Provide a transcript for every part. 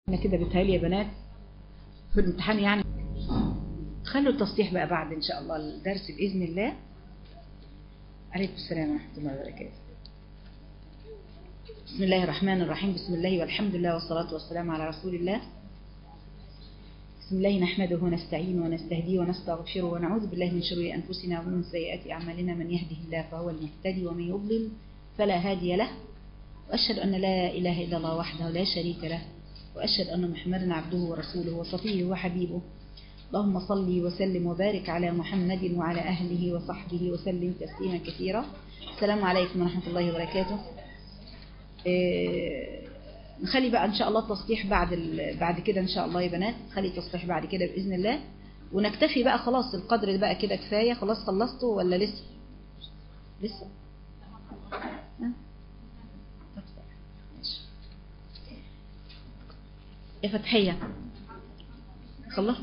انا كده بتهيألي يا بنات في الامتحان يعني خلوا التصحيح بقى بعد ان شاء الله الدرس باذن الله عليكم السلام ورحمه الله وبركاته بسم الله الرحمن الرحيم بسم الله والحمد لله والصلاه والسلام على رسول الله بسم الله نحمده ونستعين ونستهديه ونستغفره ونعوذ بالله من شرور انفسنا ومن سيئات اعمالنا من يهده الله فهو المهتدي ومن يضلل فلا هادي له واشهد ان لا اله الا الله وحده لا شريك له وأشهد أن محمدا عبده ورسوله وصفيه وحبيبه اللهم صل وسلم وبارك على محمد وعلى أهله وصحبه وسلم تسليما كثيرا السلام عليكم ورحمة الله وبركاته إيه نخلي بقى إن شاء الله التصحيح بعد بعد كده إن شاء الله يا بنات نخلي التصحيح بعد كده بإذن الله ونكتفي بقى خلاص القدر بقى كده كفاية خلاص خلصتوا ولا لسه لسه يا فتحية خلص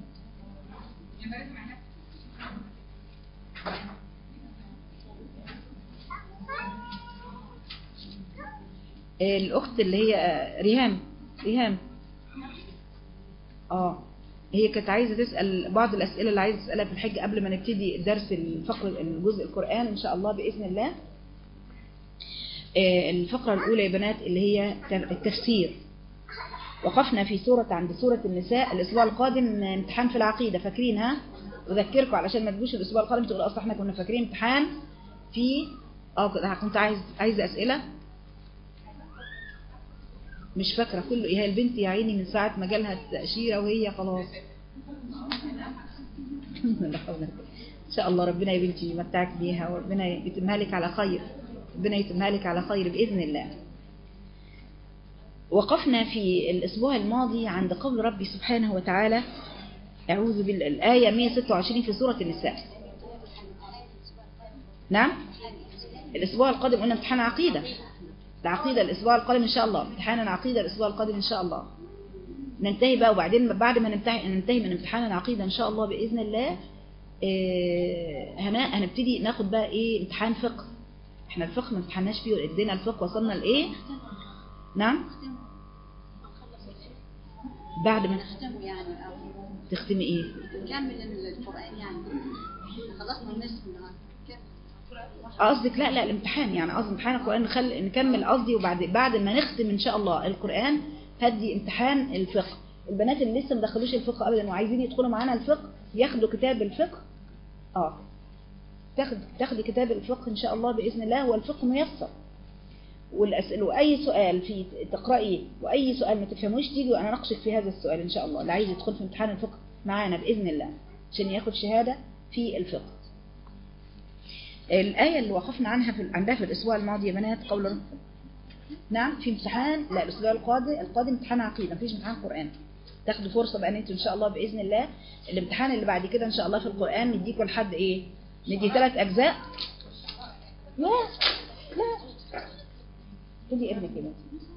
الأخت اللي هي ريهام ريهام اه هي كانت عايزة تسأل بعض الأسئلة اللي عايزة تسألها في الحج قبل ما نبتدي درس الفقر الجزء القرآن إن شاء الله بإذن الله الفقرة الأولى يا بنات اللي هي التفسير وقفنا في سورة عند سورة النساء الأسبوع القادم امتحان في العقيدة فاكرينها أذكركم علشان ما تجوش الأسبوع القادم تقولوا أصلا احنا كنا فاكرين امتحان في اه كنت عايز عايزة أسئلة مش فاكرة كله هي البنت يا عيني من ساعة ما جالها التأشيرة وهي خلاص إن شاء الله ربنا يا بنتي يمتعك بيها وربنا يتمها لك على خير ربنا يتمها لك على خير بإذن الله وقفنا في الأسبوع الماضي عند قول ربي سبحانه وتعالى أعوذ بالله الآية 126 في سورة النساء نعم الأسبوع القادم قلنا امتحان عقيدة العقيدة الأسبوع القادم إن شاء الله امتحان العقيدة الأسبوع القادم إن شاء الله ننتهي بقى وبعدين بعد ما ننتهي, ننتهي من امتحان العقيدة إن شاء الله بإذن الله اه هنبتدي ناخد بقى إيه امتحان فقه احنا الفقه ما امتحناش فيه ادينا الفقه وصلنا لإيه نعم بعد ما نختمه يعني أو تختمي ايه نكمل القرآن يعني خلصنا النصف قصدك لا لا الامتحان يعني قصدي امتحان القرآن نخل... نكمل قصدي وبعد بعد ما نختم ان شاء الله القرآن هدي امتحان الفقه البنات اللي لسه ما دخلوش الفقه ابدا وعايزين يدخلوا معانا الفقه ياخدوا كتاب الفقه اه تاخد تاخدي كتاب الفقه ان شاء الله باذن الله هو الفقه ميسر والأسئلة وأي سؤال في تقرأيه وأي سؤال ما تفهموش تيجي وأنا ناقشك في هذا السؤال إن شاء الله اللي عايز يدخل في امتحان الفقه معانا بإذن الله عشان ياخد شهادة في الفقه الآية اللي وقفنا عنها في عندها في الأسبوع الماضي يا بنات قولا نعم في امتحان لا الأسبوع القادم القادم امتحان عقيدة مفيش امتحان قرآن تاخدوا فرصة بقى ان انتوا ان شاء الله بإذن الله الامتحان اللي بعد كده ان شاء الله في القرآن نديكم لحد ايه ندي ثلاث أجزاء لا لا خدي ابنك كده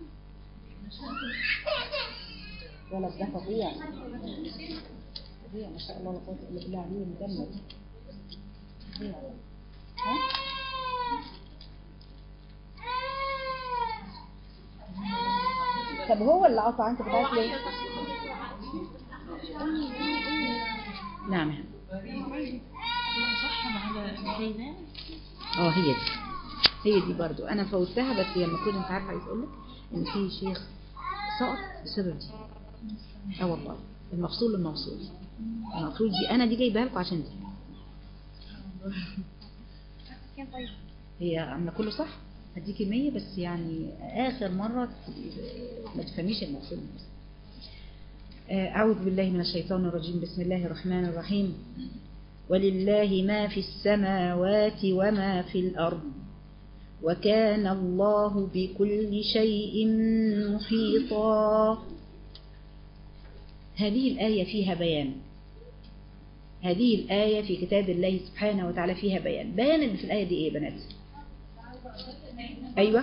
ولد ده فظيع فظيع ما شاء الله لا قوه الا بالله عليه مدمر فظيع ها طب هو اللي قطع انت بتعرف ليه نعم اه هي دي هي دي برضو انا فوتها بس هي المفروض انت عارفه عايز اقول لك ان في شيخ سقط بسبب دي اه والله المفصول الموصول المفروض دي انا دي جايبها لكم عشان دي هي عامله كله صح هديكي 100 بس يعني اخر مره ما تفهميش الموصول الموصول أعوذ بالله من الشيطان الرجيم بسم الله الرحمن الرحيم ولله ما في السماوات وما في الأرض وكان الله بكل شيء محيطا هذه الآية فيها بيان هذه الآية في كتاب الله سبحانه وتعالى فيها بيان بيان اللي في الآية دي إيه بنات أيوة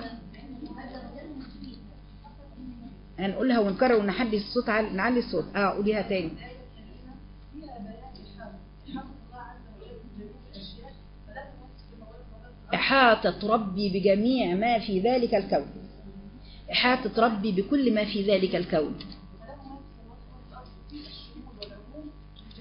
هنقولها ونكرر ونحدي الصوت نعلي الصوت اه قوليها تاني إحاطة ربي بجميع ما في ذلك الكون إحاطة ربي بكل ما في ذلك الكون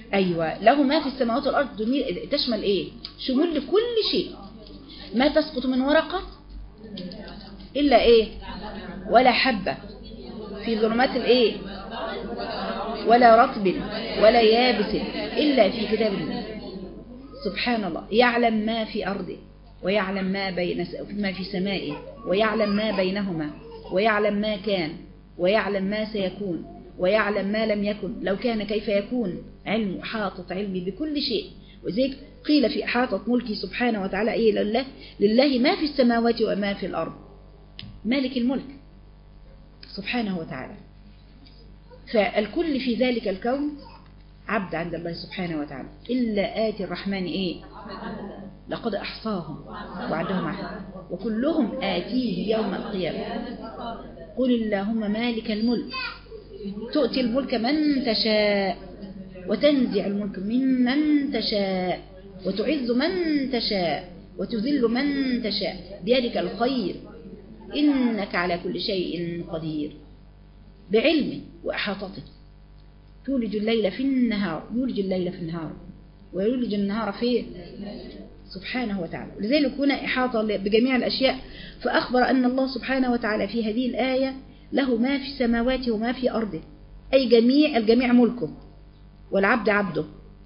أيوة له ما في السماوات والأرض دمير تشمل إيه شمول لكل شيء ما تسقط من ورقة إلا إيه ولا حبة في ظلمات الإيه ولا رطب ولا يابس إلا في كتاب الله سبحان الله يعلم ما في أرضه ويعلم ما بين ما في سمائه ويعلم ما بينهما ويعلم ما كان ويعلم ما سيكون ويعلم ما لم يكن لو كان كيف يكون علم حاطط علمي بكل شيء وذلك قيل في إحاطة ملكي سبحانه وتعالى إيه لله لله ما في السماوات وما في الأرض مالك الملك سبحانه وتعالى فالكل في ذلك الكون عبد عند الله سبحانه وتعالى إلا آتي الرحمن إيه لقد أحصاهم وعدهم عهد وكلهم آتيه يوم القيامة قل اللهم مالك الملك تؤتي الملك من تشاء وتنزع الملك ممن تشاء وتعز من تشاء وتذل من تشاء بيدك الخير إنك على كل شيء قدير بعلمه وإحاطته تولج الليل في النهار يولج الليل في النهار ويولج النهار في سبحانه وتعالى لذلك هنا إحاطة بجميع الأشياء فأخبر أن الله سبحانه وتعالى في هذه الآية له ما في سماواته وما في أرضه أي جميع الجميع ملكه والعبد عبده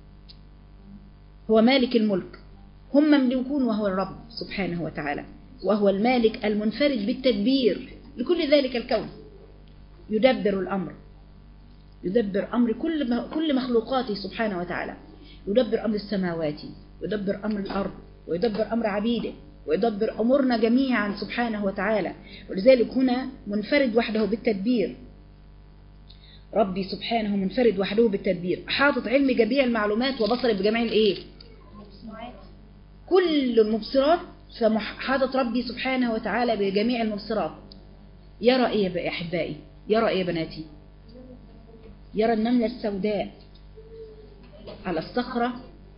هو مالك الملك هم مملوكون وهو الرب سبحانه وتعالى وهو المالك المنفرد بالتدبير لكل ذلك الكون يدبر الأمر يدبر أمر كل كل مخلوقاته سبحانه وتعالى يدبر أمر السماوات ويدبر أمر الأرض ويدبر أمر عبيده ويدبر أمورنا جميعا سبحانه وتعالى ولذلك هنا منفرد وحده بالتدبير ربي سبحانه منفرد وحده بالتدبير حاطط علم جميع المعلومات وبصر بجميع الايه كل المبصرات فحاطط ربي سبحانه وتعالى بجميع المبصرات يرى ايه يا احبائي يرى ايه يا بناتي يرى النملة السوداء على الصخرة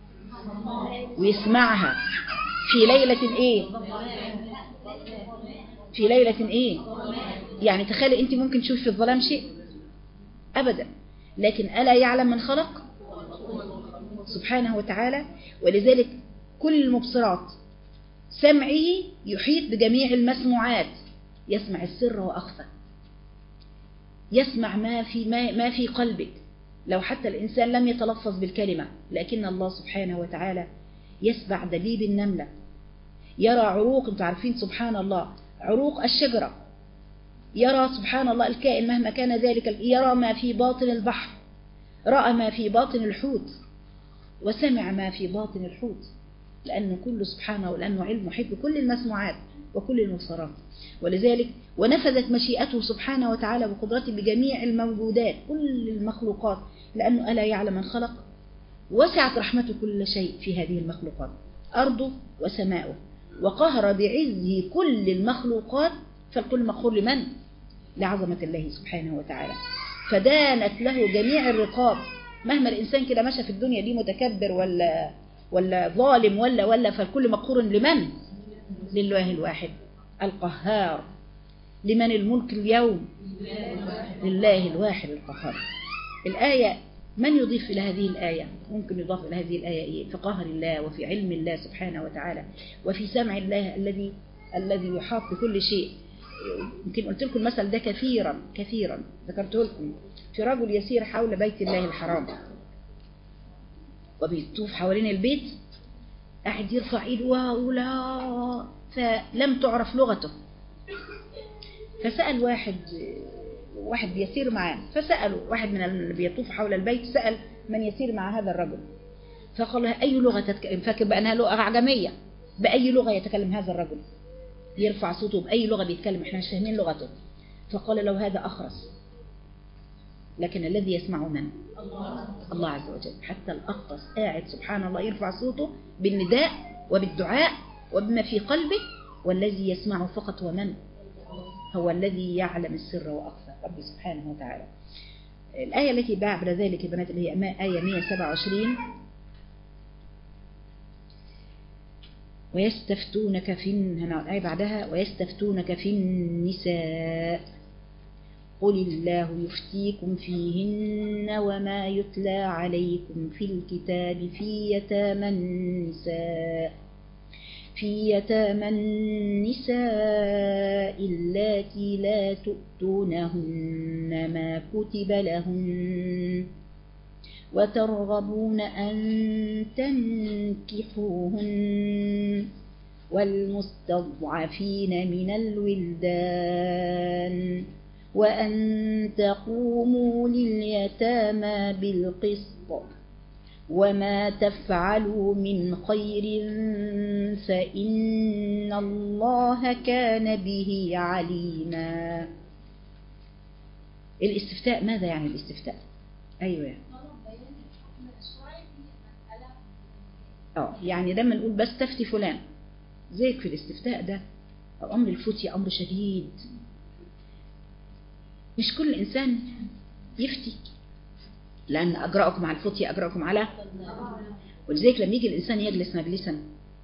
ويسمعها في ليلة ايه في ليلة ايه يعني تخيلي انت ممكن تشوفي في الظلام شيء ابدا لكن ألا يعلم من خلق سبحانه وتعالى ولذلك كل المبصرات سمعه يحيط بجميع المسموعات يسمع السر وأخفى يسمع ما في ما, ما في قلبك لو حتى الإنسان لم يتلفظ بالكلمة لكن الله سبحانه وتعالى يسمع دبيب النملة يرى عروق انتم عارفين سبحان الله عروق الشجرة يرى سبحان الله الكائن مهما كان ذلك يرى ما في باطن البحر رأى ما في باطن الحوت وسمع ما في باطن الحوت لأنه كله سبحانه ولأنه علم محيط بكل المسموعات وكل المبصرات ولذلك ونفذت مشيئته سبحانه وتعالى بقدرته بجميع الموجودات كل المخلوقات لأنه ألا يعلم من خلق وسعت رحمته كل شيء في هذه المخلوقات أرضه وسماؤه وقهر بعزه كل المخلوقات فالكل مقهور لمن؟ لعظمة الله سبحانه وتعالى فدانت له جميع الرقاب مهما الإنسان كده مشى في الدنيا دي متكبر ولا ولا ظالم ولا ولا فالكل مقهور لمن؟ لله الواحد القهار لمن الملك اليوم لله الواحد القهار الآية من يضيف إلى هذه الآية ممكن يضاف إلى هذه الآية إيه في قهر الله وفي علم الله سبحانه وتعالى وفي سمع الله الذي الذي يحاط بكل شيء يمكن قلت لكم المثل ده كثيرا كثيرا ذكرته لكم في رجل يسير حول بيت الله الحرام وبيطوف حوالين البيت قاعد يرفع ايده ولا فلم تعرف لغته فسأل واحد واحد يسير معاه فسأله واحد من اللي بيطوف حول البيت سأل من يسير مع هذا الرجل فقال له أي لغة تتكلم فاكر بأنها لغة أعجمية بأي لغة يتكلم هذا الرجل يرفع صوته بأي لغة بيتكلم احنا مش فاهمين لغته فقال له هذا أخرس لكن الذي يسمع من الله عز وجل حتى الأخرس قاعد سبحان الله يرفع صوته بالنداء وبالدعاء وبما في قلبه والذي يسمع فقط ومن هو الذي يعلم السر وأخفى رب سبحانه وتعالى الآية التي بعد ذلك يا بنات اللي هي آية 127 ويستفتونك في هنا الآية بعدها ويستفتونك في النساء قل الله يفتيكم فيهن وما يتلى عليكم في الكتاب في يتامى النساء في يتامى النساء اللاتي لا تؤتونهن ما كتب لهن وترغبون أن تنكحوهن والمستضعفين من الولدان وأن تقوموا لليتامى بالقسط وما تفعلوا من خير فإن الله كان به عليما الاستفتاء ماذا يعني الاستفتاء أيوة يعني. اه يعني لما نقول بستفتي فلان زيك في الاستفتاء ده أو أمر الفتية أمر شديد مش كل إنسان يفتي لأن أجرأكم على الفتية أجرأكم على ولذلك لما يجي الإنسان يجلس مجلسا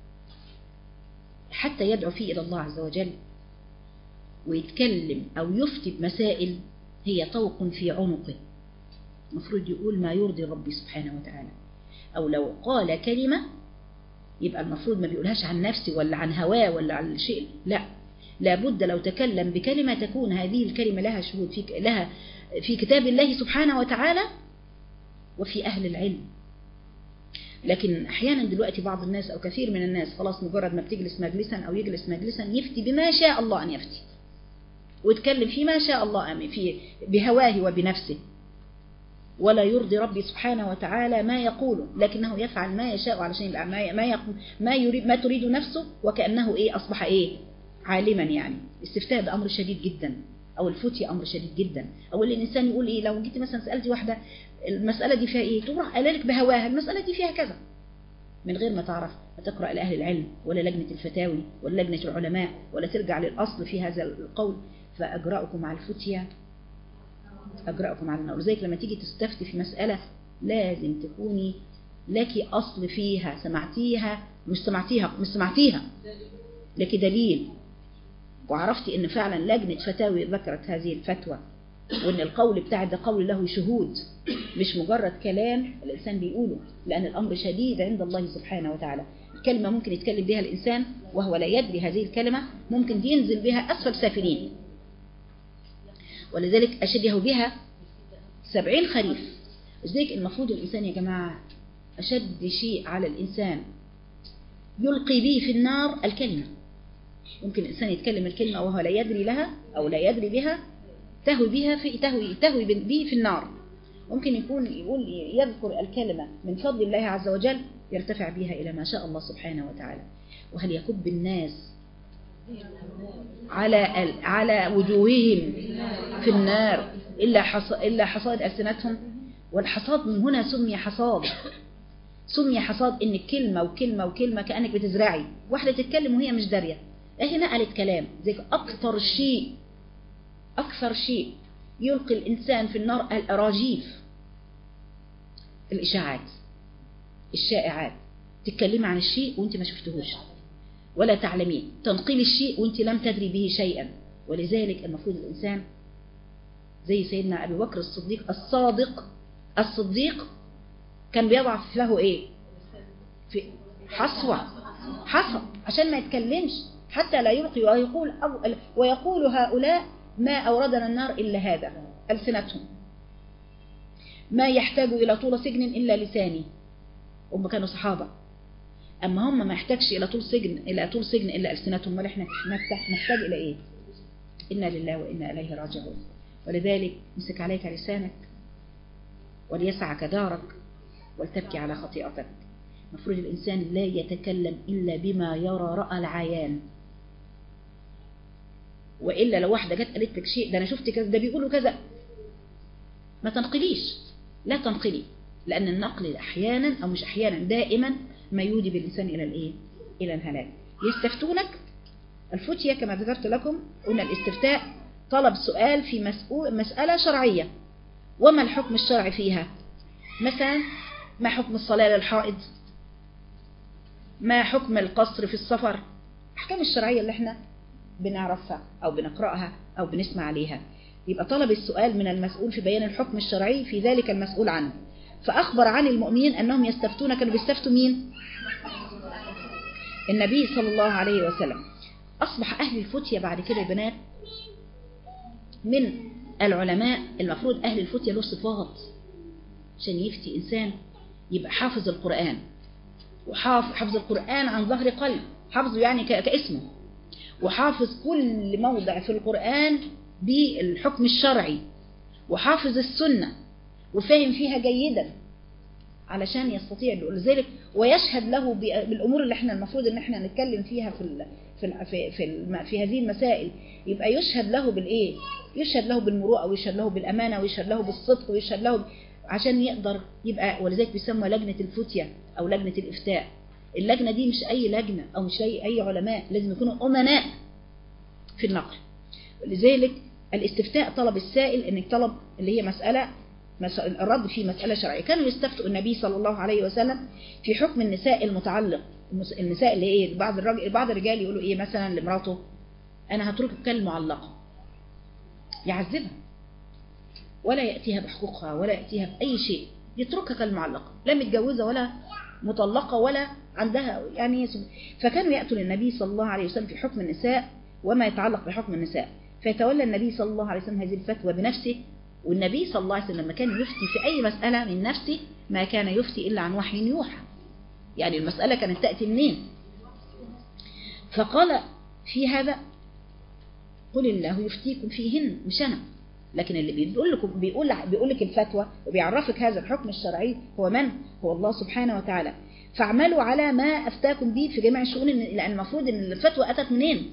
حتى يدعو فيه إلى الله عز وجل ويتكلم أو يفتي بمسائل هي طوق في عنقه المفروض يقول ما يرضي ربي سبحانه وتعالى أو لو قال كلمة يبقى المفروض ما بيقولهاش عن نفسي ولا عن هواه ولا عن شيء لا لابد لو تكلم بكلمة تكون هذه الكلمة لها شهود في لها في كتاب الله سبحانه وتعالى وفي أهل العلم لكن أحيانا دلوقتي بعض الناس أو كثير من الناس خلاص مجرد ما بتجلس مجلسا أو يجلس مجلسا يفتي بما شاء الله أن يفتي ويتكلم فيما شاء الله أم في بهواه وبنفسه ولا يرضي ربي سبحانه وتعالى ما يقوله لكنه يفعل ما يشاء علشان يبقى ما ما يقول ما يريد ما تريد نفسه وكأنه إيه أصبح إيه عالما يعني الاستفتاء ده أمر شديد جدا أو الفتي أمر شديد جدا أو الإنسان يقول إيه لو جيت مثلا سألتي واحدة المسألة دي فيها إيه تروح قال لك بهواها المسألة دي فيها كذا من غير ما تعرف لا تقرأ لأهل العلم ولا لجنة الفتاوي ولا لجنة العلماء ولا ترجع للأصل في هذا القول فأجرأكم على الفتية أجرأكم على النار ولذلك لما تيجي تستفتي في مسألة لازم تكوني لك أصل فيها سمعتيها مش سمعتيها مش سمعتيها لك دليل وعرفتي ان فعلا لجنة فتاوي ذكرت هذه الفتوى وان القول بتاع ده قول له شهود مش مجرد كلام الانسان بيقوله لان الامر شديد عند الله سبحانه وتعالى الكلمة ممكن يتكلم بها الانسان وهو لا يدري هذه الكلمة ممكن ينزل بها اسفل سافلين ولذلك اشبه بها سبعين خريف لذلك المفروض الانسان يا جماعة اشد شيء على الانسان يلقي به في النار الكلمة ممكن الإنسان يتكلم الكلمة وهو لا يدري لها أو لا يدري بها تهوي بها في تهوي تهوي به في النار ممكن يكون يقول يذكر الكلمة من فضل الله عز وجل يرتفع بها إلى ما شاء الله سبحانه وتعالى وهل يكب الناس على على وجوههم في النار إلا حصاد إلا حصاد ألسنتهم والحصاد من هنا سمي حصاد سمي حصاد إن كلمة وكلمة وكلمة كأنك بتزرعي واحدة تتكلم وهي مش دارية اهي نقلت كلام زي أكثر شيء أكثر شيء يلقي الإنسان في النار الأراجيف الإشاعات الشائعات تتكلمي عن الشيء وانت ما شفتهوش ولا تعلميه تنقل الشيء وانت لم تدري به شيئا ولذلك المفروض الإنسان زي سيدنا أبي بكر الصديق الصادق الصديق كان بيضع له ايه في حصوة حصى عشان ما يتكلمش حتى لا يلقي ويقول أو ويقول هؤلاء ما أوردنا النار إلا هذا ألسنتهم ما يحتاج إلى طول سجن إلا لساني هم كانوا صحابة أما هم ما يحتاجش إلى طول سجن إلى طول سجن إلا ألسنتهم ما إحنا نحتاج إلى إيه إنا لله وإنا إليه راجعون ولذلك امسك عليك لسانك وليسعك دارك ولتبكي على خطيئتك المفروض الإنسان لا يتكلم إلا بما يرى رأى العيان وإلا لو واحدة جت قالت لك شيء ده أنا شفت كذا ده بيقولوا كذا ما تنقليش لا تنقلي لأن النقل أحيانا أو مش أحيانا دائما ما يودي بالإنسان إلى الإيه؟ إلى الهلاك يستفتونك الفتية كما ذكرت لكم قلنا الاستفتاء طلب سؤال في مسؤول مسألة شرعية وما الحكم الشرعي فيها مثلا ما حكم الصلاة للحائض ما حكم القصر في السفر الأحكام الشرعية اللي احنا بنعرفها أو بنقرأها أو بنسمع عليها يبقى طلب السؤال من المسؤول في بيان الحكم الشرعي في ذلك المسؤول عنه فأخبر عن المؤمنين أنهم يستفتون كانوا بيستفتوا مين النبي صلى الله عليه وسلم أصبح أهل الفتية بعد كده يا بنات من العلماء المفروض أهل الفتية له صفات عشان يفتي إنسان يبقى حافظ القرآن وحافظ حفظ القرآن عن ظهر قلب حفظه يعني ك- كاسمه وحافظ كل موضع في القرآن بالحكم الشرعي وحافظ السنة وفاهم فيها جيدا علشان يستطيع لذلك ويشهد له ب- بالامور اللي احنا المفروض ان احنا نتكلم فيها في ال في ال في في, الم- في هذه المسائل يبقى يشهد له بالايه يشهد له بالمروءه ويشهد له بالامانه ويشهد له بالصدق ويشهد له ب- عشان يقدر يبقى ولذلك بيسمى لجنه الفتيه او لجنه الافتاء اللجنه دي مش اي لجنه او مش اي اي علماء لازم يكونوا امناء في النقل لذلك الاستفتاء طلب السائل انك طلب اللي هي مسألة مس- الرد في مسألة شرعية كانوا يستفتوا النبي صلى الله عليه وسلم في حكم النساء المتعلق المس- النساء اللي ايه بعض الرجل بعض الرجال يقولوا ايه مثلا لمراته انا هتركك كالمعلقة يعذبها ولا يأتيها بحقوقها ولا يأتيها بأي شيء يتركها كالمعلقة لا متجوزة ولا مطلقة ولا عندها يعني سب- فكانوا يأتوا للنبي صلى الله عليه وسلم في حكم النساء وما يتعلق بحكم النساء فيتولى النبي صلى الله عليه وسلم هذه الفتوى بنفسه والنبي صلى الله عليه وسلم لما كان يفتي في أي مسألة من نفسه ما كان يفتي إلا عن وحي يوحى يعني المسألة كانت تأتي منين فقال في هذا قل الله يفتيكم فيهن مش أنا لكن اللي بيقول لكم بيقول بيقول لك الفتوى وبيعرفك هذا الحكم الشرعي هو من؟ هو الله سبحانه وتعالى فاعملوا على ما افتاكم به في جميع الشؤون إن- لان المفروض ان الفتوى اتت منين؟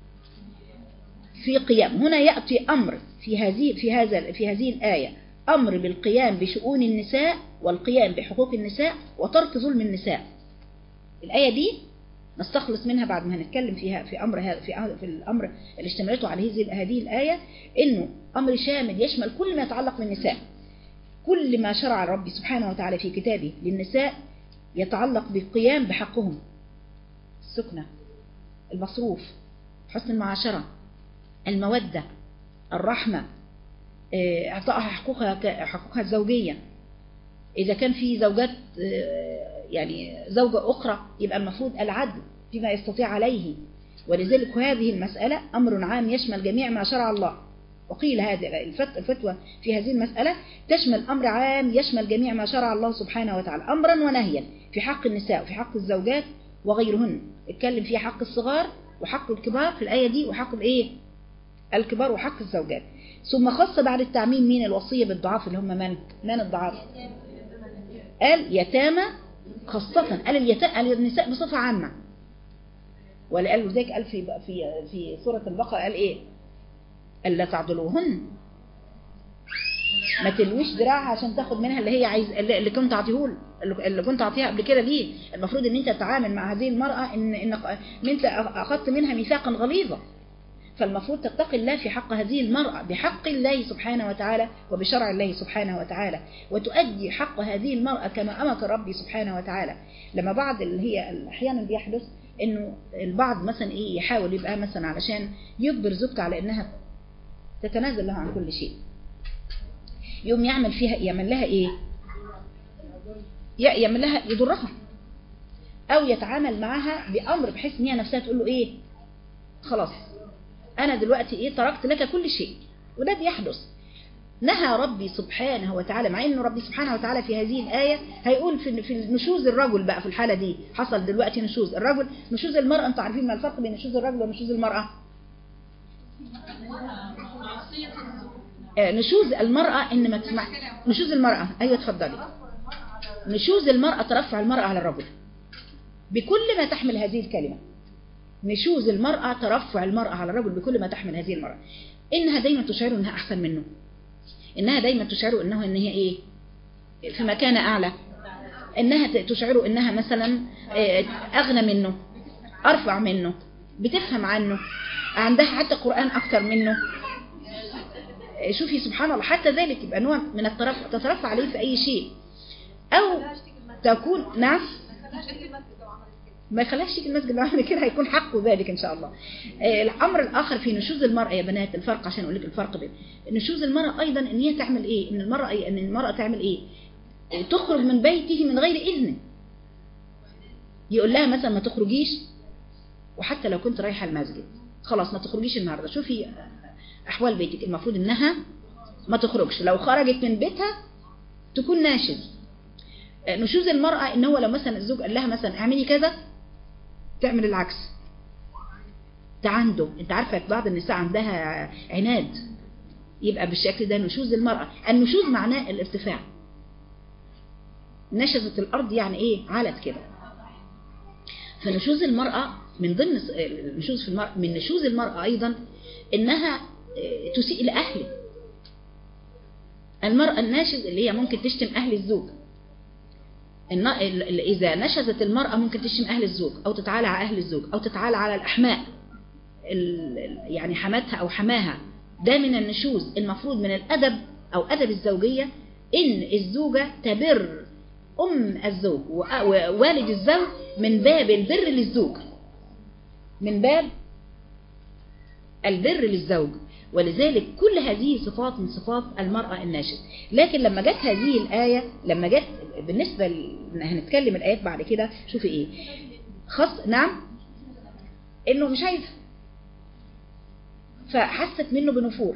في قيام هنا ياتي امر في هذه في هذا في هذه الايه امر بالقيام بشؤون النساء والقيام بحقوق النساء وترك ظلم النساء. الايه دي نستخلص منها بعد ما هنتكلم فيها في امر هذا في أمر- في الامر اللي اشتملته على هذه هذه الايه انه امر شامل يشمل كل ما يتعلق بالنساء. كل ما شرع الرب سبحانه وتعالى في كتابه للنساء يتعلق بالقيام بحقهم السكنة المصروف حسن المعاشرة المودة الرحمة آه، إعطائها حقوقها ك- حقوقها الزوجية إذا كان في زوجات آه، يعني زوجة أخرى يبقى المفروض العدل فيما يستطيع عليه ولذلك هذه المسألة أمر عام يشمل جميع ما شرع الله وقيل هذه الفت- الفتوى في هذه المسألة تشمل أمر عام يشمل جميع ما شرع الله سبحانه وتعالى أمرا ونهيا في حق النساء وفي حق الزوجات وغيرهن اتكلم فيها حق الصغار وحق الكبار في الآية دي وحق الإيه الكبار وحق الزوجات ثم خص بعد التعميم مين الوصية بالضعاف اللي هم من من الضعاف قال يتامى خاصة قال اليتامى قال النساء بصفة عامة ولا قال ذلك قال في في في سورة البقرة قال ايه؟ ألا تعضلوهن ما تلويش دراعها عشان تاخد منها اللي هي عايز اللي اللي كنت اعطيه اللي كنت اعطيها قبل كده ليه المفروض ان انت تتعامل مع هذه المرأة ان ان ان انت اخذت منها ميثاقا غليظا فالمفروض تتقي الله في حق هذه المرأة بحق الله سبحانه وتعالى وبشرع الله سبحانه وتعالى وتؤدي حق هذه المرأة كما أمرك ربي سبحانه وتعالى لما بعض اللي هي أحيانا بيحدث إنه البعض مثلا إيه يحاول يبقى مثلا علشان يجبر زوجته على إنها تتنازل لها عن كل شيء يوم يعمل فيها يعمل لها إيه يعمل لها يضرها أو يتعامل معها بأمر بحيث إن هي نفسها تقول له إيه خلاص أنا دلوقتي إيه تركت لك كل شيء وده بيحدث نهى ربي سبحانه وتعالى مع ان ربي سبحانه وتعالى في هذه الآية هيقول في في نشوز الرجل بقى في الحالة دي حصل دلوقتي نشوز الرجل نشوز المرأة انتوا عارفين ما الفرق بين نشوز الرجل ونشوز المرأة آه نشوز المرأة ان ما تسمع نشوز المرأة ايوه اتفضلي نشوز المرأة ترفع المرأة على الرجل بكل ما تحمل هذه الكلمة نشوز المرأة ترفع المرأة على الرجل بكل ما تحمل هذه المرأة إنها دايما تشعر إنها أحسن منه إنها دايما تشعر إنه إن هي إيه في مكان أعلى إنها تشعر إنها مثلا أغنى منه أرفع منه بتفهم عنه عندها حتى قرآن أكتر منه شوفي سبحان الله حتى ذلك يبقى نوع من الترفع تترفع عليه في أي شيء أو تكون نعم ما يخليهاش تيجي المسجد لو عمل كده هيكون حقه ذلك ان شاء الله آه، الامر الاخر في نشوز المراه يا بنات الفرق عشان اقول لك الفرق بين نشوز المراه ايضا ان هي تعمل ايه ان المراه ان المراه تعمل ايه آه، تخرج من بيته من غير اذن يقول لها مثلا ما تخرجيش وحتى لو كنت رايحه المسجد خلاص ما تخرجيش النهارده شوفي آه، احوال بيتك المفروض انها ما تخرجش لو خرجت من بيتها تكون ناشز آه، نشوز المرأة ان هو لو مثلا الزوج قال لها مثلا اعملي كذا تعمل العكس ده عنده انت عارفة بعض النساء عندها عناد يبقى بالشكل ده نشوز المرأة النشوز معناه الارتفاع نشزت الارض يعني ايه علت كده فنشوز المرأة من ضمن س- النشوز في المرأة من نشوز المرأة ايضا انها آه، تسيء لاهله المرأة الناشز اللي هي ممكن تشتم اهل الزوج الن- ال- ال- إذا نشزت المرأة ممكن تشتم أهل الزوج أو تتعالى على أهل الزوج أو تتعالى على الأحماء ال- ال- يعني حماتها أو حماها ده من النشوز المفروض من الأدب أو أدب الزوجية إن الزوجة تبر أم الزوج و- ووالد الزوج من باب البر للزوج من باب البر للزوج ولذلك كل هذه صفات من صفات المرأة الناشز لكن لما جت هذه الآية لما جت بالنسبة ل... هنتكلم الآيات بعد كده شوفي إيه خاص نعم إنه مش عايزة فحست منه بنفور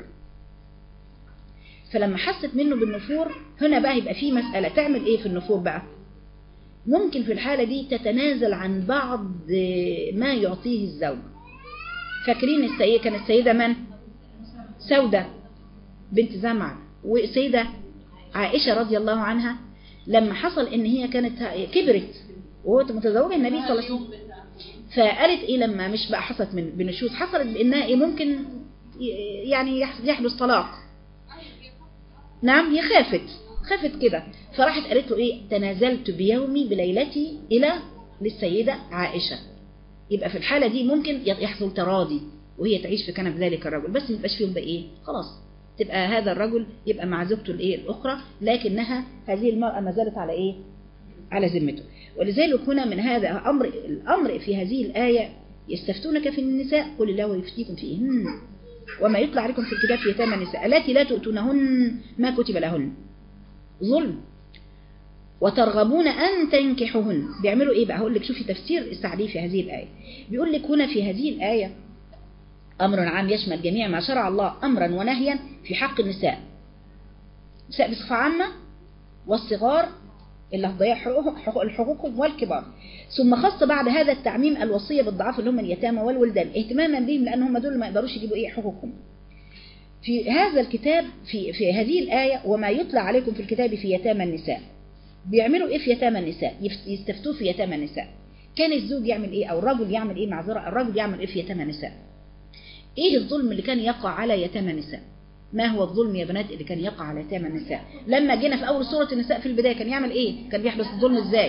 فلما حست منه بالنفور هنا بقى يبقى في مسألة تعمل إيه في النفور بقى ممكن في الحالة دي تتنازل عن بعض ما يعطيه الزوج فاكرين السيدة كانت السيدة من؟ سودة بنت زمع وسيدة عائشة رضي الله عنها لما حصل ان هي كانت كبرت وهو متزوجة النبي صلى الله عليه وسلم فقالت ايه لما مش بقى حصلت من بنشوز حصلت بانها ايه ممكن يعني يحدث طلاق نعم هي خافت خافت كده فراحت قالت له ايه تنازلت بيومي بليلتي الى للسيدة عائشة يبقى في الحالة دي ممكن يحصل تراضي وهي تعيش في كنف ذلك الرجل بس ما يبقاش فيهم بقى ايه خلاص تبقى هذا الرجل يبقى مع زوجته الايه الاخرى لكنها هذه المرأة ما زالت على ايه على ذمته ولذلك هنا من هذا امر الامر في هذه الآية يستفتونك في النساء قل الله يفتيكم فيهن وما يطلع عليكم في الكتاب في يتامى النساء التي لا تؤتونهن ما كتب لهن ظلم وترغبون أن تنكحوهن بيعملوا إيه بقى هقول لك شوفي تفسير السعدي في هذه الآية بيقول لك هنا في هذه الآية أمر عام يشمل جميع ما شرع الله أمرا ونهيا في حق النساء النساء بصفة عامة والصغار اللي هتضيع حقوقهم والكبار ثم خص بعد هذا التعميم الوصية بالضعاف اللي هم اليتامى والولدان اهتماما بهم لأن هم دول ما يقدروش يجيبوا إيه حقوقهم في هذا الكتاب في في هذه الآية وما يطلع عليكم في الكتاب في يتامى النساء بيعملوا إيه في يتامى النساء يستفتوه في يتامى النساء كان الزوج يعمل إيه أو الرجل يعمل إيه معذرة الرجل يعمل إيه في يتامى النساء ايه الظلم اللي كان يقع على يتامى النساء ما هو الظلم يا بنات اللي كان يقع على يتامى النساء لما جينا في اول سورة النساء في البداية كان يعمل ايه كان بيحدث الظلم ازاي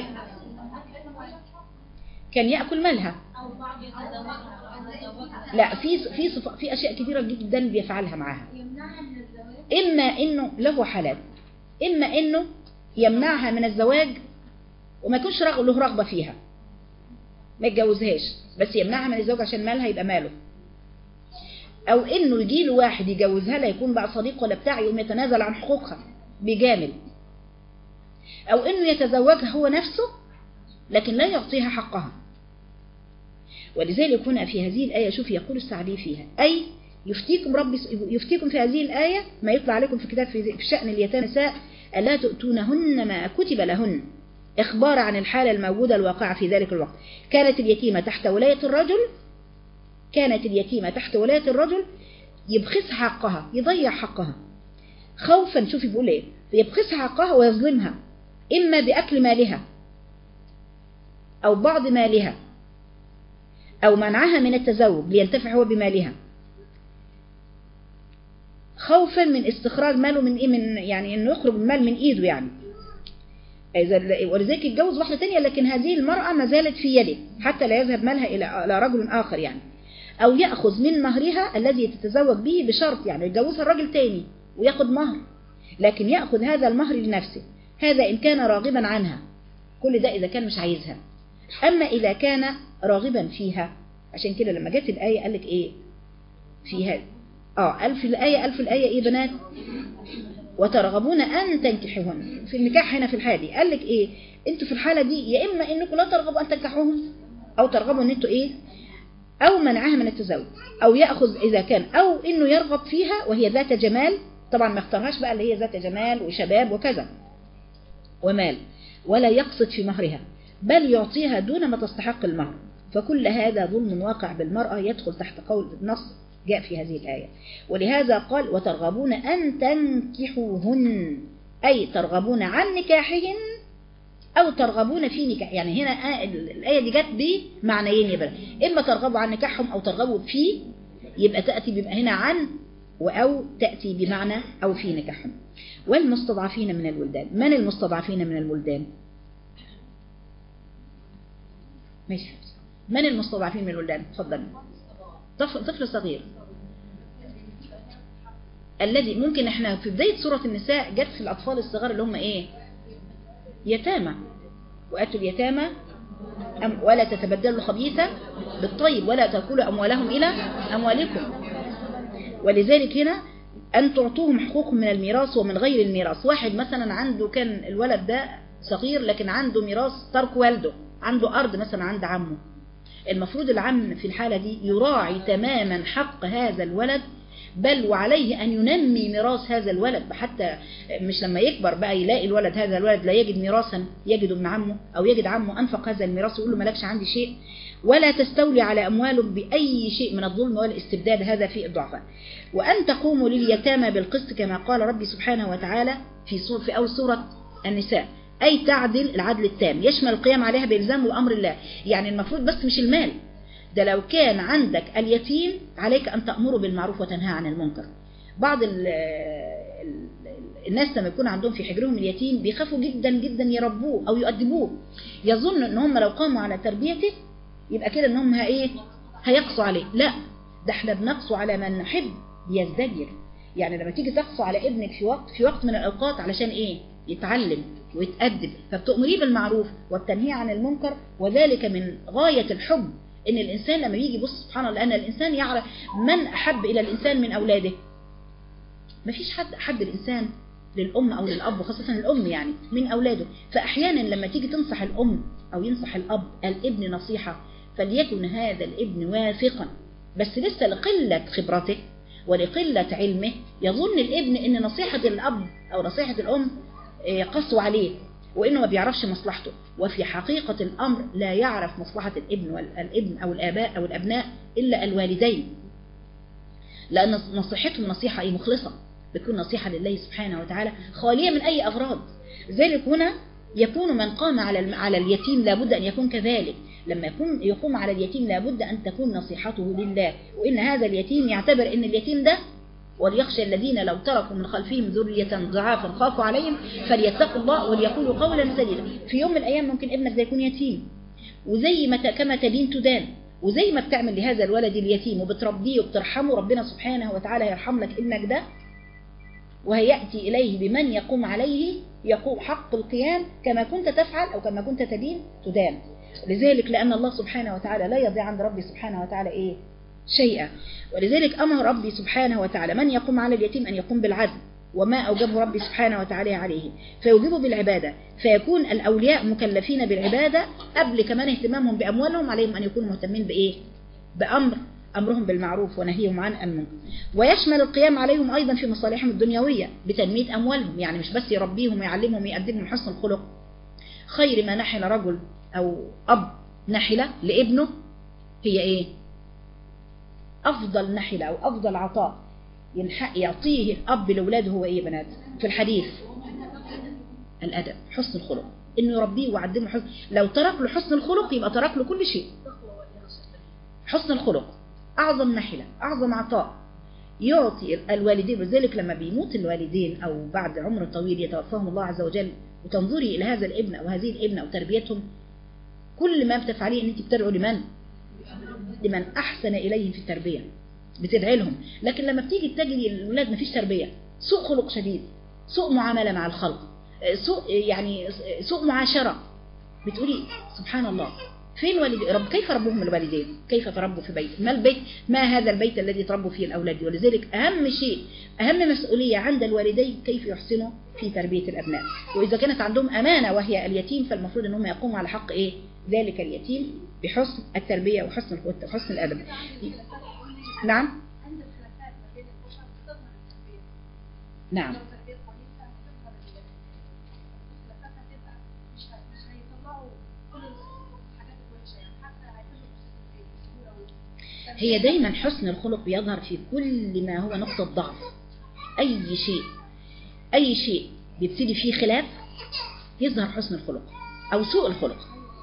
كان يأكل مالها لا في في صف... في اشياء كثيرة جدا بيفعلها معاها اما انه له حالات اما انه يمنعها من الزواج وما يكونش له رغبة فيها ما يتجوزهاش بس يمنعها من الزواج عشان مالها يبقى ماله او انه يجي له واحد يجوزها لا يكون بقى صديق ولا بتاع يقوم يتنازل عن حقوقها بجامل او انه يتزوجها هو نفسه لكن لا يعطيها حقها ولذلك هنا في هذه الآية شوف يقول السعدي فيها أي يفتيكم رب يفتيكم في هذه الآية ما يطلع عليكم في كتاب في شأن اليتامى النساء ألا تؤتونهن ما كتب لهن إخبار عن الحالة الموجودة الواقعة في ذلك الوقت كانت اليتيمة تحت ولاية الرجل كانت اليتيمة تحت ولاية الرجل يبخسها حقها يضيع حقها خوفا شوفي بيقول ايه يبخسها حقها ويظلمها إما بأكل مالها أو بعض مالها أو منعها من التزوج لينتفع هو بمالها خوفا من استخراج ماله من إيه من يعني إنه يخرج المال من إيده يعني إذا ولذلك يتجوز واحدة تانية لكن هذه المرأة ما زالت في يده حتى لا يذهب مالها إلى إلى رجل آخر يعني أو يأخذ من مهرها الذي تتزوج به بشرط يعني يتجوزها الراجل تاني وياخد مهر لكن يأخذ هذا المهر لنفسه هذا إن كان راغبا عنها كل ده إذا كان مش عايزها أما إذا كان راغبا فيها عشان كده لما جت الآية قال لك إيه فيها اه ألف الآية ألف الآية إيه بنات وترغبون أن تنكحوهن في النكاح هنا في الحالة دي قال لك إيه أنتوا في الحالة دي يا إما إنكم لا ترغبوا أن تنكحوهم أو ترغبوا أن أنتوا إيه أو منعها من التزوج أو يأخذ إذا كان أو إنه يرغب فيها وهي ذات جمال طبعا ما اختارهاش بقى اللي هي ذات جمال وشباب وكذا ومال ولا يقصد في مهرها بل يعطيها دون ما تستحق المهر فكل هذا ظلم واقع بالمرأة يدخل تحت قول النص جاء في هذه الآية ولهذا قال وترغبون أن تنكحوهن أي ترغبون عن نكاحهن أو ترغبون في نكاح يعني هنا الآية دي جت بمعنيين يبقى إما ترغبوا عن نكاحهم أو ترغبوا في يبقى تأتي بيبقى هنا عن أو تأتي بمعنى أو في نكاحهم والمستضعفين من الولدان من المستضعفين من الولدان ماشي من المستضعفين من الولدان تفضل طفل, طفل صغير الذي ممكن احنا في بداية سورة النساء جت في الأطفال الصغار اللي هم ايه يتامى وأتوا اليتامى أم ولا تتبدلوا الخبيث بالطيب ولا تأكلوا أموالهم إلى أموالكم ولذلك هنا أن تعطوهم حقوقهم من الميراث ومن غير الميراث واحد مثلا عنده كان الولد ده صغير لكن عنده ميراث ترك والده عنده أرض مثلا عند عمه المفروض العم في الحالة دي يراعي تماما حق هذا الولد بل وعليه أن ينمي ميراث هذا الولد حتى مش لما يكبر بقى يلاقي الولد هذا الولد لا يجد ميراثا يجد ابن عمه أو يجد عمه أنفق هذا الميراث ويقول له مالكش عندي شيء ولا تستولي على أمواله بأي شيء من الظلم والاستبداد هذا في الضعفاء وأن تقوموا لليتامى بالقسط كما قال ربي سبحانه وتعالى في سورة في أول سورة النساء أي تعدل العدل التام يشمل القيام عليها بإلزام وأمر الله يعني المفروض بس مش المال ده لو كان عندك اليتيم عليك أن تأمره بالمعروف وتنهى عن المنكر بعض ال ال الناس لما يكون عندهم في حجرهم اليتيم بيخافوا جدا جدا يربوه أو يؤدبوه يظن ان هم لو قاموا على تربيته يبقى كده ان هم ايه هيقصوا عليه لا ده احنا بنقصوا على من نحب يزدجر يعني لما تيجي تقصى على ابنك في وقت في وقت من الأوقات علشان ايه يتعلم ويتأدب فبتؤمريه بالمعروف والتنهي عن المنكر وذلك من غاية الحب ان الانسان لما يجي يبص سبحان الله ان الانسان يعرف من احب الى الانسان من اولاده مفيش حد احب الانسان للام او للاب وخاصه الام يعني من اولاده فاحيانا لما تيجي تنصح الام او ينصح الاب الابن نصيحه فليكن هذا الابن واثقا بس لسه لقله خبرته ولقله علمه يظن الابن ان نصيحه الاب او نصيحه الام قسوة عليه وإنه ما بيعرفش مصلحته وفي حقيقة الأمر لا يعرف مصلحة الابن والابن أو الآباء أو الأبناء إلا الوالدين لأن نصيحتهم نصيحة أي مخلصة بتكون نصيحة لله سبحانه وتعالى خالية من أي أغراض ذلك هنا يكون من قام على على اليتيم لابد أن يكون كذلك لما يكون يقوم على اليتيم لابد أن تكون نصيحته لله وإن هذا اليتيم يعتبر أن اليتيم ده وليخشى الذين لو تركوا من خلفهم ذرية ضعافا خافوا عليهم فليتقوا الله وليقولوا قولا سديدا في يوم من الأيام ممكن ابنك ده يكون يتيم وزي ما كما تدين تدان وزي ما بتعمل لهذا الولد اليتيم وبتربيه وبترحمه ربنا سبحانه وتعالى يرحم لك ابنك ده وهيأتي إليه بمن يقوم عليه يقوم حق القيام كما كنت تفعل أو كما كنت تدين تدان لذلك لأن الله سبحانه وتعالى لا يضيع عند ربي سبحانه وتعالى إيه شيئا ولذلك أمر ربي سبحانه وتعالى من يقوم على اليتيم أن يقوم بالعدل وما أوجبه ربي سبحانه وتعالى عليه فيوجبه بالعبادة فيكون الأولياء مكلفين بالعبادة قبل كمان اهتمامهم بأموالهم عليهم أن يكونوا مهتمين بإيه بأمر أمرهم بالمعروف ونهيهم عن المنكر ويشمل القيام عليهم أيضا في مصالحهم الدنيوية بتنمية أموالهم يعني مش بس يربيهم ويعلمهم ويقدمهم حسن الخلق خير ما نحل رجل أو أب نحلة لابنه هي إيه أفضل نحلة أو أفضل عطاء يعطيه الأب لأولاده هو إيه يا بنات في الحديث الأدب حسن الخلق إنه يربيه ويعلمه حسن لو ترك له حسن الخلق يبقى ترك له كل شيء حسن الخلق أعظم نحلة أعظم عطاء يعطي الوالدين وذلك لما بيموت الوالدين أو بعد عمر طويل يتوفاهم الله عز وجل وتنظري إلى هذا الابن أو هذه الابنة أو تربيتهم كل ما بتفعليه أن أنت بتدعو لمن لمن أحسن إليهم في التربية بتدعي لهم لكن لما بتيجي تجري الأولاد ما فيش تربية سوء خلق شديد سوء معاملة مع الخلق سوء يعني سوء معاشرة بتقولي سبحان الله فين والدي رب كيف ربهم الوالدين كيف تربوا في بيت ما البيت ما هذا البيت الذي تربوا فيه الأولاد ولذلك أهم شيء أهم مسؤولية عند الوالدين كيف يحسنوا في تربية الأبناء وإذا كانت عندهم أمانة وهي اليتيم فالمفروض أنهم يقوموا على حق إيه ذلك اليتيم بحسن التربية وحسن وحسن الأدب نعم عند الخلافات ما بين الأسر تظهر التربية نعم لو تربية كويسة هتظهر الخلافات هتبقى مش ه- مش هيطلعوا كل الحاجات الوحشة يعني حتى هيحلوا مشاكل بسهولة و- هي دايما حسن الخلق بيظهر في كل ما هو نقطة ضعف أي شيء أي شيء بيبتدي فيه خلاف يظهر حسن الخلق أو سوء الخلق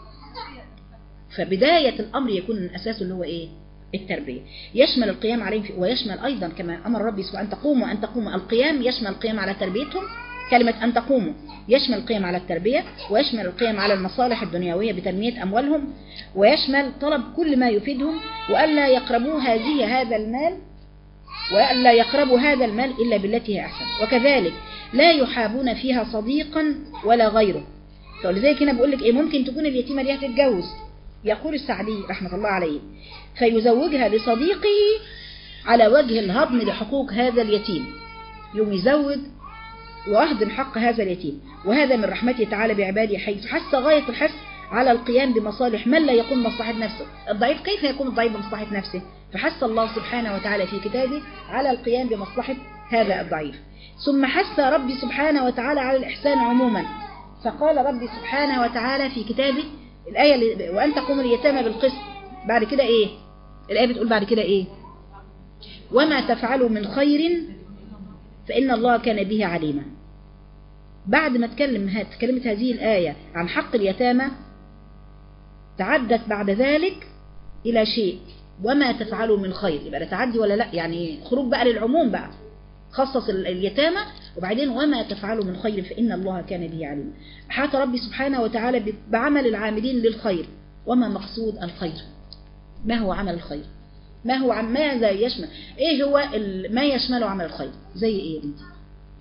فبداية الأمر يكون من أساسه اللي هو إيه التربية يشمل القيام عليهم في ويشمل أيضا كما أمر ربي سبحانه أن تقوموا أن تقوموا القيام يشمل القيام على تربيتهم كلمة أن تقوموا يشمل القيام على التربية ويشمل القيام على المصالح الدنيوية بتنمية أموالهم ويشمل طلب كل ما يفيدهم وألا يقربوا هذه هذا المال وألا يقربوا هذا المال إلا بالتي هي أحسن وكذلك لا يحابون فيها صديقا ولا غيره فلذلك هنا بقول لك إيه ممكن تكون اليتيمة دي هتتجوز يقول السعدي رحمة الله عليه فيزوجها لصديقه على وجه الهضم لحقوق هذا اليتيم يوم يزوج وأهضم حق هذا اليتيم وهذا من رحمته تعالى بعباده حيث حث غاية الحث على القيام بمصالح من لا يقوم بمصلحة نفسه الضعيف كيف يقوم الضعيف بمصلحة نفسه فحث الله سبحانه وتعالى في كتابه على القيام بمصلحة هذا الضعيف ثم حث ربي سبحانه وتعالى على الإحسان عموما فقال ربي سبحانه وتعالى في كتابه الآية اللي- وأن تقوم اليتامى بالقسط بعد كده إيه الآية بتقول بعد كده إيه وما تفعلوا من خير فإن الله كان به عليما بعد ما تكلم تكلمت هذه الآية عن حق اليتامى تعدت بعد ذلك إلى شيء وما تفعلوا من خير يبقى ده تعدي ولا لا يعني خروج بقى للعموم بقى خصص ال- اليتامى وبعدين وما تفعلوا من خير فإن الله كان به عليما أحاط ربي سبحانه وتعالى ب- بعمل العاملين للخير وما مقصود الخير ما هو عمل الخير ما هو عم ماذا يشمل ايه هو ال- ما يشمله عمل الخير زي ايه يا بنتي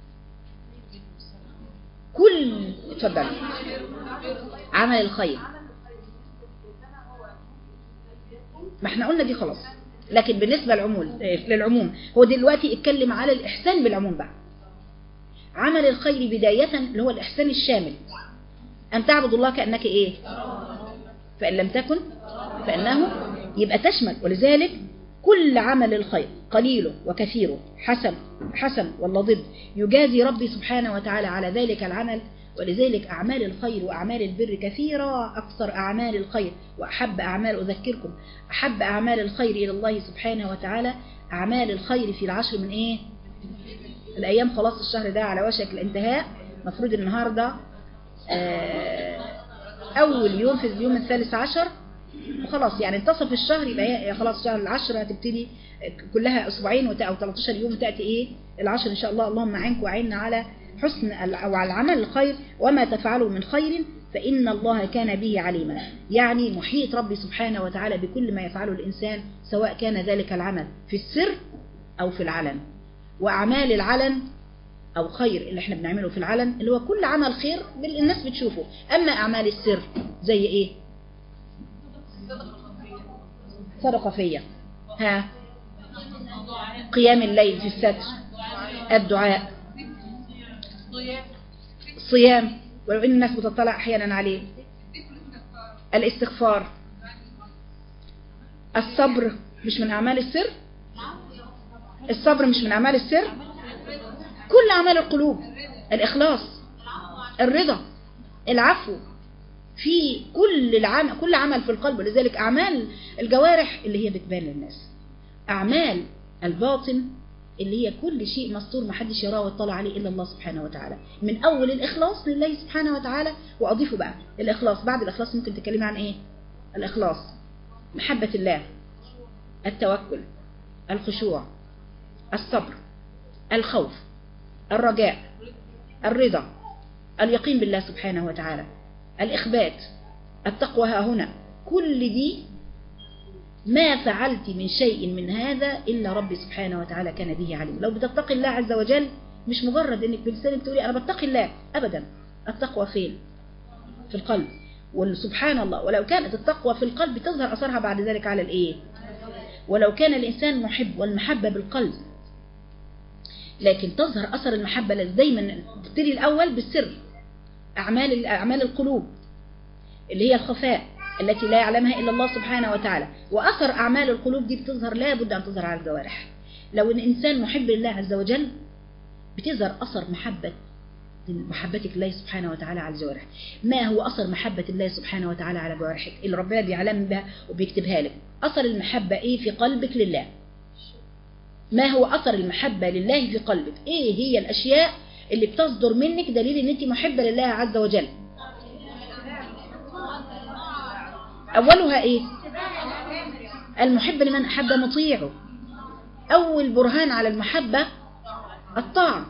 كل اتفضل عمل الخير ما احنا قلنا دي خلاص لكن بالنسبة للعموم للعموم هو دلوقتي اتكلم على الإحسان بالعموم بقى عمل الخير بداية اللي هو الإحسان الشامل أن تعبد الله كأنك إيه فإن لم تكن فإنه يبقى تشمل ولذلك كل عمل الخير قليله وكثيره حسن حسن ولا ضد يجازي ربي سبحانه وتعالى على ذلك العمل ولذلك أعمال الخير وأعمال البر كثيرة أكثر أعمال الخير وأحب أعمال أذكركم أحب أعمال الخير إلى الله سبحانه وتعالى أعمال الخير في العشر من إيه الأيام خلاص الشهر ده على وشك الانتهاء مفروض النهاردة آه، أول يوم في اليوم الثالث عشر وخلاص يعني انتصف الشهر يبقى هي خلاص شهر العشرة هتبتدي كلها أسبوعين وت- أو 13 يوم تأتي إيه العشر إن شاء الله اللهم أعينك وأعيننا على حسن ال- أو على العمل الخير وما تفعلوا من خير فإن الله كان به عليما يعني محيط ربي سبحانه وتعالى بكل ما يفعله الإنسان سواء كان ذلك العمل في السر أو في العلن وأعمال العلن أو خير اللي احنا بنعمله في العلن اللي هو كل عمل خير بال- الناس بتشوفه أما أعمال السر زي إيه صدقة فيا ها قيام الليل في الستر الدعاء صيام ولو ان الناس بتطلع احيانا عليه الاستغفار الصبر مش من اعمال السر الصبر مش من اعمال السر كل اعمال القلوب الاخلاص الرضا العفو في كل العمل كل عمل في القلب ولذلك اعمال الجوارح اللي هي بتبان للناس اعمال الباطن اللي هي كل شيء مستور محدش يراه ويطلع عليه الا الله سبحانه وتعالى من اول الاخلاص لله سبحانه وتعالى واضيفه بقى الاخلاص بعد الاخلاص ممكن تتكلمي عن ايه الاخلاص محبة الله التوكل الخشوع الصبر الخوف الرجاء الرضا اليقين بالله سبحانه وتعالى الإخبات التقوى ها هنا كل دي ما فعلت من شيء من هذا إلا ربي سبحانه وتعالى كان به عليم لو بتتقي الله عز وجل مش مجرد انك بلسانك تقولي انا بتقي الله ابدا التقوى فين في القلب وسبحان الله ولو كانت التقوى في القلب تظهر أثرها بعد ذلك على الإيه ولو كان الإنسان محب والمحبة بالقلب لكن تظهر أثر المحبة دايما تبتدي الأول بالسر أعمال أعمال القلوب اللي هي الخفاء التي لا يعلمها إلا الله سبحانه وتعالى وأثر أعمال القلوب دي بتظهر لا بد أن تظهر على الجوارح لو إن إنسان محب لله عز وجل بتظهر أثر محبة محبتك الله سبحانه وتعالى على الجوارح ما هو أثر محبة الله سبحانه وتعالى على جوارحك اللي ربنا بيعلم بها وبيكتبها لك أثر المحبة إيه في قلبك لله ما هو أثر المحبة لله في قلبك إيه هي الأشياء اللي بتصدر منك دليل إن أنت محبة لله عز وجل أولها إيه المحب لمن أحب مطيعه أول برهان على المحبة الطاعة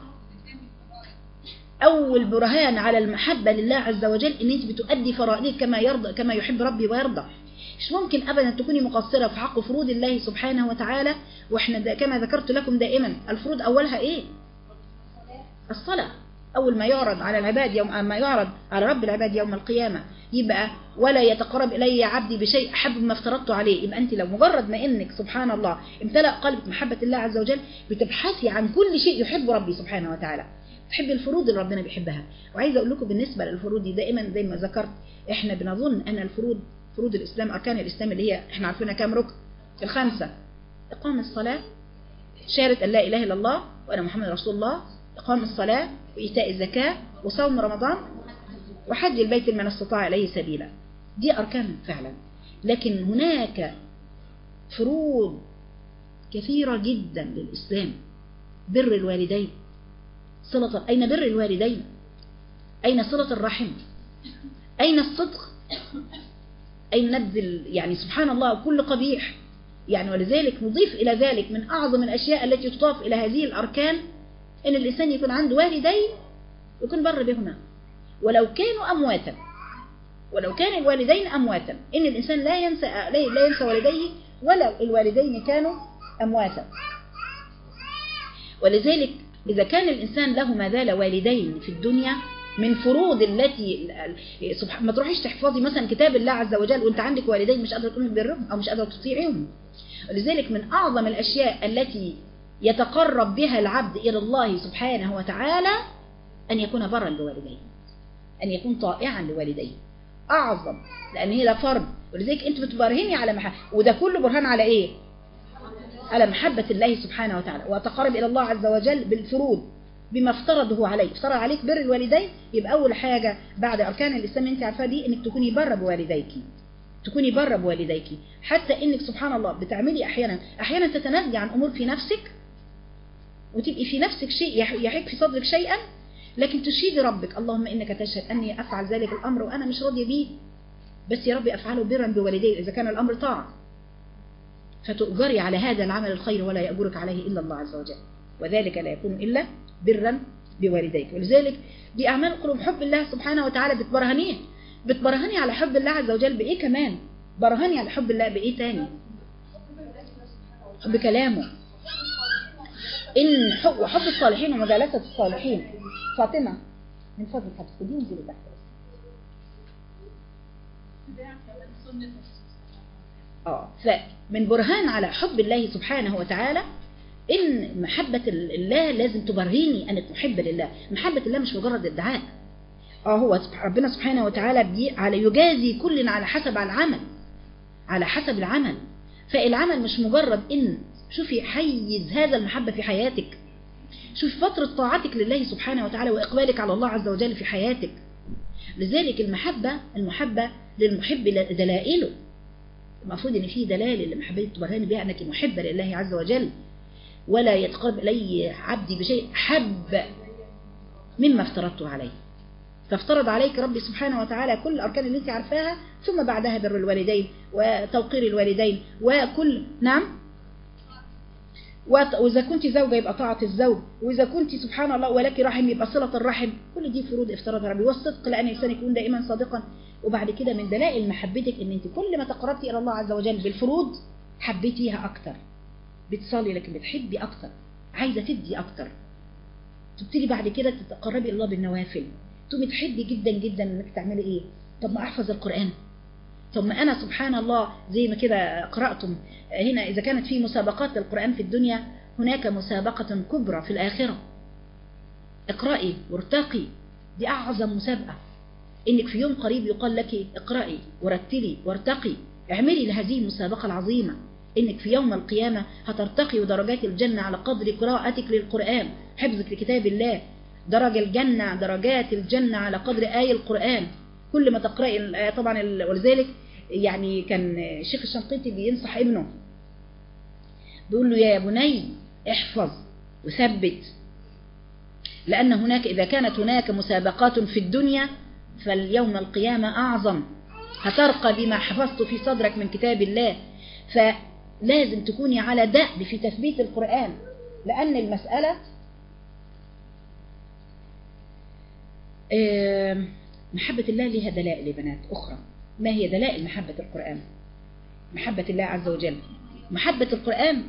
أول برهان على المحبة لله عز وجل إن أنت بتؤدي فرائضك كما يرضى كما يحب ربي ويرضى مش ممكن أبدا تكوني مقصرة في حق فروض الله سبحانه وتعالى وإحنا دا كما ذكرت لكم دائما الفروض أولها إيه الصلاة أول ما يعرض على العباد يوم ما يعرض على رب العباد يوم القيامة يبقى ولا يتقرب إلي عبدي بشيء أحب ما افترضت عليه يبقى أنت لو مجرد ما إنك سبحان الله امتلأ قلبك محبة الله عز وجل بتبحثي عن كل شيء يحب ربي سبحانه وتعالى تحب الفروض اللي ربنا بيحبها وعايزه اقول لكم بالنسبه للفروض دي دائما زي ما ذكرت احنا بنظن ان الفروض فروض الاسلام اركان الاسلام اللي هي احنا عارفينها كام ركن الخمسه اقام الصلاه شهاده ان لا اله الا الله وان محمد رسول الله اقام الصلاه وايتاء الزكاه وصوم رمضان وحج البيت من استطاع اليه سبيلا دي اركان فعلا لكن هناك فروض كثيره جدا للاسلام بر الوالدين صلة أين بر الوالدين أين صلة الرحم أين الصدق أين نبذل يعني سبحان الله كل قبيح يعني ولذلك نضيف إلى ذلك من أعظم الأشياء التي تضاف إلى هذه الأركان إن الإنسان يكون عنده والدين يكون بر بهما ولو كانوا أمواتا ولو كان الوالدين أمواتا إن الإنسان لا ينسى لا ينسى والديه ولو الوالدين كانوا أمواتا ولذلك إذا كان الإنسان له ما زال والدين في الدنيا من فروض التي سبحان ما تروحيش تحفظي مثلا كتاب الله عز وجل وانت عندك والدين مش قادره تقومي ببرهم او مش قادره تطيعيهم ولذلك من اعظم الاشياء التي يتقرب بها العبد الى الله سبحانه وتعالى ان يكون برا لوالديه ان يكون طائعا لوالديه اعظم لان هي ده فرض ولذلك انت بتبرهني على محبه وده كله برهان على ايه على محبة الله سبحانه وتعالى وتقرب إلى الله عز وجل بالفروض بما افترضه عليك افترض عليك بر الوالدين يبقى أول حاجة بعد أركان الإسلام أنت عارفاه دي إنك تكوني بر بوالديك تكوني بر بوالديك حتى إنك سبحان الله بتعملي أحيانا أحيانا تتنازلي عن أمور في نفسك وتبقي في نفسك شيء يحيك في صدرك شيئا لكن تشهدي ربك اللهم إنك تشهد أني أفعل ذلك الأمر وأنا مش راضية بيه بس يا ربي أفعله برا بوالدي إذا كان الأمر طاعة فتؤجري على هذا العمل الخير ولا يأجرك عليه إلا الله عز وجل وذلك لا يكون إلا برا بوالديك ولذلك دي أعمال القلوب حب الله سبحانه وتعالى بتبرهنيه بتبرهني على حب الله عز وجل بإيه كمان برهني على حب الله بإيه تاني حب كلامه إن حب وحب الصالحين ومجالسة الصالحين فاطمة من فضلك هتفقدي انزلي تحت اه فمن برهان على حب الله سبحانه وتعالى ان محبة الله لازم تبرهيني انك محبة لله محبة الله مش مجرد ادعاء اه هو ربنا سبحانه وتعالى بي على يجازي كل على حسب العمل على حسب العمل فالعمل مش مجرد ان شوفي حيز هذا المحبة في حياتك شوفي فترة طاعتك لله سبحانه وتعالى وإقبالك على الله عز وجل في حياتك لذلك المحبة المحبة للمحب دلائله المفروض ان في دلائل لمحبتك تبرهني بها انك محبة لله عز وجل ولا يتقرب الي عبدي بشيء حب مما افترضته عليه فافترض عليك ربي سبحانه وتعالى كل الأركان اللي انت عارفاها ثم بعدها بر الوالدين وتوقير الوالدين وكل نعم وإذا كنت زوجة يبقى طاعة الزوج وإذا كنت سبحان الله ولك رحم يبقى صلة الرحم كل دي فروض افترضها ربي والصدق لأن الإنسان يكون دائما صادقا وبعد كده من دلائل محبتك ان انت كل ما تقربتي إلى الله عز وجل بالفروض حبيتيها أكتر بتصلي لكن بتحبي أكتر عايزة تدي أكتر تبتدي بعد كده تتقربي إلى الله بالنوافل تقومي تحبي جدا جدا انك تعملي ايه طب ما أحفظ القرآن طب ما أنا سبحان الله زي ما كده قرأتم هنا إذا كانت في مسابقات للقرآن في الدنيا هناك مسابقة كبرى في الآخرة اقرأي وارتقي دي أعظم مسابقة إنك في يوم قريب يقال لك اقرأي ورتلي وارتقي اعملي لهذه المسابقة العظيمة إنك في يوم القيامة هترتقي درجات الجنة على قدر قراءتك للقرآن حفظك لكتاب الله درج الجنة درجات الجنة على قدر آية القرآن كل ما تقرأي الآية طبعا ولذلك يعني كان الشيخ الشنقيطي بينصح ابنه بيقول له يا بني احفظ وثبت لأن هناك إذا كانت هناك مسابقات في الدنيا فاليوم القيامة أعظم هترقى بما حفظت في صدرك من كتاب الله فلازم تكوني على دأب في تثبيت القرآن لأن المسألة محبة الله لها دلائل يا بنات أخرى ما هي دلائل محبة القرآن محبة الله عز وجل محبة القرآن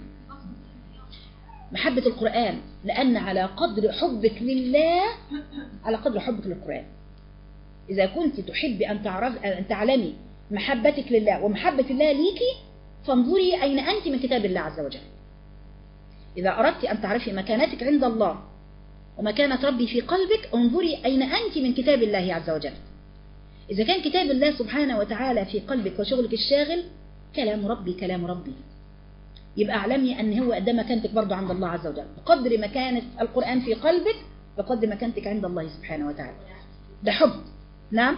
محبة القرآن لأن على قدر حبك لله على قدر حبك للقرآن إذا كنت تحب أن, تعرف أن تعلمي محبتك لله ومحبة الله ليكي فانظري أين أنت من كتاب الله عز وجل إذا أردت أن تعرفي مكانتك عند الله ومكانة ربي في قلبك انظري أين أنت من كتاب الله عز وجل إذا كان كتاب الله سبحانه وتعالى في قلبك وشغلك الشاغل كلام ربي كلام ربي يبقى اعلمي أن هو ده مكانتك برضو عند الله عز وجل بقدر مكانة القرآن في قلبك بقدر مكانتك عند الله سبحانه وتعالى ده حب نعم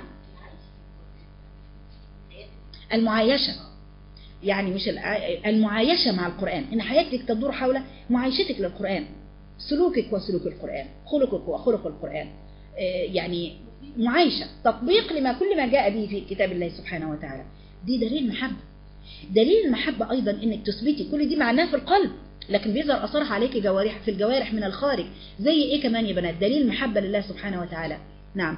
المعايشة يعني مش المعايشة مع القرآن إن حياتك تدور حول معايشتك للقرآن سلوكك وسلوك القرآن خلقك وخلق القرآن يعني معايشة تطبيق لما كل ما جاء به في كتاب الله سبحانه وتعالى دي دليل محبة دليل المحبة أيضا إنك تثبتي كل دي معناه في القلب لكن بيظهر أثرها عليك جوارح في الجوارح من الخارج زي إيه كمان يا بنات دليل محبة لله سبحانه وتعالى نعم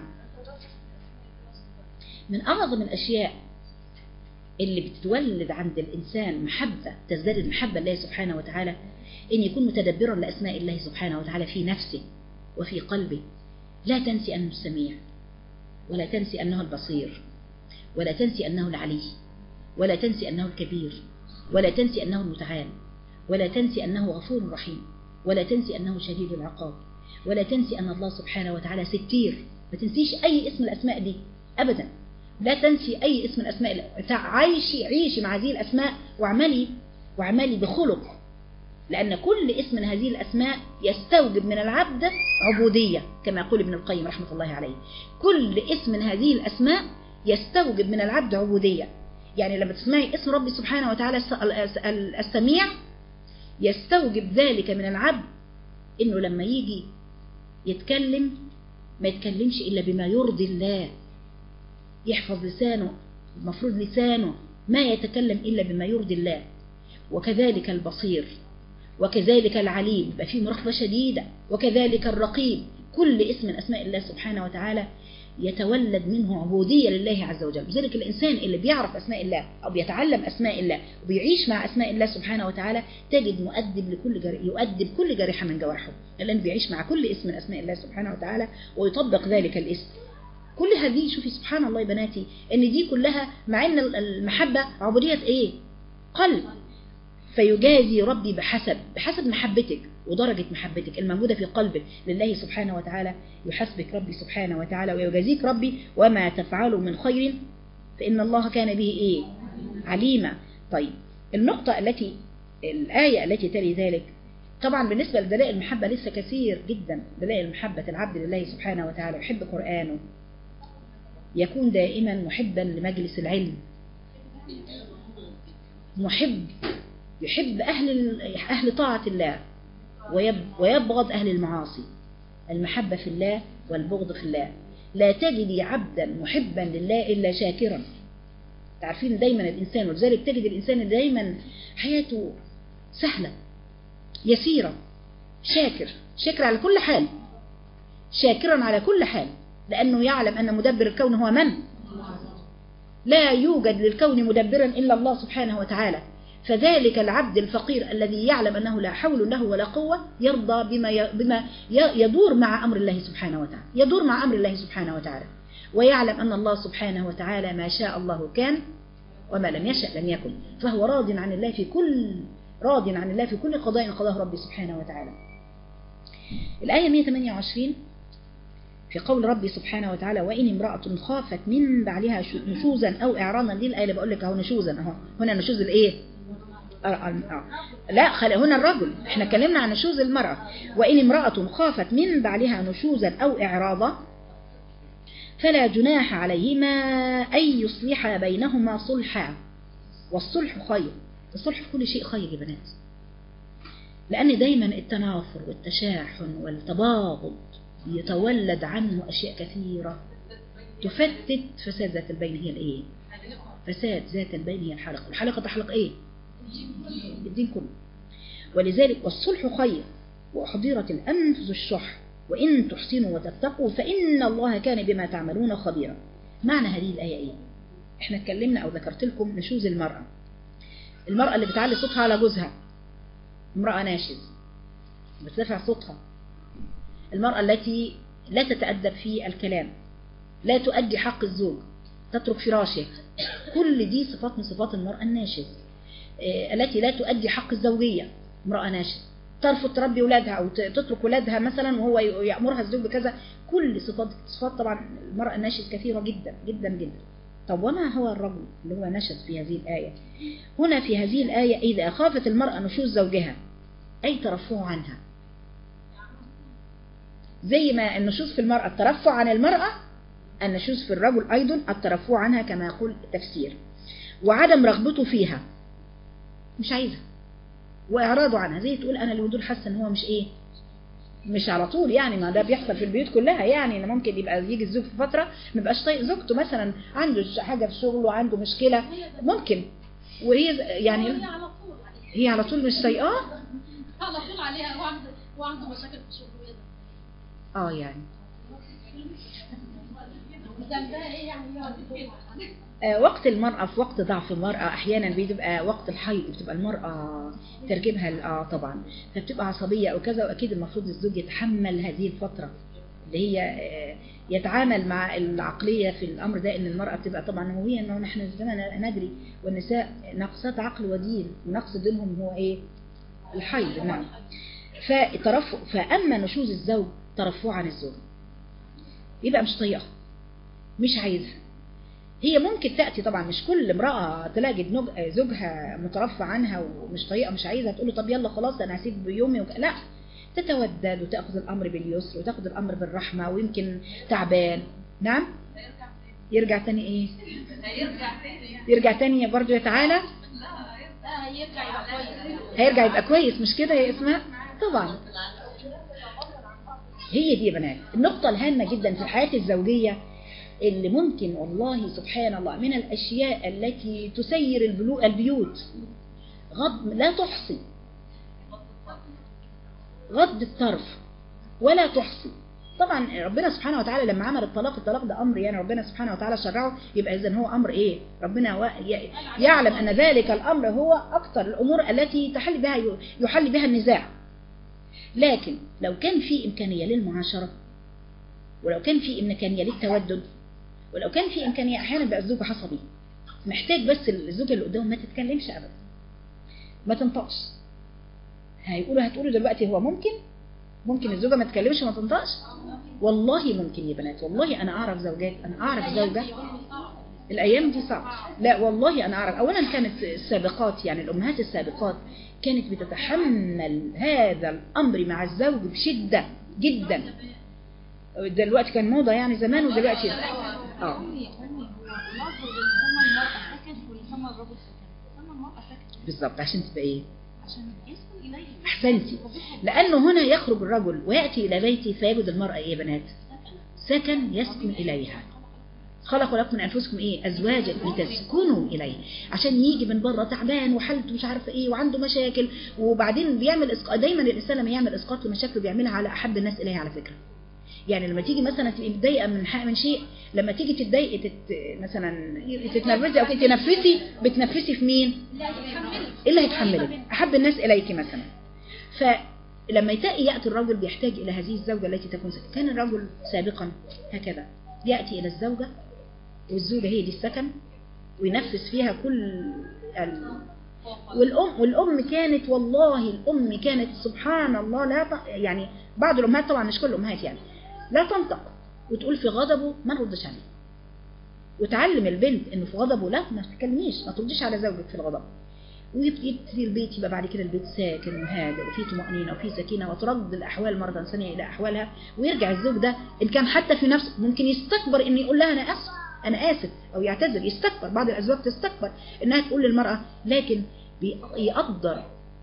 من أعظم الأشياء اللي بتتولد عند الإنسان محبة تزداد المحبة لله سبحانه وتعالى إن يكون متدبرا لأسماء الله سبحانه وتعالى في نفسه وفي قلبه لا تنسي أنه السميع ولا تنسي أنه البصير ولا تنسي أنه العلي ولا تنسي أنه الكبير ولا تنسي أنه المتعال ولا تنسي أنه غفور رحيم ولا تنسي أنه شديد العقاب ولا تنسي أن الله سبحانه وتعالى ستير ما تنسيش أي اسم الأسماء دي أبدا لا تنسي أي اسم الأسماء عايشي عيشي مع هذه الأسماء واعملي واعملي بخلق لأن كل اسم من هذه الأسماء يستوجب من العبد عبودية كما يقول ابن القيم رحمة الله عليه كل اسم من هذه الأسماء يستوجب من العبد عبودية يعني لما تسمعي اسم ربي سبحانه وتعالى السميع يستوجب ذلك من العبد انه لما يجي يتكلم ما يتكلمش الا بما يرضي الله يحفظ لسانه المفروض لسانه ما يتكلم الا بما يرضي الله وكذلك البصير وكذلك العليم يبقى فيه مراقبه شديده وكذلك الرقيب كل اسم من اسماء الله سبحانه وتعالى يتولد منه عبودية لله عز وجل لذلك الإنسان اللي بيعرف أسماء الله أو بيتعلم أسماء الله وبيعيش مع أسماء الله سبحانه وتعالى تجد مؤدب لكل جر... يؤدب كل جارحة من جوارحه لأن بيعيش مع كل اسم من أسماء الله سبحانه وتعالى ويطبق ذلك الاسم كل هذه شوفي سبحان الله يا بناتي ان دي كلها مع ان المحبة عبودية ايه قلب فيجازي ربي بحسب بحسب محبتك ودرجة محبتك الموجودة في قلبك لله سبحانه وتعالى يحسبك ربي سبحانه وتعالى ويجازيك ربي وما تفعله من خير فإن الله كان به إيه عليما طيب النقطة التي الآية التي تلي ذلك طبعا بالنسبة لدلائل المحبة لسه كثير جدا دلائل محبة العبد لله سبحانه وتعالى يحب قرآنه يكون دائما محبا لمجلس العلم محب يحب أهل أهل طاعة الله ويبغض أهل المعاصي المحبة في الله والبغض في الله لا تجد عبدا محبا لله إلا شاكرا تعرفين دايما الإنسان ولذلك تجد الإنسان دايما حياته سهلة يسيرة شاكر شاكر على كل حال شاكرا على كل حال لأنه يعلم أن مدبر الكون هو من لا يوجد للكون مدبرا إلا الله سبحانه وتعالى فذلك العبد الفقير الذي يعلم أنه لا حول له ولا قوة يرضى بما بما يدور مع أمر الله سبحانه وتعالى يدور مع أمر الله سبحانه وتعالى ويعلم أن الله سبحانه وتعالى ما شاء الله كان وما لم يشأ لم يكن فهو راض عن الله في كل راض عن الله في كل قضاء قضاه ربي سبحانه وتعالى الآية 128 في قول ربي سبحانه وتعالى وإن امرأة خافت من بعلها نشوزا أو إعراضا دي الآية اللي بقول لك أهو نشوزا أهو هنا نشوز الإيه؟ آه، آه، آه. لا خل... هنا الرجل احنا اتكلمنا عن نشوز المرأة وإن امرأة خافت من بعلها نشوزا أو إعراضا فلا جناح عليهما أن يصلح بينهما صلحا والصلح خير الصلح في كل شيء خير يا بنات لأن دايما التنافر والتشاحن والتباغض يتولد عنه أشياء كثيرة تفتت فساد ذات البين هي الإيه فساد ذات البين هي الحلقة الحلقة تحلق إيه الدين كله ولذلك والصلح خير وأحضرت الأنفس الشح وإن تحسنوا وتتقوا فإن الله كان بما تعملون خبيرا معنى هذه الآية إيه احنا اتكلمنا أو ذكرت لكم نشوز المرأة المرأة اللي بتعلي صوتها على جوزها امرأة ناشز بترفع صوتها المرأة التي لا تتأدب في الكلام لا تؤدي حق الزوج تترك فراشه كل دي صفات من صفات المرأة الناشز آه، التي لا تؤدي حق الزوجية امرأة ناشز ترفض تربي ولادها أو ت- تترك ولادها مثلا وهو ي- يأمرها الزوج بكذا كل صفات صفات طبعا المرأة الناشز كثيرة جدا جدا جدا طب وما هو الرجل اللي هو نشز في هذه الآية هنا في هذه الآية إذا خافت المرأة نشوز زوجها أي ترفعه عنها زي ما النشوز في المرأة الترفع عن المرأة النشوز في الرجل أيضا الترفع عنها كما يقول التفسير وعدم رغبته فيها مش عايزها وإعراضه عنها زي تقول أنا اللي دول حاسة إن هو مش إيه مش على طول يعني ما ده بيحصل في البيوت كلها يعني ان ممكن يبقى يجي الزوج في فتره ما يبقاش طايق زوجته مثلا عنده ش- حاجه في شغله عنده مشكله ممكن وهي ز- يعني هي على طول عليها هي على طول مش طايقاه على طول عليها وعنده وعنده مشاكل في شغله ايه ده اه يعني ذنبها ايه يعني يقعد يقول آه، وقت المرأة في وقت ضعف المرأة أحيانا بتبقى وقت الحيض بتبقى المرأة تركيبها ال- اه طبعا فبتبقى عصبية أو كذا وأكيد المفروض الزوج يتحمل هذه الفترة اللي هي آه، يتعامل مع العقلية في الأمر ده إن المرأة بتبقى طبعا هوية إنه نحن زمان ندري والنساء نقصات عقل ودين ونقص دينهم هو إيه؟ الحيض نعم فترفع فأما نشوز الزوج ترفع عن الزوج يبقى مش طايقها مش عايزها هي ممكن تأتي طبعا مش كل امرأة تلاقي نج- زوجها مترفع عنها ومش طايقة مش عايزة تقول له طب يلا خلاص أنا هسيب بيومي وك... لا تتودد وتأخذ الأمر باليسر وتأخذ الأمر بالرحمة ويمكن تعبان نعم يرجع تاني ايه يرجع تاني برضه يتعالى لا هيرجع يبقى كويس هيرجع يبقى كويس مش كده يا اسماء طبعا هي دي يا بنات النقطة الهامة جدا في الحياة الزوجية اللي ممكن والله سبحان الله من الأشياء التي تسير البلو- البيوت غض لا تحصي غض الطرف ولا تحصي طبعا ربنا سبحانه وتعالى لما عمل الطلاق الطلاق ده امر يعني ربنا سبحانه وتعالى شرعه يبقى اذا هو امر ايه ربنا و- ي- يعلم ان ذلك الامر هو اكثر الامور التي تحل بها يحل بها النزاع لكن لو كان في امكانيه للمعاشره ولو كان في امكانيه للتودد ولو كان في امكانيه احيانا بقى الزوج عصبي محتاج بس الزوجه اللي قدامه ما تتكلمش ابدا ما تنطقش هيقولوا هتقولوا دلوقتي هو ممكن ممكن الزوجه ما تتكلمش وما تنطقش والله ممكن يا بنات والله انا اعرف زوجات انا اعرف زوجه الايام دي صعب لا والله انا اعرف اولا كانت السابقات يعني الامهات السابقات كانت بتتحمل هذا الامر مع الزوج بشده جدا دلوقتي كان موضه يعني زمان ودلوقتي اه امي امي هو اللفظ اللي سمى المرأة سكت واللي سمى الرجل سكت سمى المرأة سكت بالظبط عشان تبقى ايه عشان يسكن إليه احسنتي لانه هنا يخرج الرجل وياتي الى بيته فيجد المراه ايه يا بنات سكن يسكن اليها خلق لكم من انفسكم ايه ازواجا لتسكنوا اليه عشان يجي من بره تعبان وحالته مش عارفه ايه وعنده مشاكل وبعدين بيعمل اسقاط دايما الانسان لما يعمل اسقاط لمشاكله بيعملها على احب الناس اليه على فكره يعني لما تيجي مثلا تبقي متضايقه من حق من شيء لما تيجي تتضايقي تت... مثلا تتنرفزي او تتنفسي بتنفسي في مين؟ لا يتحملك ايه اللي هيتحملك احب الناس اليك مثلا فلما يتأي يأتي الرجل بيحتاج إلى هذه الزوجة التي تكون سكت كان الرجل سابقا هكذا يأتي إلى الزوجة والزوجة هي دي السكن وينفذ فيها كل ال... والأم والأم كانت والله الأم كانت سبحان الله لا ت... يعني بعض الأمهات طبعا مش كل الأمهات يعني لا تنطق وتقول في غضبه ما نردش عليه وتعلم البنت انه في غضبه لا ما تتكلميش ما ترديش على زوجك في الغضب ويبتدي البيت يبقى بعد كده البيت ساكن وهادئ وفيه طمأنينة وفيه سكينة وترد الأحوال مرة ثانية إلى أحوالها ويرجع الزوج ده إن كان حتى في نفسه ممكن يستكبر إنه يقول لها أنا آسف أنا آسف أو يعتذر يستكبر بعض الأزواج تستكبر إنها تقول للمرأة لكن بيقدر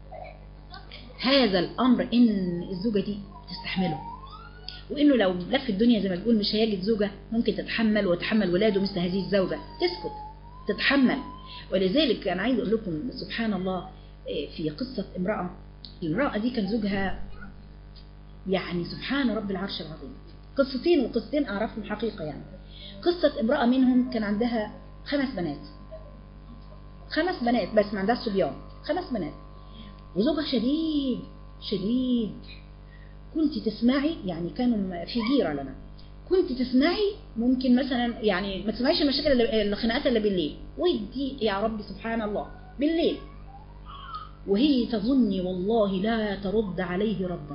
هذا الأمر إن الزوجة دي تستحمله وإنه لو لف الدنيا زي ما بيقول مش هيجد زوجة ممكن تتحمل وتحمل ولاده مثل هذه الزوجة تسكت تتحمل ولذلك أنا عايز أقول لكم سبحان الله في قصة امرأة المرأة دي كان زوجها يعني سبحان رب العرش العظيم قصتين وقصتين أعرفهم حقيقة يعني قصة امرأة منهم كان عندها خمس بنات خمس بنات بس ما عندها صبيان خمس بنات وزوجها شديد شديد كنت تسمعي يعني كانوا في جيرة لنا كنت تسمعي ممكن مثلا يعني ما تسمعيش المشاكل اللي الخناقات اللي بالليل ودي يا رب سبحان الله بالليل وهي تظني والله لا ترد عليه ردا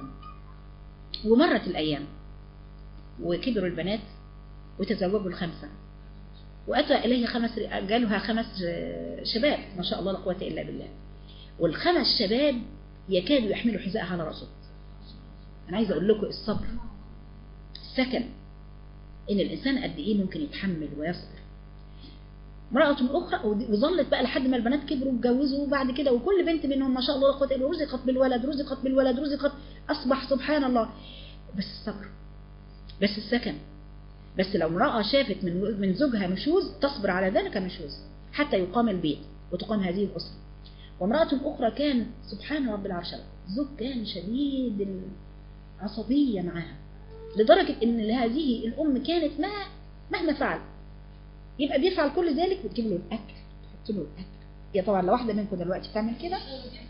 ومرت الأيام وكبروا البنات وتزوجوا الخمسة وأتى إليه خمس جالها خمس شباب ما شاء الله لا قوة إلا بالله والخمس شباب يكادوا يحملوا حذاءها على رأسه أنا عايزة أقول لكم الصبر السكن إن الإنسان قد إيه ممكن يتحمل ويصبر امرأة أخرى وظلت بقى لحد ما البنات كبروا واتجوزوا وبعد كده وكل بنت منهم ما شاء الله لا قوة إلا رزقت بالولد رزقت بالولد رزقت أصبح سبحان الله بس الصبر بس السكن بس لو امرأة شافت من من زوجها نشوز تصبر على ذلك النشوز حتى يقام البيت وتقام هذه الأسرة وامرأة أخرى كان سبحان رب العرش زوج كان شديد العصبية معها لدرجة ان هذه الام كانت ما مهما فعل يبقى بيفعل كل ذلك وتجيب له الاكل تحط له الاكل يا طبعا لو واحده منكم دلوقتي تعمل كده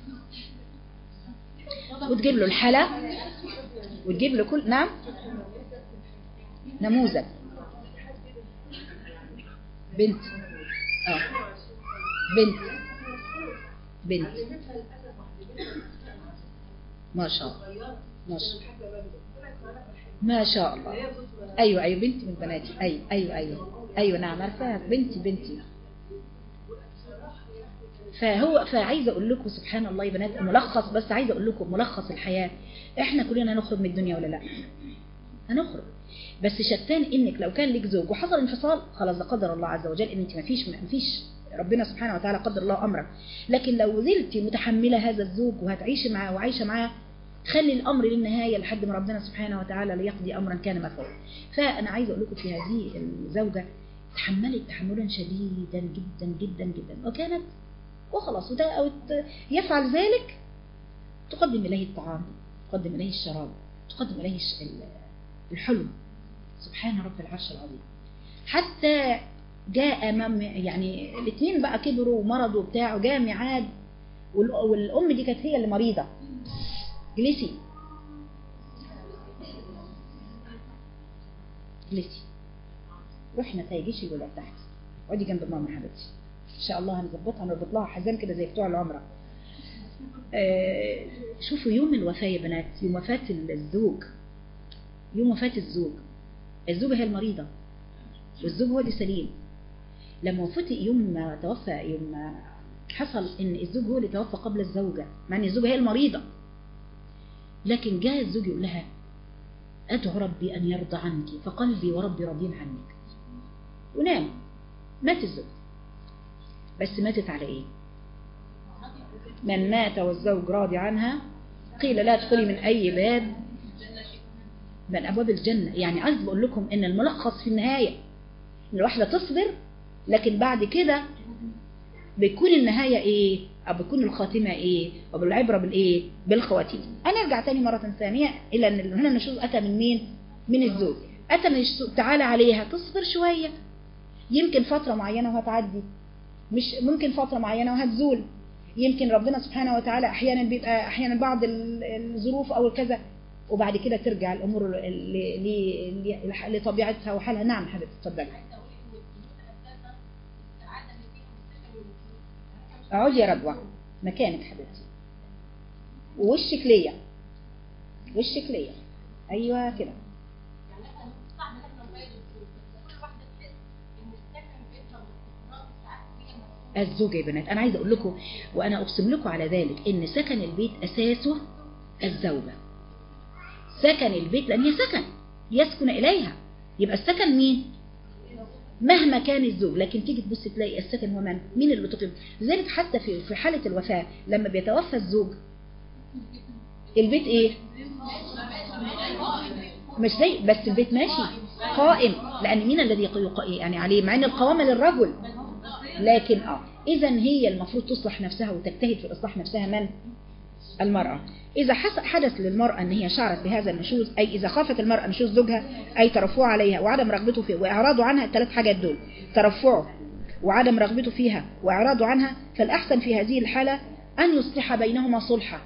وتجيب له الحلا وتجيب له كل نعم نموذج بنت اه بنت بنت ما شاء الله ما شاء الله ما شاء الله ايوه ايوه بنتي من بناتي ايوه ايوه ايوه ايوه نعم عارفاها بنتي بنتي فهو فعايزه اقول لكم سبحان الله يا بنات ملخص بس عايزه اقول لكم ملخص الحياه احنا كلنا هنخرج من الدنيا ولا لا هنخرج بس شتان انك لو كان لك زوج وحصل انفصال خلاص ده قدر الله عز وجل ان انت ما فيش ما فيش ربنا سبحانه وتعالى قدر الله امرك لكن لو زلت متحمله هذا الزوج وهتعيشي معاه وعايشه معاه خلي الأمر للنهاية لحد ما ربنا سبحانه وتعالى ليقضي أمرا كان مفعولا فأنا عايزة أقول لكم في هذه الزوجة تحملت تحملا شديدا جدا جدا جدا وكانت وخلاص وده أو يفعل ذلك تقدم إليه الطعام تقدم إليه الشراب تقدم إليه الحلم سبحان رب العرش العظيم حتى جاء أمام يعني الاثنين بقى كبروا ومرضوا وبتاع وجاء ميعاد والأم دي كانت هي اللي مريضة جلسي جلسي روحي ما تهيجيش الولاد تحت اقعدي جنب ماما حبيبتي ان شاء الله هنظبطها نربط لها حزام كده زي بتوع العمره آه شوفوا يوم الوفاة يا بنات يوم وفاة الزوج يوم وفاة الزوج الزوجة هي المريضة والزوج هو اللي سليم لما وفتي يوم ما توفى يوم ما حصل ان الزوج هو اللي توفى قبل الزوجة مع ان الزوجة هي المريضة لكن جاء الزوج يقول لها أدعو ربي أن يرضى عنك فقلبي وربي راضين عنك ونام مات الزوج بس ماتت على ايه من مات والزوج راضي عنها قيل لا تدخلي من أي باب من أبواب الجنة يعني عايز بقول لكم إن الملخص في النهاية إن الواحدة تصبر لكن بعد كده بيكون النهاية إيه أو بيكون الخاتمة إيه أو بالعبرة بالإيه بالخواتيم هنرجع تاني مرة ثانية إلى أن هنا النشوز أتى من مين من الزوج أتى من الزوج تعالى عليها تصبر شوية يمكن فترة معينة وهتعدي مش ممكن فترة معينة وهتزول يمكن ربنا سبحانه وتعالى أحيانا بيبقى أحيانا بعض الظروف أو الكذا وبعد كده ترجع الامور ل- ل- ل- لطبيعتها وحالها نعم حبيبتي اتفضلي اقعدي يا رضوى مكانك حبيبتي ووشك ليا وشك ليا ايوه كده الزوجة يا بنات أنا عايزة أقول لكم وأنا أقسم لكم على ذلك إن سكن البيت أساسه الزوجة سكن البيت لأن هي سكن يسكن إليها يبقى السكن مين؟ مهما كان الزوج لكن تيجي تبص تلاقي السكن هو من؟ مين اللي بتقيم؟ لذلك حتى في في حالة الوفاة لما بيتوفى الزوج البيت إيه؟ مش زي بس البيت ماشي قائم لأن مين الذي يق- يعني عليه مع إن القوامة للرجل لكن اه اذا هي المفروض تصلح نفسها وتجتهد في اصلاح نفسها من المرأة إذا حس- حدث للمرأة أن هي شعرت بهذا النشوز أي إذا خافت المرأة نشوز زوجها أي ترفعه عليها وعدم رغبته فيه وإعراضه عنها الثلاث حاجات دول ترفعه وعدم رغبته فيها وإعراضه عنها فالأحسن في هذه الحالة أن يصلح بينهما صلحا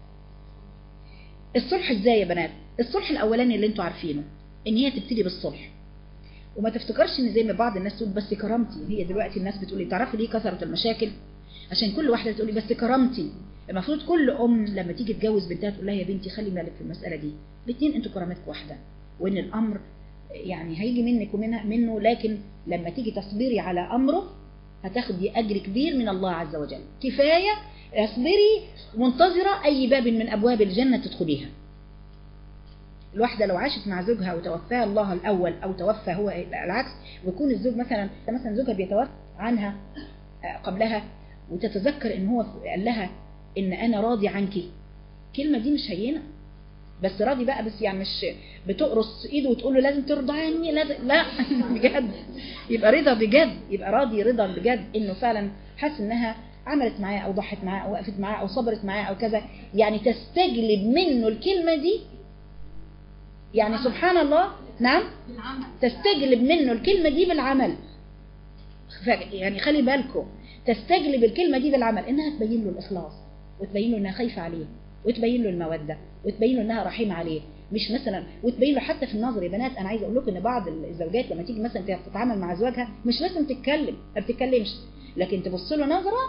الصلح إزاي يا بنات الصلح الأولاني اللي انتوا عارفينه إن هي تبتدي بالصلح وما تفتكرش ان زي ما بعض الناس تقول بس كرامتي هي دلوقتي الناس بتقول لي تعرفي ليه كثرت المشاكل عشان كل واحده تقول لي بس كرامتي المفروض كل ام لما تيجي تجوز بنتها تقول لها يا بنتي خلي بالك في المساله دي الاثنين انتوا كرامتكم واحده وان الامر يعني هيجي منك ومنها منه لكن لما تيجي تصبري على امره هتاخدي اجر كبير من الله عز وجل كفايه اصبري منتظره اي باب من ابواب الجنه تدخليها الواحدة لو عاشت مع زوجها وتوفاها الله الأول أو توفى هو العكس ويكون الزوج مثلا مثلا زوجها بيتوفى عنها آه، قبلها وتتذكر إن هو قال لها إن أنا راضي عنك كلمة دي مش هينة بس راضي بقى بس يعني مش بتقرص ايده وتقول له لازم ترضى عني لازم لا بجد يبقى رضا بجد يبقى راضي رضا بجد انه فعلا حاسس انها عملت معاه او ضحت معاه او وقفت معاه او صبرت معاه او كذا يعني تستجلب منه الكلمة دي يعني سبحان الله نعم تستجلب منه الكلمة دي بالعمل ف- يعني خلي بالكم تستجلب الكلمة دي بالعمل انها تبين له الاخلاص وتبين له انها خايفة عليه وتبين له المودة وتبين له انها رحيمة عليه مش مثلا وتبين له حتى في النظر يا بنات انا عايزه اقول لكم ان بعض الزوجات لما تيجي مثلا تتعامل مع زوجها مش لازم تتكلم ما بتتكلمش لكن تبص له نظره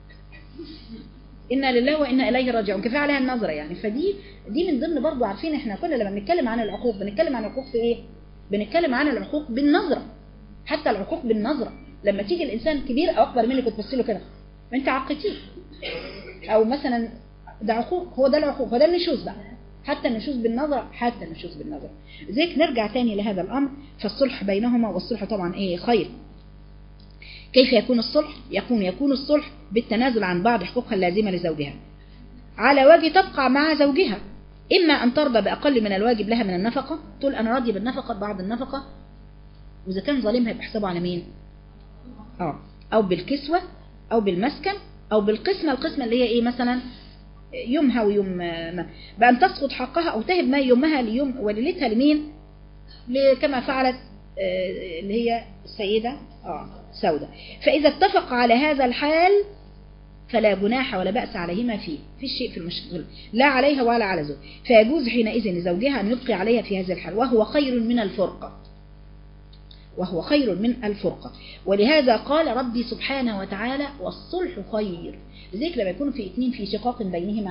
انا لله وانا اليه راجعون كفايه عليها النظره يعني فدي دي من ضمن برضو عارفين احنا كنا لما بنتكلم عن العقوق بنتكلم عن العقوق في ايه بنتكلم عن العقوق بالنظره حتى العقوق بالنظره لما تيجي الانسان كبير او اكبر منك وتبص له كده ما انت عقتيه او مثلا ده عقوق هو ده العقوق هو ده النشوز بقى حتى النشوز بالنظرة حتى النشوز بالنظرة زيك نرجع تاني لهذا الأمر فالصلح بينهما والصلح طبعا إيه خير كيف يكون الصلح يكون يكون الصلح بالتنازل عن بعض حقوقها اللازمة لزوجها على وجه تبقى مع زوجها إما أن ترضى بأقل من الواجب لها من النفقة تقول أنا راضية بالنفقة بعض النفقة وإذا كان ظالمها يبقى حسابه على مين آه أو بالكسوة أو بالمسكن أو بالقسمة القسمة اللي هي إيه مثلا يومها ويوم ما بأن تسقط حقها أو تهب ما يومها ليوم وليلتها لمين كما فعلت آه، اللي هي السيدة آه سودة فإذا اتفق على هذا الحال فلا جناح ولا بأس عليهما فيه في شيء في المشكلة لا عليها ولا على زوج فيجوز حينئذ لزوجها أن يبقي عليها في هذا الحال وهو خير من الفرقة وهو خير من الفرقة ولهذا قال ربي سبحانه وتعالى والصلح خير لذلك لما يكون في اثنين في شقاق بينهما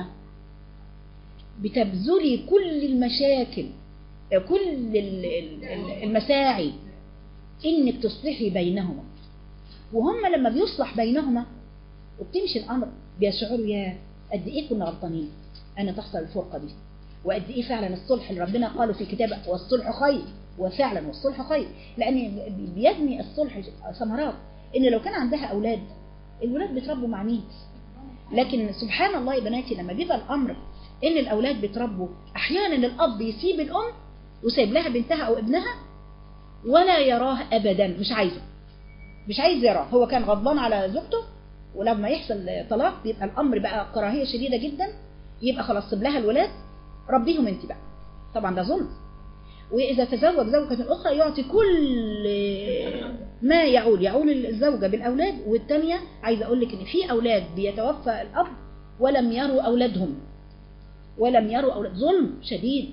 بتبذلي كل المشاكل كل ال- ال- ال- المساعي انك تصلحي بينهما وهم لما بيصلح بينهما وبتمشي الامر بيشعروا يا قد ايه كنا غلطانين ان تحصل الفرقه دي وقد ايه فعلا الصلح اللي ربنا قاله في كتابه والصلح خير وفعلا والصلح خير لان بيجني الصلح ثمرات ان لو كان عندها اولاد الولاد بيتربوا مع مين لكن سبحان الله يا بناتي لما بيبقى الامر ان الاولاد بيتربوا احيانا الاب يسيب الام وسايب لها بنتها او ابنها ولا يراه ابدا مش عايزه مش عايز يراه هو كان غضبان على زوجته ولما يحصل طلاق بيبقى الامر بقى كراهيه شديده جدا يبقى خلاص سيب لها الولاد ربيهم انت بقى طبعا ده ظلم واذا تزوج زوجة اخرى يعطي كل ما يعول يعول الزوجة بالاولاد والثانيه عايزه اقول لك ان في اولاد بيتوفى الاب ولم يروا اولادهم ولم يروا اولاد ظلم شديد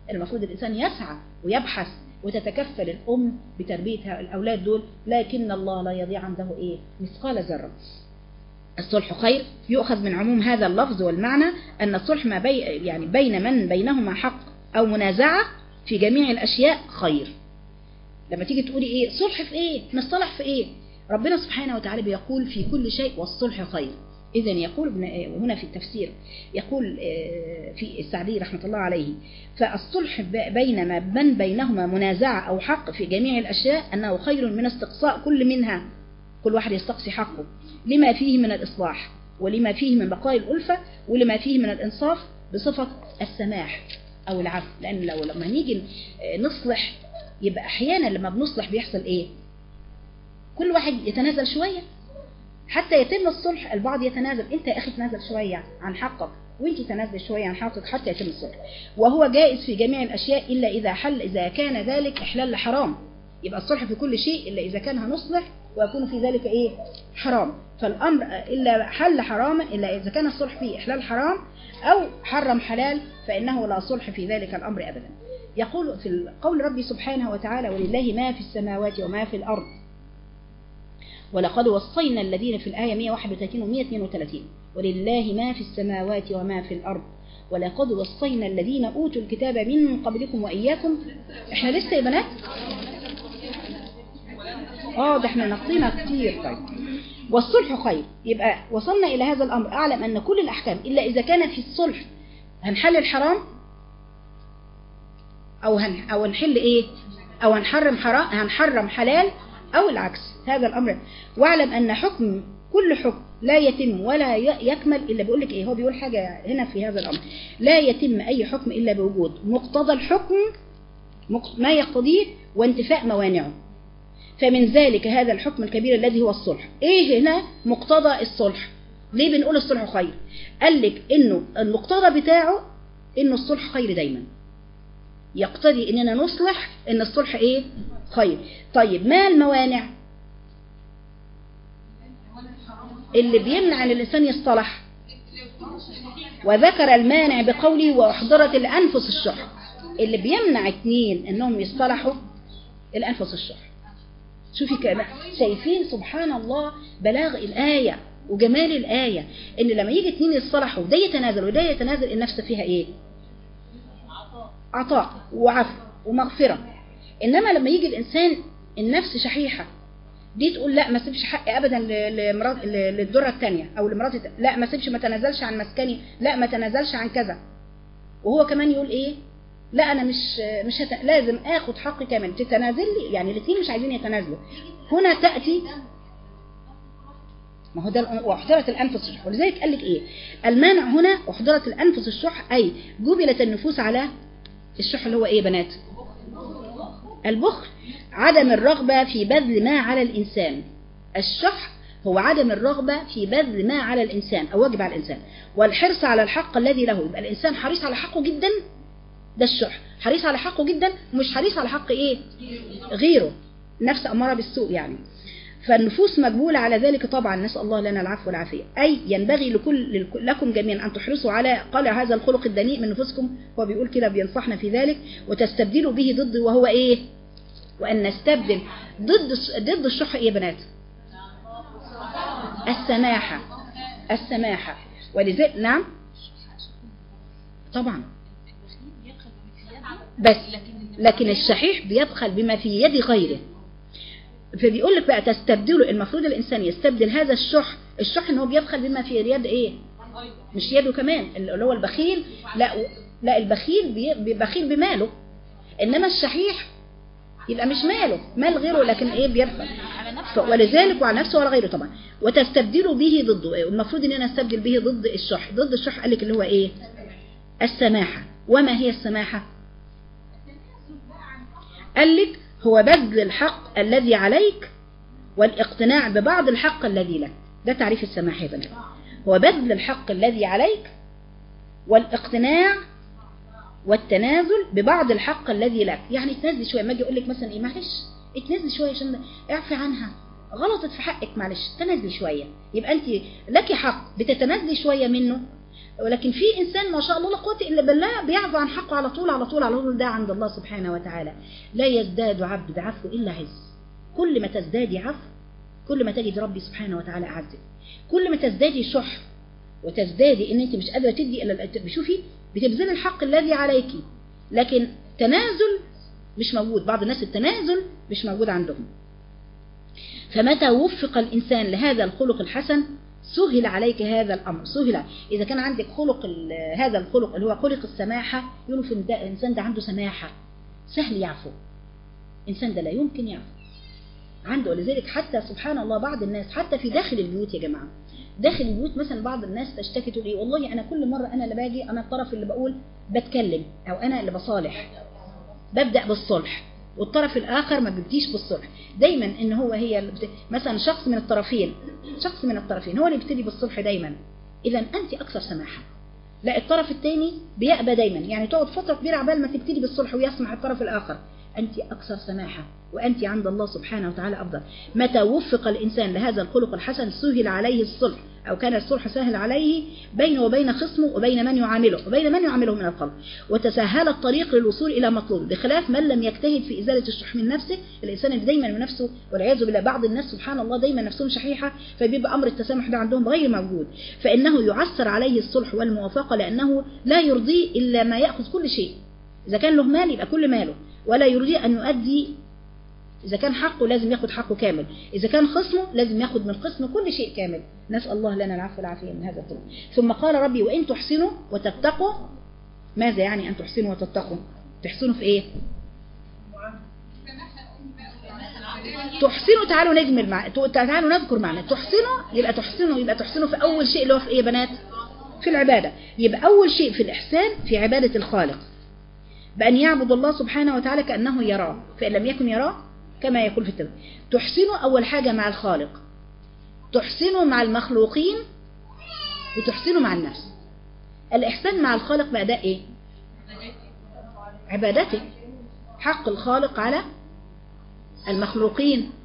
المفروض الإنسان يسعى ويبحث وتتكفل الأم بتربية الأولاد دول لكن الله لا يضيع عنده إيه مثقال ذرة الصلح خير يؤخذ من عموم هذا اللفظ والمعنى أن الصلح ما بي يعني بين من بينهما حق أو منازعة في جميع الأشياء خير لما تيجي تقولي إيه صلح في إيه نصطلح في إيه ربنا سبحانه وتعالى بيقول في كل شيء والصلح خير إذا يقول هنا في التفسير يقول في السعدي رحمة الله عليه فالصلح بين ما من بينهما منازعة أو حق في جميع الأشياء أنه خير من استقصاء كل منها كل واحد يستقصي حقه لما فيه من الإصلاح ولما فيه من بقاء الألفة ولما فيه من الإنصاف بصفة السماح أو العفو لأن لو لما نيجي نصلح يبقى أحيانا لما بنصلح بيحصل إيه كل واحد يتنازل شوية حتى يتم الصلح البعض يتنازل انت يا اخي تنازل شوية عن حقك وانت تنازل شوية عن حقك حتى يتم الصلح وهو جائز في جميع الاشياء الا اذا حل اذا كان ذلك احلال حرام يبقى الصلح في كل شيء الا اذا كان هنصلح ويكون في ذلك ايه حرام فالامر الا حل حرام الا اذا كان الصلح فيه احلال حرام او حرم حلال فانه لا صلح في ذلك الامر ابدا يقول في قول ربي سبحانه وتعالى ولله ما في السماوات وما في الارض ولقد وصينا الذين في الآية 131 و 132 ولله ما في السماوات وما في الأرض ولقد وصينا الذين أوتوا الكتاب من قبلكم وإياكم احنا لسه يا بنات اه ده احنا نقينا كتير طيب والصلح خير يبقى وصلنا إلى هذا الأمر أعلم أن كل الأحكام إلا إذا كان في الصلح هنحلل حرام أو هن أو نحل إيه أو هنحرم حرام هنحرم حلال أو العكس هذا الأمر واعلم أن حكم كل حكم لا يتم ولا يكمل إلا بيقول لك إيه هو بيقول حاجة هنا في هذا الأمر لا يتم أي حكم إلا بوجود مقتضى الحكم ما يقتضيه وانتفاء موانعه فمن ذلك هذا الحكم الكبير الذي هو الصلح إيه هنا مقتضى الصلح ليه بنقول الصلح خير قال لك إنه المقتضى بتاعه إنه الصلح خير دايما يقتضي إننا نصلح إن الصلح إيه خير طيب ما الموانع اللي بيمنع ان الانسان يصطلح وذكر المانع بقوله واحضرت الانفس الشح اللي بيمنع اتنين انهم يصطلحوا الانفس الشح شوفي كمان شايفين سبحان الله بلاغ الايه وجمال الايه ان لما يجي اتنين يصطلحوا وده يتنازل وده يتنازل النفس فيها ايه عطاء وعفو ومغفره انما لما يجي الانسان النفس شحيحه دي تقول لا ما سيبش حقي ابدا لمرات للدره الثانيه او لمراتي لا ما سيبش ما تنازلش عن مسكني لا ما تنازلش عن كذا وهو كمان يقول ايه لا انا مش مش هت... لازم اخد حقي كمان تتنازل لي يعني الاثنين مش عايزين يتنازلوا هنا تاتي ما هو ده واحضرت الانفس الشح ولذلك قال لك ايه المانع هنا احضرت الانفس الشح اي جبلت النفوس على الشح اللي هو ايه بنات البخل عدم الرغبة في بذل ما على الإنسان الشح هو عدم الرغبة في بذل ما على الإنسان أو واجب على الإنسان والحرص على الحق الذي له يبقى الإنسان حريص على حقه جدا ده الشح حريص على حقه جدا ومش حريص على حق إيه غيره نفس أمارة بالسوء يعني فالنفوس مجبولة على ذلك طبعا نسأل الله لنا العفو والعافية أي ينبغي لكل لكم جميعا أن تحرصوا على قلع هذا الخلق الدنيء من نفوسكم هو بيقول كده بينصحنا في ذلك وتستبدلوا به ضد وهو إيه وأن نستبدل ضد ضد الشح إيه يا بنات السماحة السماحة ولذلك نعم طبعا بس لكن الشحيح بيبخل بما في يد غيره فبيقول لك بقى تستبدله المفروض الإنسان يستبدل هذا الشح الشح ان هو بيبخل بما في يد ايه مش يده كمان اللي هو البخيل لا لا البخيل بخيل بماله انما الشحيح يبقى مش ماله مال غيره لكن ايه بيبخل ولذلك وعلى نفسه ولا غيره طبعا وتستبدلوا به ضده إيه؟ المفروض ان انا استبدل به ضد الشح ضد الشح قال لك اللي هو ايه السماحة وما هي السماحة قال لك هو بذل الحق الذي عليك والاقتناع ببعض الحق الذي لك ده تعريف السماحة يا بنات هو بذل الحق الذي عليك والاقتناع والتنازل ببعض الحق الذي لك يعني تنزل شوية ما اجي اقول لك مثلا ايه معلش اتنزل شوية عشان اعفي عنها غلطت في حقك معلش تنزلي شوية يبقى انت لك حق بتتنازلي شوية منه ولكن في انسان ما شاء الله لا قوه الا بالله بيعفو عن حقه على طول على طول على طول ده عند الله سبحانه وتعالى لا يزداد عبد بعفو الا عز كل ما تزدادي عفو كل ما تجد ربي سبحانه وتعالى اعزك كل ما تزدادي شح وتزدادي ان انت مش قادره تدي الا شوفي بتبذلي الحق الذي عليك لكن تنازل مش موجود بعض الناس التنازل مش موجود عندهم فمتى وفق الإنسان لهذا الخلق الحسن سهل عليك هذا الأمر سهل إذا كان عندك خلق هذا الخلق اللي هو خلق السماحة يقولوا في الإنسان ده عنده سماحة سهل يعفو إنسان ده لا يمكن يعفو عنده ولذلك حتى سبحان الله بعض الناس حتى في داخل البيوت يا جماعة داخل البيوت مثلا بعض الناس تشتكي تقول ايه والله انا كل مره انا اللي باجي انا الطرف اللي بقول بتكلم او انا اللي بصالح ببدا بالصلح والطرف الاخر ما بيبديش بالصلح دايما ان هو هي اللي بت... مثلا شخص من الطرفين شخص من الطرفين هو اللي بيبتدي بالصلح دايما اذا انت اكثر سماحه لا الطرف الثاني بيأبى دايما يعني تقعد فتره كبيره عبال ما تبتدي بالصلح ويسمع الطرف الاخر أنت أكثر سماحة وأنت عند الله سبحانه وتعالى أفضل متى وفق الإنسان لهذا الخلق الحسن سهل عليه الصلح أو كان الصلح سهل عليه بينه وبين خصمه وبين من يعامله وبين من يعامله من الخلق وتسهل الطريق للوصول إلى مطلوب بخلاف من لم يجتهد في إزالة الشح من نفسه الإنسان اللي دايما من نفسه والعياذ بالله بعض الناس سبحان الله دايما نفسهم شحيحة فبيبقى أمر التسامح ده عندهم غير موجود فإنه يعسر عليه الصلح والموافقة لأنه لا يرضيه إلا ما يأخذ كل شيء إذا كان له مال يبقى كل ماله ولا يريد أن يؤدي إذا كان حقه لازم ياخد حقه كامل إذا كان خصمه لازم ياخد من خصمه كل شيء كامل نسأل الله لنا العفو والعافية من هذا الطرق ثم قال ربي وإن تحسنوا وتتقوا ماذا يعني أن تحسنوا وتتقوا تحسنوا في إيه تحسنوا تعالوا نجمل مع تعالوا نذكر معنى تحسنوا يبقى تحسنوا يبقى تحسنوا في أول شيء اللي هو في إيه يا بنات في العبادة يبقى أول شيء في الإحسان في عبادة الخالق بأن يعبد الله سبحانه وتعالى كأنه يراه فإن لم يكن يراه كما يقول في التوبة تحسنوا أول حاجة مع الخالق تحسنوا مع المخلوقين وتحسنوا مع النفس الإحسان مع الخالق بأداء إيه عبادته حق الخالق على المخلوقين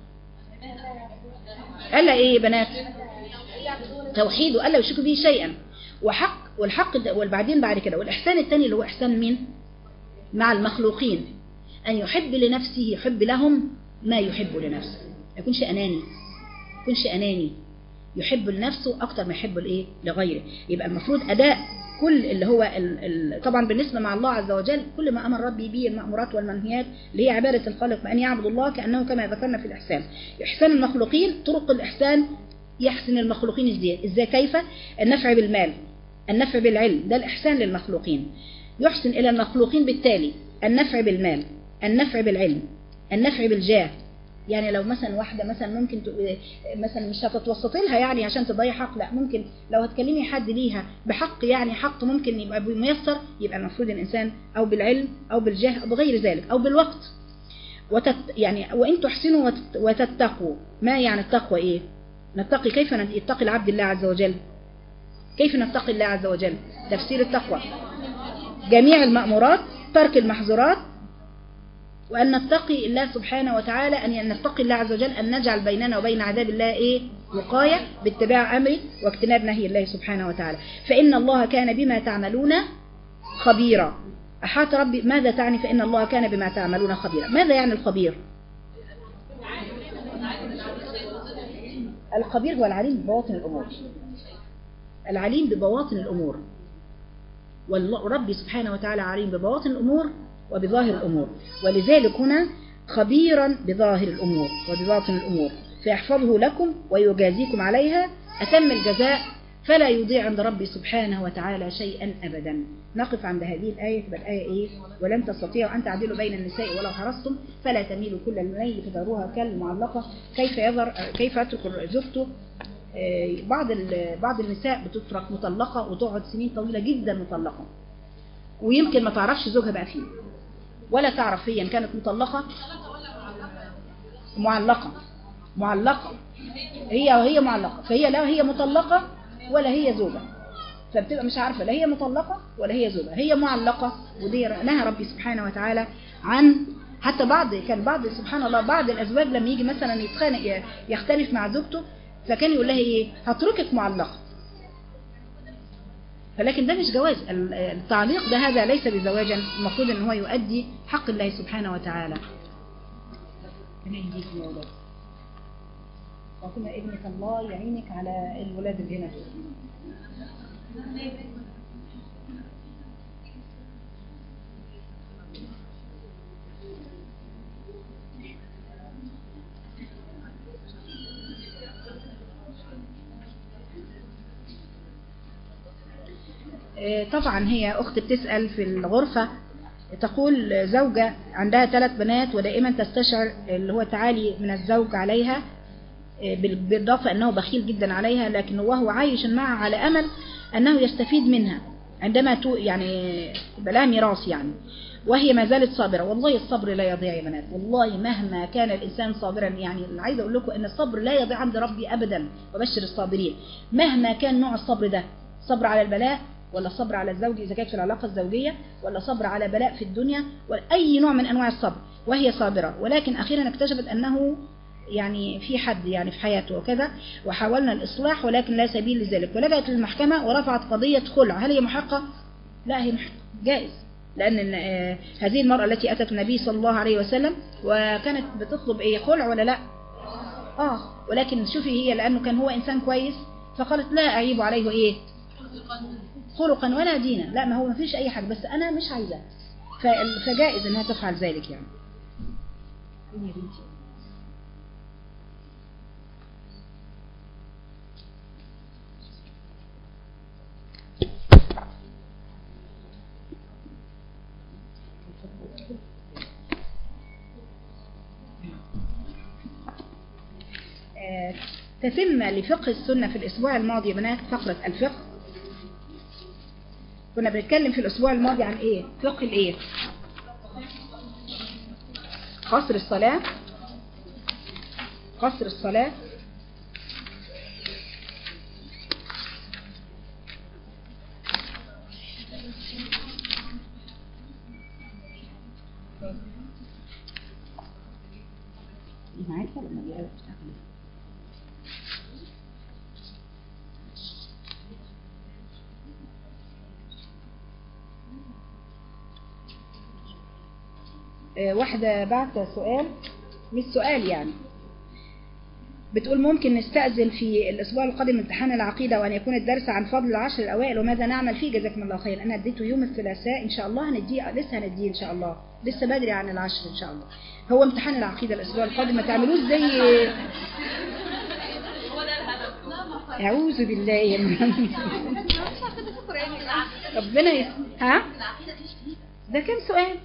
ألا إيه يا بنات توحيده ألا يشركوا به شيئا وحق والحق والبعدين بعد كده والإحسان الثاني اللي هو إحسان مين مع المخلوقين أن يحب لنفسه يحب لهم ما يحب لنفسه ما يكونش أناني يكونش أناني يحب لنفسه أكتر ما يحب لإيه لغيره يبقى المفروض أداء كل اللي هو ال ال طبعا بالنسبة مع الله عز وجل كل ما أمر ربي به المأمورات والمنهيات اللي هي عبادة الخالق بأن يعبد الله كأنه كما ذكرنا في الإحسان إحسان المخلوقين طرق الإحسان يحسن المخلوقين ازاي ازاي كيف النفع بالمال النفع بالعلم ده الإحسان للمخلوقين يحسن إلى المخلوقين بالتالي النفع بالمال النفع بالعلم النفع بالجاه يعني لو مثلا واحدة مثلا ممكن مثلا مش هتتوسطي لها يعني عشان تضيع حق لا ممكن لو هتكلمي حد ليها بحق يعني حق ممكن يبقى ميسر يبقى المفروض الإنسان أو بالعلم أو بالجاه أو بغير ذلك أو بالوقت وتت يعني وإن تحسنوا وتتقوا ما يعني التقوى إيه نتقي كيف يتقي العبد الله عز وجل كيف نتقي الله عز وجل تفسير التقوى جميع المأمورات ترك المحظورات وأن نتقي الله سبحانه وتعالى أن نتقي الله عز وجل أن نجعل بيننا وبين عذاب الله إيه وقاية باتباع أمره واجتناب نهي الله سبحانه وتعالى فإن الله كان بما تعملون خبيرا أحاط ربي ماذا تعني فإن الله كان بما تعملون خبيرا ماذا يعني الخبير الخبير هو العليم ببواطن الأمور العليم ببواطن الأمور والرب سبحانه وتعالى عليم ببواطن الأمور وبظاهر الأمور ولذلك هنا خبيرا بظاهر الأمور وبباطن الأمور فيحفظه لكم ويجازيكم عليها أتم الجزاء فلا يضيع عند ربي سبحانه وتعالى شيئا أبدا نقف عند هذه الآية تبقى الآية إيه ولن تستطيعوا أن تعدلوا بين النساء ولو حرصتم فلا تميلوا كل الميل فتذروها كالمعلقة كيف يظهر كيف يترك زوجته بعض بعض النساء بتترك مطلقة وتقعد سنين طويلة جدا مطلقة ويمكن ما تعرفش زوجها بقى فيه ولا تعرف هي ان كانت مطلقة معلقة معلقة هي وهي معلقة فهي لا هي مطلقة ولا هي زوجة فبتبقى مش عارفة لا هي مطلقة ولا هي زوجة هي معلقة ودي نهى ربي سبحانه وتعالى عن حتى بعض كان بعض سبحان الله بعض الأزواج لما يجي مثلا يتخانق يختلف مع زوجته فكان يقول لها ايه هتركك معلقة فلكن ده مش جواز ال- التعليق ده هذا ليس بزواجا المفروض ان هو يؤدي حق الله سبحانه وتعالى ربنا يهديكم يا ولاد فاطمة ابنك الله يعينك على الولاد اللي هنا دول. آه، طبعا هي أخت بتسأل في الغرفة تقول زوجة عندها ثلاث بنات ودائما تستشعر اللي هو تعالي من الزوج عليها آه، بال- بالإضافة أنه بخيل جدا عليها لكن وهو عايش معها على أمل أنه يستفيد منها عندما تو يعني يبقى لها ميراث يعني وهي ما زالت صابرة والله الصبر لا يضيع يا بنات والله مهما كان الإنسان صابرا يعني اللي عايزة أقول لكم أن الصبر لا يضيع عند ربي أبدا وبشر الصابرين مهما كان نوع الصبر ده صبر على البلاء ولا صبر على الزوج إذا كانت في العلاقة الزوجية ولا صبر على بلاء في الدنيا ولا أي نوع من أنواع الصبر وهي صابرة ولكن أخيرا اكتشفت أنه يعني في حد يعني في حياته وكذا وحاولنا الإصلاح ولكن لا سبيل لذلك ولجأت للمحكمة ورفعت قضية خلع هل هي محقة؟ لا هي محقة جائز لأن آه، هذه المرأة التي أتت النبي صلى الله عليه وسلم وكانت بتطلب إيه خلع ولا لا؟ آه ولكن شوفي هي لأنه كان هو إنسان كويس فقالت لا أعيب عليه إيه؟ خلقا ولا دينا لا ما هو ما فيش أي حاجة بس أنا مش عايزة ف- فجائز إنها تفعل ذلك يعني فين يا بنتي؟ آه، تتم لفقه السنة في الأسبوع الماضي يا بنات فقرة الفقه كنا بنتكلم في الأسبوع الماضي عن إيه؟ فقه الإيه؟ قصر الصلاة قصر الصلاة دي معاكي ولا ما دي أول بتشتغل؟ آه، واحدة بعت سؤال مش سؤال يعني بتقول ممكن نستأذن في الأسبوع القادم امتحان العقيدة وأن يكون الدرس عن فضل العشر الأوائل وماذا نعمل فيه جزاكم الله خير أنا اديته يوم الثلاثاء إن شاء الله هنديه لسه هنديه إن شاء الله لسه بدري عن العشر إن شاء الله هو امتحان العقيدة الأسبوع القادم ما تعملوش زي أعوذ بالله من ربنا يس... ها ده كم سؤال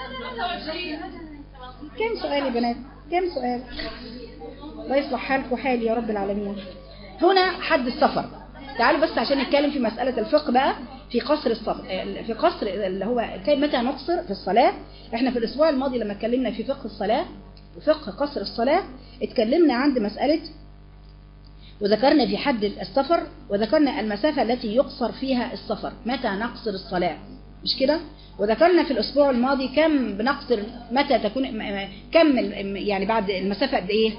كم سؤال يا بنات كم سؤال الله يصلح حالكم حالي يا رب العالمين هنا حد السفر تعالوا بس عشان نتكلم في مسألة الفقه بقى في قصر الصبر في قصر اللي هو كي متى نقصر في الصلاة احنا في الأسبوع الماضي لما اتكلمنا في فقه الصلاة وفقه قصر الصلاة اتكلمنا عند مسألة وذكرنا في حد السفر وذكرنا المسافة التي يقصر فيها السفر متى نقصر الصلاة مش كده وذكرنا في الأسبوع الماضي كم بنقصر متى تكون م- م- كم ال- يعني بعد المسافة قد إيه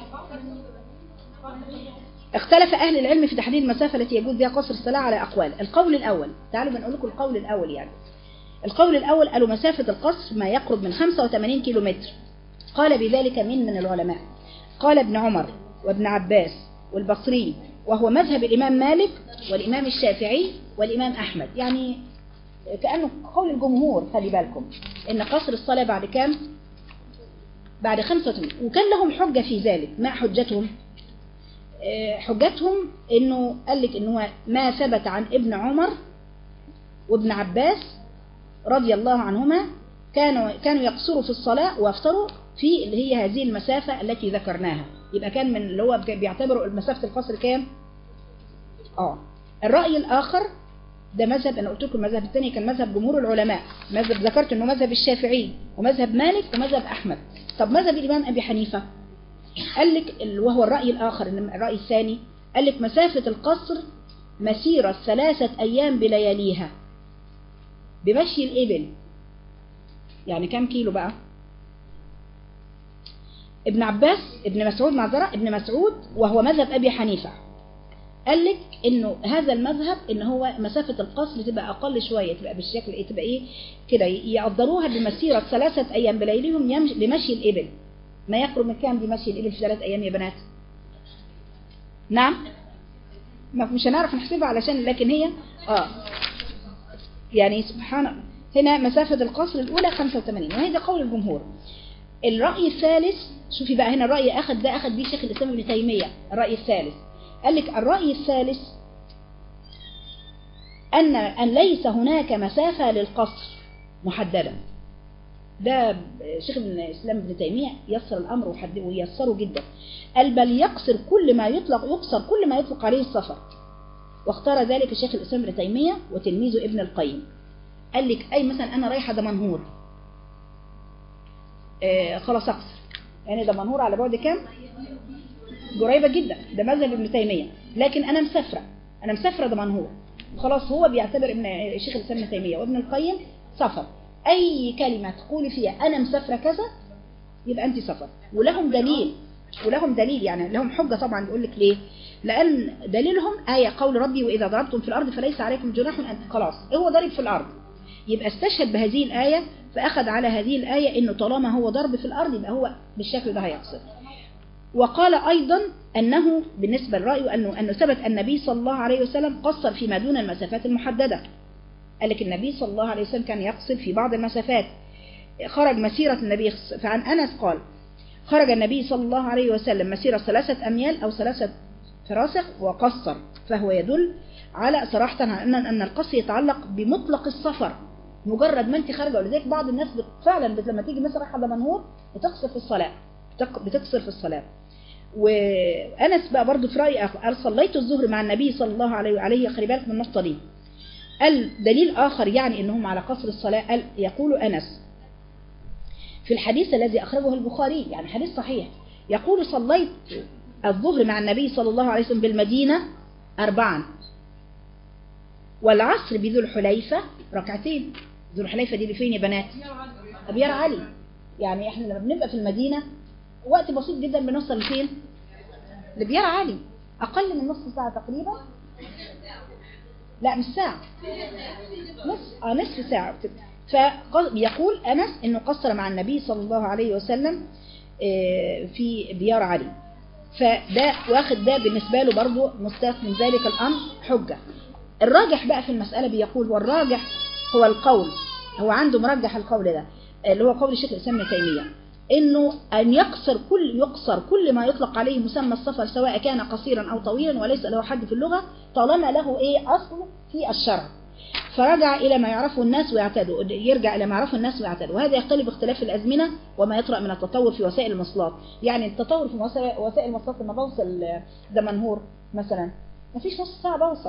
اختلف أهل العلم في تحديد المسافة التي يجوز بها قصر الصلاة على أقوال القول الأول تعالوا بنقول لكم القول الأول يعني القول الأول قالوا مسافة القصر ما يقرب من 85 كيلو متر قال بذلك من من العلماء قال ابن عمر وابن عباس والبصري وهو مذهب الإمام مالك والإمام الشافعي والإمام أحمد يعني كأنه قول الجمهور خلي بالكم إن قصر الصلاة بعد كام بعد 85 وكان لهم حجة في ذلك ما حجتهم آه، حجتهم انه قال لك ان هو ما ثبت عن ابن عمر وابن عباس رضي الله عنهما كانوا كانوا يقصروا في الصلاة ويفطروا في اللي هي هذه المسافة التي ذكرناها يبقى كان من اللي هو بيعتبروا مسافة القصر كام اه الرأي الآخر ده مذهب انا قلت لكم المذهب الثاني كان مذهب جمهور العلماء مذهب ذكرت انه مذهب الشافعي ومذهب مالك ومذهب احمد طب مذهب الامام ابي حنيفه قال لك ال- وهو الراي الاخر إن الراي الثاني قال لك مسافه القصر مسيره ثلاثه ايام بلياليها بمشي الابل يعني كام كيلو بقى ابن عباس ابن مسعود معذره ابن مسعود وهو مذهب ابي حنيفه قال لك انه هذا المذهب ان هو مسافة القصر تبقى اقل شوية تبقى بالشكل ايه تبقى ايه كده يقدروها بمسيرة ثلاثة ايام بليلهم يمشي بمشي الابل ما يقرب من كام بمشي الابل في ثلاث ايام يا بنات نعم ما مش هنعرف نحسبها علشان لكن هي اه يعني سبحان هنا مسافة القصر الأولى 85 وهي ده قول الجمهور الرأي الثالث شوفي بقى هنا الرأي أخذ ده أخذ بيه شيخ الإسلام ابن تيمية الرأي الثالث قال لك الرأي الثالث أن أن ليس هناك مسافة للقصر محددة ده شيخ ابن الإسلام ابن تيمية يسر الأمر وحد- ويسره جدا قال بل يقصر كل ما يطلق يقصر كل ما يطلق عليه السفر واختار ذلك شيخ الإسلام ابن تيمية وتلميذه ابن القيم قال لك أي مثلا أنا رايحة دمنهور آه خلاص أقصر يعني دمنهور على بعد كام قريبة جدا ده مذهب ابن تيمية لكن أنا مسافرة أنا مسافرة دمنهور خلاص هو بيعتبر ابن شيخ الإسلام ابن تيمية وابن القيم سفر أي كلمة تقولي فيها أنا مسافرة كذا يبقى أنت سفر ولهم دليل ولهم دليل يعني لهم حجة طبعا بيقول لك ليه لأن دليلهم آية قول ربي وإذا ضربتم في الأرض فليس عليكم جناح أن خلاص هو ضرب في الأرض يبقى استشهد بهذه الآية فأخذ على هذه الآية إنه طالما هو ضرب في الأرض يبقى هو بالشكل ده هيقصد وقال أيضا أنه بالنسبة للرأي أنه, أنه ثبت أن النبي صلى الله عليه وسلم قصر فيما دون المسافات المحددة قال لك النبي صلى الله عليه وسلم كان يقصر في بعض المسافات خرج مسيرة النبي فعن أنس قال خرج النبي صلى الله عليه وسلم مسيرة ثلاثة أميال أو ثلاثة فراسخ وقصر فهو يدل على صراحة على أن أن القصر يتعلق بمطلق السفر مجرد ما أنت خارجة ولذلك بعض الناس بت- فعلا بت- لما تيجي مثلا رايحة دمنهور بتقصر في الصلاة بتق- بتقصر في الصلاة وأنس بقى برضو في رأي آخر قال صليت الظهر مع النبي صلى الله عليه وعليه خلي بالك من النقطة دي قال دليل آخر يعني أنهم على قصر الصلاة قال يقول أنس في الحديث الذي أخرجه البخاري يعني حديث صحيح يقول صليت الظهر مع النبي صلى الله عليه وسلم بالمدينة أربعا والعصر بذو الحليفة ركعتين ذو الحليفة دي فين يا بنات أبيار علي يعني احنا لما بنبقى في المدينة وقت بسيط جدا بنوصل لفين لبيار علي أقل من نصف ساعة تقريبا لا مش ساعة نصف آه نصف ساعة فيقول أنس أنه قصر مع النبي صلى الله عليه وسلم آه، في بيار علي فده واخد ده بالنسبة له برضه مستاق من ذلك الأمر حجة الراجح بقى في المسألة بيقول والراجح هو القول هو عنده مرجح القول ده اللي هو قول الشيخ الإسلام ابن تيمية انه ان يقصر كل يقصر كل ما يطلق عليه مسمى السفر سواء كان قصيرا او طويلا وليس له حد في اللغة طالما له ايه اصل في الشرع فرجع الى ما يعرفه الناس ويعتادوا يرجع الى ما يعرفه الناس ويعتادوا وهذا يختلف باختلاف الازمنه وما يطرأ من التطور في وسائل المواصلات يعني التطور في وسائل وسائل المواصلات لما بوصل دمنهور مثلا مفيش نص ساعه بوصل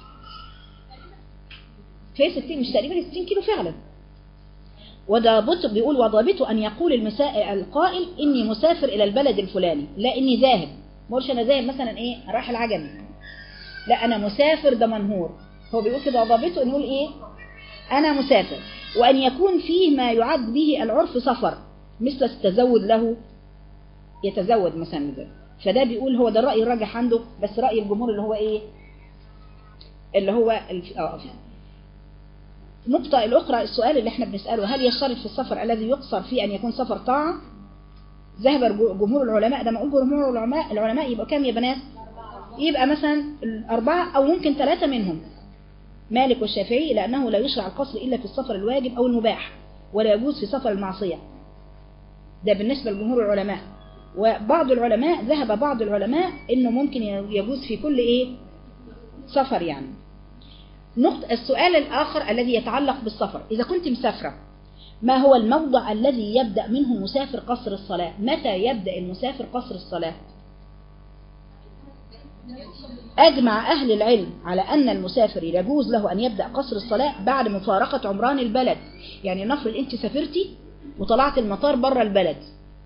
في 60 مش تقريبا 60 كيلو فعلا وضابط بيقول وضابطه أن يقول المساء القائل إني مسافر إلى البلد الفلاني لا إني ذاهب ما قولش أنا ذاهب مثلا إيه رايح العجمي لا أنا مسافر دمنهور هو بيقول كده وضابطه أن يقول إيه أنا مسافر وأن يكون فيه ما يعد به العرف سفر مثل التزود له يتزود مثلا ده فده بيقول هو ده الرأي الراجح عنده بس رأي الجمهور اللي هو إيه اللي هو الف... آه. النقطة الأخرى السؤال اللي احنا بنسأله هل يشترط في السفر الذي يقصر فيه أن يكون سفر طاعة ذهب جمهور العلماء ده ما أقول جمهور العلماء العلماء يبقى كام يا بنات يبقى مثلا الأربعة أو ممكن ثلاثة منهم مالك والشافعي لأنه لا يشرع القصر إلا في السفر الواجب أو المباح ولا يجوز في سفر المعصية ده بالنسبة لجمهور العلماء وبعض العلماء ذهب بعض العلماء إنه ممكن يجوز في كل إيه سفر يعني نقطة السؤال الآخر الذي يتعلق بالسفر إذا كنت مسافرة ما هو الموضع الذي يبدأ منه مسافر قصر الصلاة متى يبدأ المسافر قصر الصلاة أجمع أهل العلم على أن المسافر يجوز له أن يبدأ قصر الصلاة بعد مفارقة عمران البلد يعني نفرض أنت سافرتي وطلعت المطار بره البلد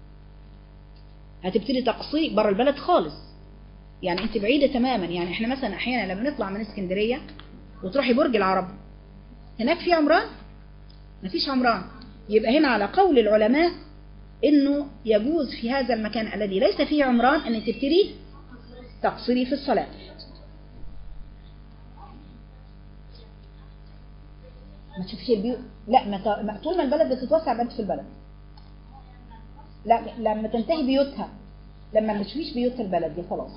هتبتدي تقصي بره البلد خالص يعني أنت بعيدة تماما يعني احنا مثلا أحيانا لما نطلع من اسكندرية وتروحي برج العرب هناك في عمران مفيش عمران يبقى هنا على قول العلماء انه يجوز في هذا المكان الذي ليس فيه عمران ان تبتدي تقصري في الصلاة ما تشوفش البيوت لا ما ت- ما- طول ما البلد بتتوسع بنت في البلد لا لما تنتهي بيوتها لما ما تشوفيش بيوت البلد دي خلاص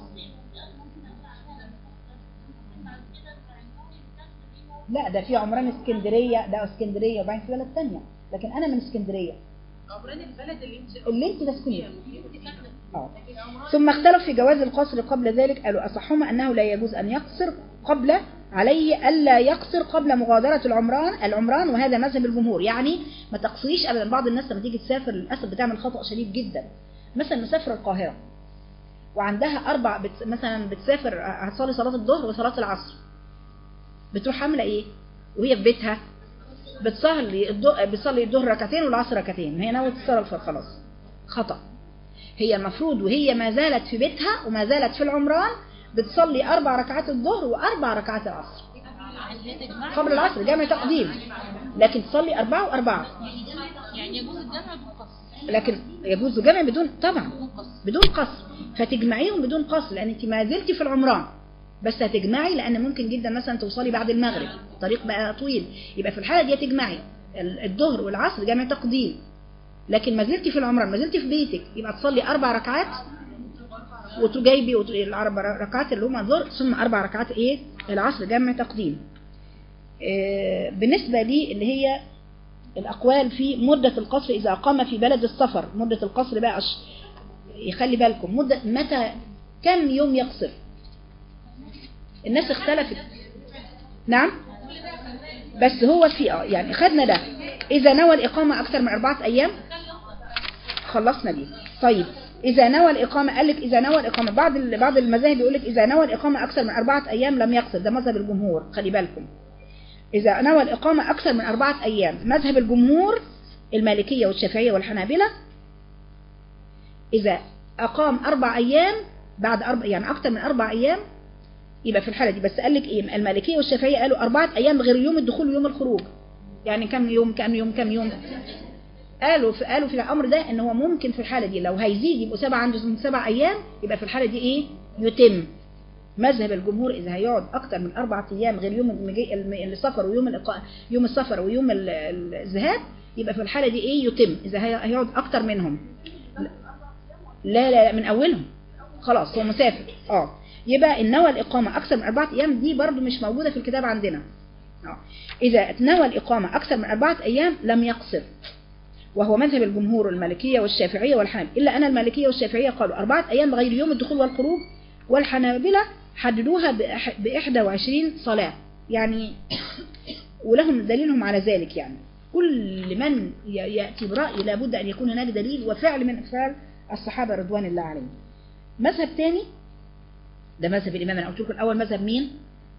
لا ده في عمران اسكندريه ده اسكندريه وبعدين في بلد تانية لكن انا من اسكندريه عمران البلد اللي انت اللي انت تسكنيه انت ساكنه اه ثم اختلف في جواز القصر قبل ذلك قالوا أصحهما أنه لا يجوز أن يقصر قبل عليه ألا يقصر قبل مغادرة العمران العمران وهذا مذهب الجمهور يعني ما تقصريش أبدا بعض الناس لما تيجي تسافر للأسف بتعمل خطأ شديد جدا مثلا مسافر القاهرة وعندها أربع بت... مثلا بتسافر هتصلي صلاة الظهر وصلاة العصر بتروح عاملة إيه وهي في بيتها بتصلي الض... بتصلي الظهر ركعتين والعصر ركعتين هي ناوية تصلي الفجر خلاص خطأ هي المفروض وهي ما زالت في بيتها وما زالت في العمران بتصلي أربع ركعات الظهر وأربع ركعات العصر قبل العصر جمع تقديم لكن تصلي أربعة وأربعة يعني يجوز الجمع بالقصر لكن يجوز الجمع بدون طبعا بدون قصر بدون قصر فتجمعيهم بدون قصر لأن أنت ما زلتي في العمران بس هتجمعي لأن ممكن جدا مثلا توصلي بعد المغرب الطريق بقى طويل يبقى في الحالة دي تجمعي ال- الظهر والعصر جمع تقديم لكن ما زلتي في العمران ما زلتي في بيتك يبقى تصلي أربع ركعات وتجيبي وت- الأربع ركعات اللي هم الظهر ثم أربع ركعات إيه العصر جمع تقديم آه، بالنسبة لي اللي هي الأقوال في مدة القصر إذا أقام في بلد السفر مدة القصر بقى أش- يخلي بالكم مدة متى كم يوم يقصر الناس اختلفت نعم بس هو في اه يعني خدنا ده إذا نوى الإقامة أكثر من أربعة أيام خلصنا دي طيب إذا نوى الإقامة قال لك إذا نوى الإقامة بعض ال- بعض المذاهب يقول لك إذا نوى الإقامة أكثر من أربعة أيام لم يقصر ده مذهب الجمهور خلي بالكم إذا نوى الإقامة أكثر من أربعة أيام مذهب الجمهور المالكية والشافعية والحنابلة إذا أقام أربع أيام بعد أربع يعني أكثر من أربع أيام يبقى في الحالة دي بس قال لك إيه المالكية والشافعية قالوا أربعة أيام غير يوم الدخول ويوم الخروج يعني كم يوم كم يوم كم يوم قالوا في قالوا في الأمر ده إن هو ممكن في الحالة دي لو هيزيد يبقوا سبع عنده من سبع أيام يبقى في الحالة دي إيه يتم مذهب الجمهور إذا هيقعد أكتر من أربع أيام غير يوم المجي- الم- السفر ويوم الإقا... يوم السفر ويوم ال- ال- الذهاب يبقى في الحالة دي إيه يتم إذا هي- هيقعد أكتر منهم لا لا لا من أولهم خلاص هو مسافر اه يبقى إن نوى الإقامة أكثر من أربعة أيام دي برضو مش موجودة في الكتاب عندنا آه. إذا نوى الإقامة أكثر من أربعة أيام لم يقصر وهو مذهب الجمهور المالكية والشافعية والحنابلة إلا أن المالكية والشافعية قالوا أربعة أيام بغير يوم الدخول والخروج والحنابلة حددوها بأح- بإحدى وعشرين صلاة يعني ولهم دليلهم على ذلك يعني كل من ي- يأتي برأي لابد أن يكون هناك دليل وفعل من أفعال الصحابة رضوان الله عليهم مذهب تاني ده مذهب الإمام أنا قلت لكم الأول مذهب مين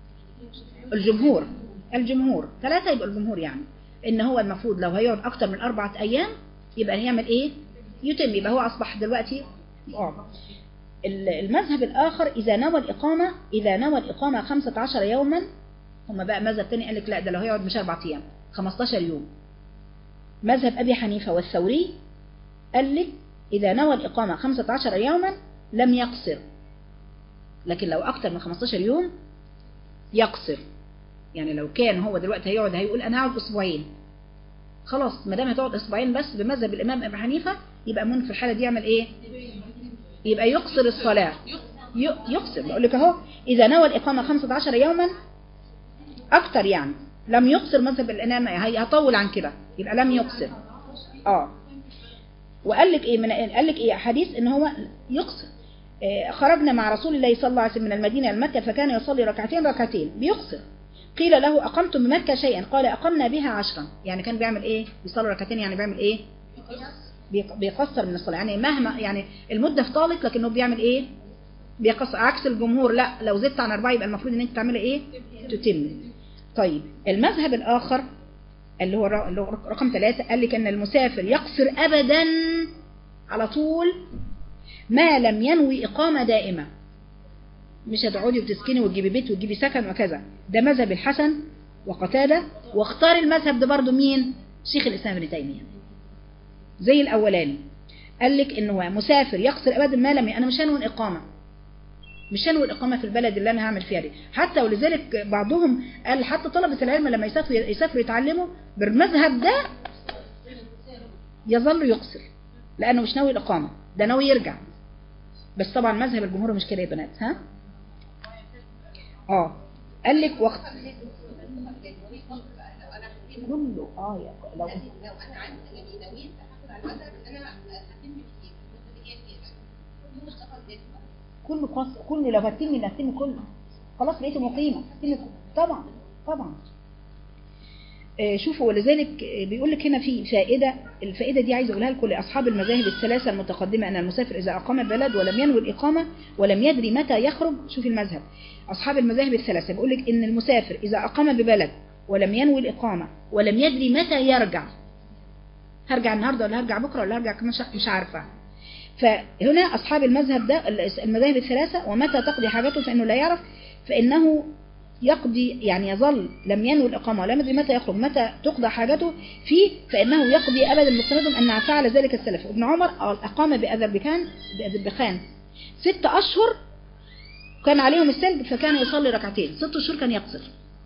الجمهور الجمهور ثلاثة يبقى الجمهور يعني إن هو المفروض لو هيقعد أكتر من أربعة أيام يبقى يعمل إيه يتم يبقى هو أصبح دلوقتي آه. ال- المذهب الآخر إذا نوى الإقامة إذا نوى الإقامة 15 يوما هم بقى مذهب تاني قال لك لا ده لو هيقعد مش أربع أيام 15 يوم مذهب أبي حنيفة والثوري قال لك إذا نوى الإقامة 15 يوما لم يقصر لكن لو أكتر من 15 يوم يقصر يعني لو كان هو دلوقتي هيقعد هيقول أنا هقعد أسبوعين خلاص ما دام هتقعد أسبوعين بس بمذهب الإمام أبي حنيفة يبقى ممكن في الحالة دي يعمل إيه؟ يبقى يقصر الصلاة ي- يقصر بقول لك أهو إذا نوى الإقامة 15 يوما أكتر يعني لم يقصر مذهب الإمام هي- هطول عن كده يبقى لم يقصر اه وقال لك ايه من قال لك ايه حديث ان هو يقصر آه، خرجنا مع رسول الله صلى الله عليه وسلم من المدينة إلى مكة فكان يصلي ركعتين ركعتين بيقصر قيل له أقمتم بمكة شيئا قال أقمنا بها عشرا يعني كان بيعمل إيه بيصلي ركعتين يعني بيعمل إيه بيق- بيقصر من الصلاة يعني مهما يعني المدة طالت لكنه بيعمل إيه بيقصر عكس الجمهور لا لو زدت عن أربعة يبقى المفروض إن أنت تعملي إيه تتم طيب المذهب الآخر اللي هو الر- اللي هو رقم ثلاثة قال لك أن المسافر يقصر أبدا على طول ما لم ينوي إقامة دائمة مش هتقعدي وتسكني وتجيبي بيت وتجيبي سكن وكذا ده مذهب الحسن وقتادة واختار المذهب ده برضو مين شيخ الإسلام ابن تيمية زي الأولاني قال لك إنه مسافر يقصر أبدا ما لم ي- أنا مش هنوي إقامة مش هنوي الإقامة في البلد اللي أنا هعمل فيها دي حتى ولذلك بعضهم قال حتى طلبة العلم لما يسافروا يسافروا يتعلموا بالمذهب ده يظل يقصر لأنه مش ناوي الإقامة ده ناوي يرجع بس طبعا مذهب الجمهور مش كده يا بنات ها اه قال لك وقت كله اه يا لو لو انا عندي يعني نويت احافظ على المذهب ان انا هتم فيه المده دي هي كده مش تفضل كله قص... كله لو هتمي هتمي كله خلاص بقيت مقيمة هتمي كله. طبعا طبعا آه، شوفوا ولذلك آه، بيقول لك هنا في فائدة الفائدة دي عايز أقولها لكم لأصحاب المذاهب الثلاثة المتقدمة أن المسافر إذا أقام بلد ولم ينوي الإقامة ولم يدري متى يخرج شوف المذهب أصحاب المذاهب الثلاثة بيقول لك إن المسافر إذا أقام ببلد ولم ينوي الإقامة ولم يدري متى يرجع هرجع النهاردة ولا هرجع بكرة ولا هرجع كمان شهر مش عارفة فهنا أصحاب المذهب ده المذاهب الثلاثة ومتى تقضي حاجته فإنه لا يعرف فإنه يقضي يعني يظل لم ينوي الإقامة ولا يدري متى يخرج متى تقضى حاجته فيه فإنه يقضي أبدا مستندهم أن فعل ذلك السلف ابن عمر أقام بأذربيجان بأذربيجان ست أشهر كان عليهم السلب فكان يصلي ركعتين ست شهور كان يقصر